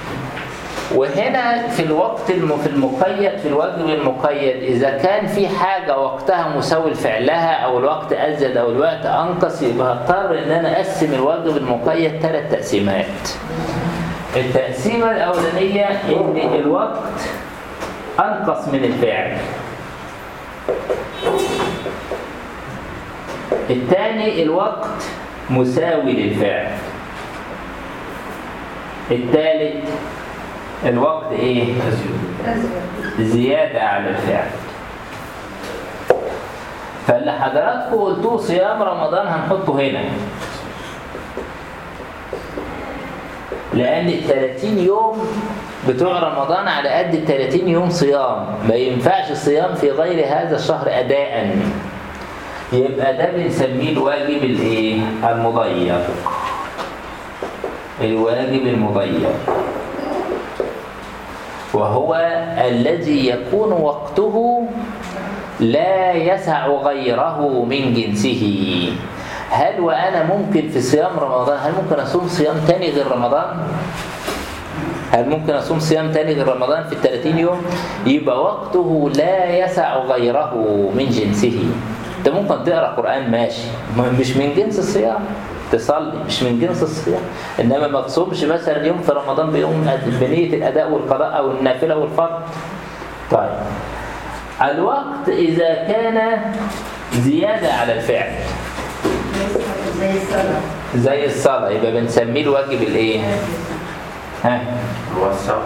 وهنا في الوقت الم- في المقيد في الواجب المقيد اذا كان في حاجه وقتها مساوي لفعلها او الوقت ازيد او الوقت انقص يبقى هضطر ان انا اقسم الواجب المقيد ثلاث تقسيمات التقسيمه الاولانيه ان الوقت انقص من الفعل الثاني الوقت مساوي للفعل الثالث الوقت ايه زيادة على الفعل فاللي حضراتكم قلتوه صيام رمضان هنحطه هنا لأن ال 30 يوم بتوع رمضان على قد ال 30 يوم صيام ما ينفعش الصيام في غير هذا الشهر أداء يبقى ده بنسميه الواجب الايه المضيق الواجب المضيق وهو الذي يكون وقته لا يسع غيره من جنسه هل وأنا ممكن في صيام رمضان هل ممكن أصوم صيام تاني غير رمضان؟ هل ممكن أصوم صيام تاني غير رمضان في الثلاثين يوم؟ يبقى وقته لا يسع غيره من جنسه أنت ممكن تقرأ قرآن ماشي م- مش من جنس الصيام تصلي مش من جنس الصيام إنما ما تصومش مثلا يوم في رمضان بيوم بنية الأداء والقضاء أو النافلة والفرض طيب الوقت إذا كان زيادة على الفعل زي الصلاة زي الصلاة يبقى بنسميه الواجب الإيه؟ ها هو السبب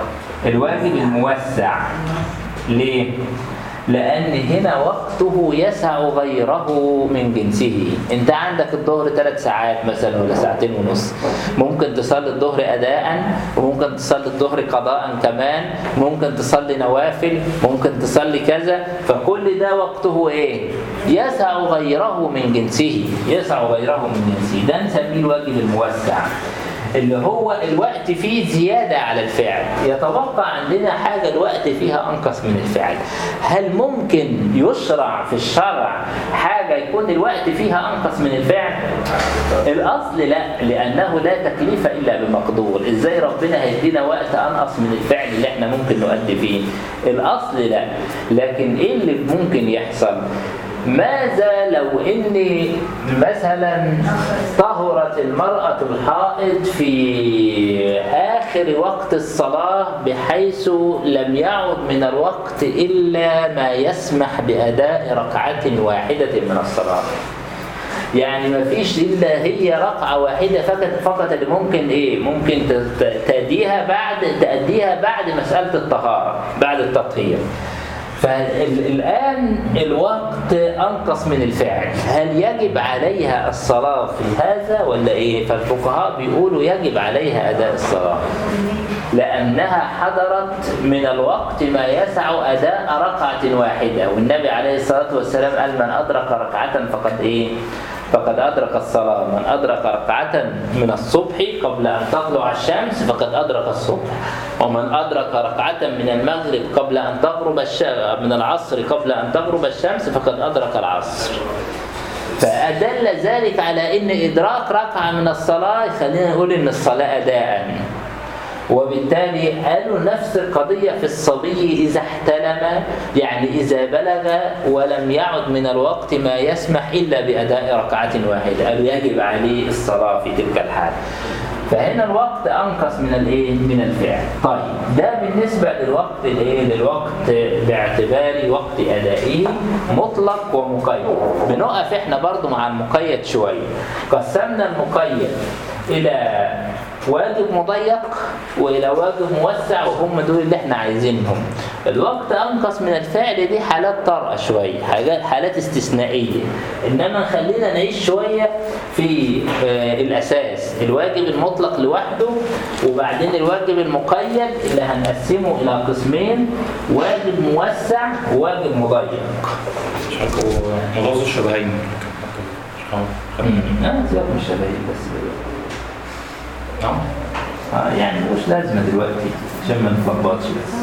الواجب الموسع ليه؟ لأن هنا وقته يسع غيره من جنسه أنت عندك الظهر ثلاث ساعات مثلا ولا ساعتين ونص ممكن تصلي الظهر أداء وممكن تصلي الظهر قضاء كمان ممكن تصلي نوافل ممكن تصلي كذا فكل ده وقته إيه؟ يسع غيره من جنسه يسع غيره من جنسه ده نسميه الواجب الموسع اللي هو الوقت فيه زيادة على الفعل يتوقع عندنا حاجة الوقت فيها أنقص من الفعل هل ممكن يشرع في الشرع حاجة يكون الوقت فيها أنقص من الفعل الأصل لا لأنه لا تكليف إلا بمقدور إزاي ربنا هيدينا وقت أنقص من الفعل اللي احنا ممكن نؤدي فيه الأصل لا لكن إيه اللي ممكن يحصل ماذا لو اني مثلا طهرت المرأة الحائض في آخر وقت الصلاة بحيث لم يعد من الوقت إلا ما يسمح بأداء ركعة واحدة من الصلاة يعني ما فيش إلا هي ركعة واحدة فقط فقط اللي ممكن إيه ممكن ت- تأديها بعد تأديها بعد مسألة الطهارة بعد التطهير فالآن الوقت أنقص من الفعل هل يجب عليها الصلاة في هذا ولا إيه فالفقهاء بيقولوا يجب عليها أداء الصلاة لأنها حضرت من الوقت ما يسع أداء ركعة واحدة والنبي عليه الصلاة والسلام قال من أدرك ركعة فقد إيه فقد أدرك الصلاة من أدرك ركعة من الصبح قبل أن تطلع الشمس فقد أدرك الصبح ومن أدرك ركعة من المغرب قبل أن تغرب الشمس من العصر قبل أن تغرب الشمس فقد أدرك العصر فأدل ذلك على أن إدراك ركعة من الصلاة خلينا نقول أن الصلاة أداءً وبالتالي قالوا نفس القضية في الصبي إذا احتلم يعني إذا بلغ ولم يعد من الوقت ما يسمح إلا بأداء ركعة واحدة قالوا يجب عليه الصلاة في تلك الحال فهنا الوقت أنقص من الإيه؟ من الفعل. طيب ده بالنسبة للوقت الإيه؟ للوقت باعتبار وقت أدائه مطلق ومقيد. بنقف إحنا برضو مع المقيد شوية. قسمنا المقيد إلى واجب مضيق والى واجب موسع وهم دول اللي احنا عايزينهم الوقت انقص من الفعل دي حالات طارئه شويه حاجات حالات استثنائيه انما خلينا نعيش شويه في آه، الاساس الواجب المطلق لوحده وبعدين الواجب المقيد اللي هنقسمه الى قسمين واجب موسع وواجب مضيق مش عارف هو ملحوظ الشبهين مش عارف. انا سيبك من الشبهين بس اه آه، يعني مش لازمه دلوقتي عشان ما نتلخبطش بس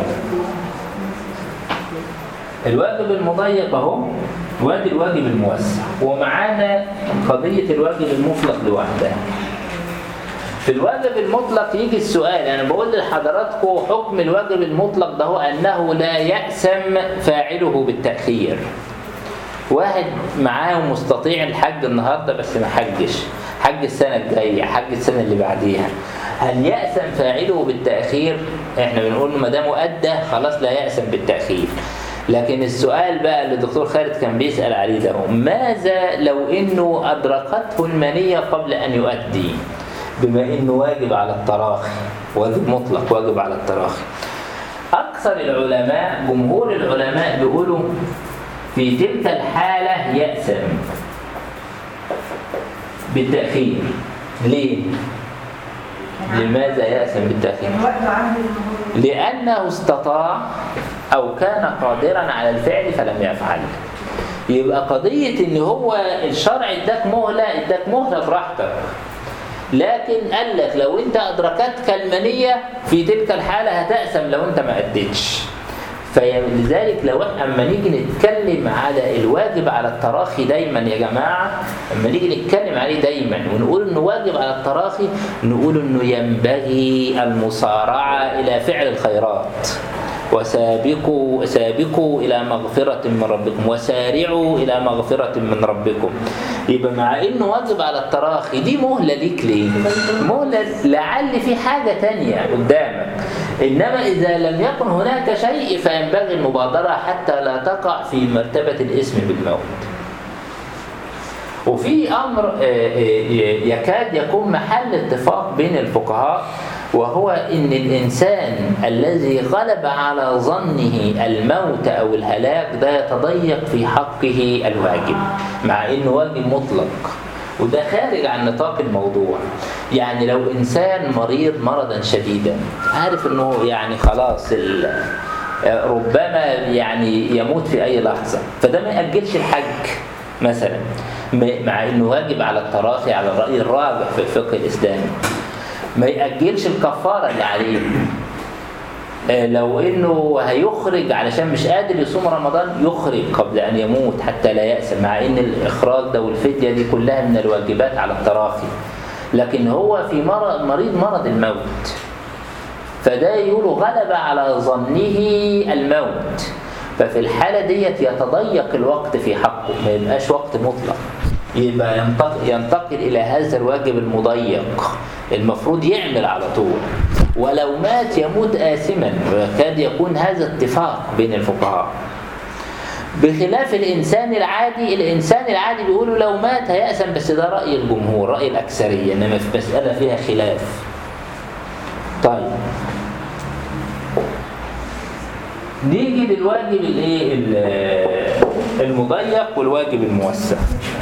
الواجب المضيق اهو وادي الواجب الموسع ومعانا قضيه الواجب المطلق لوحدها في الواجب المطلق يجي السؤال انا بقول لحضراتكم حكم الواجب المطلق ده هو انه لا يأسم فاعله بالتأخير واحد معاه مستطيع الحج النهارده بس ما حجش حج السنه الجايه حج السنه اللي بعديها هل يأسم فاعله بالتأخير؟ احنا بنقول ما دام أدى خلاص لا يأسم بالتأخير. لكن السؤال بقى اللي الدكتور خالد كان بيسأل عليه ده هو، ماذا لو انه أدركته المنية قبل أن يؤدي؟ بما انه واجب على التراخي، واجب مطلق واجب على التراخي. أكثر العلماء جمهور العلماء بيقولوا في تلك الحالة يأسم بالتأخير ليه؟ لماذا يأسم بالتأخير؟ يعني وقت عنده لأنه استطاع أو كان قادرا على الفعل فلم يفعل يبقى قضية إن هو الشرع اداك مهلة اداك مهلة براحتك لكن قال لك لو أنت أدركتك المنية في تلك الحالة هتأسم لو أنت ما أديتش فلذلك لو احنا اما نيجي نتكلم على الواجب على التراخي دايما يا جماعه اما نيجي نتكلم عليه دايما ونقول انه واجب على التراخي نقول انه ينبغي المصارعه الى فعل الخيرات وسابقوا سابقوا الى مغفره من ربكم وسارعوا الى مغفره من ربكم يبقى مع انه واجب على التراخي دي مهله ليك ليه مهله لعل في حاجه تانية قدامك انما اذا لم يكن هناك شيء فينبغي المبادره حتى لا تقع في مرتبه الاسم بالموت وفي امر آه، آه، يكاد يكون محل اتفاق بين الفقهاء وهو ان الانسان الذي غلب على ظنه الموت او الهلاك ده يتضيق في حقه الواجب مع انه واجب مطلق وده خارج عن نطاق الموضوع يعني لو انسان مريض مرضا شديدا عارف انه يعني خلاص ال- ربما يعني يموت في اي لحظه فده ما ياجلش الحج مثلا م- مع انه واجب على التراخي على الراي الراجح في الفقه الاسلامي ما ياجلش الكفاره اللي عليه آه، لو انه هيخرج علشان مش قادر يصوم رمضان يخرج قبل ان يموت حتى لا يأسم مع ان الاخراج ده والفديه دي كلها من الواجبات على التراخي لكن هو في مرض مريض مرض الموت فده يقول غلب على ظنه الموت ففي الحالة ديت يتضيق الوقت في حقه ما يبقاش وقت مطلق يبقى ينتقل, ينتقل إلى هذا الواجب المضيق المفروض يعمل على طول ولو مات يموت آثما وكاد يكون هذا اتفاق بين الفقهاء بخلاف الإنسان العادي الإنسان العادي بيقولوا لو مات هيأثم بس ده رأي الجمهور رأي الأكثرية إنما في مسألة فيها خلاف طيب نيجي للواجب الايه ال- المضيق والواجب الموسع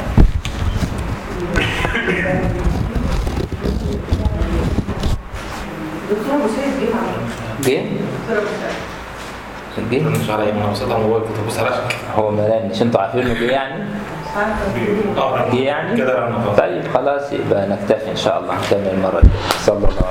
دكتور ابو سيد جه معايا جه دكتور ابو سيد جه مش على انا وصلت على الموبايل كنت ببص على شك هو ما رنش انتوا عارفين انه جه يعني اه جه يعني كده رن خلاص طيب خلاص يبقى نكتفي ان شاء الله نكمل المره الجايه صلى الله عليه وسلم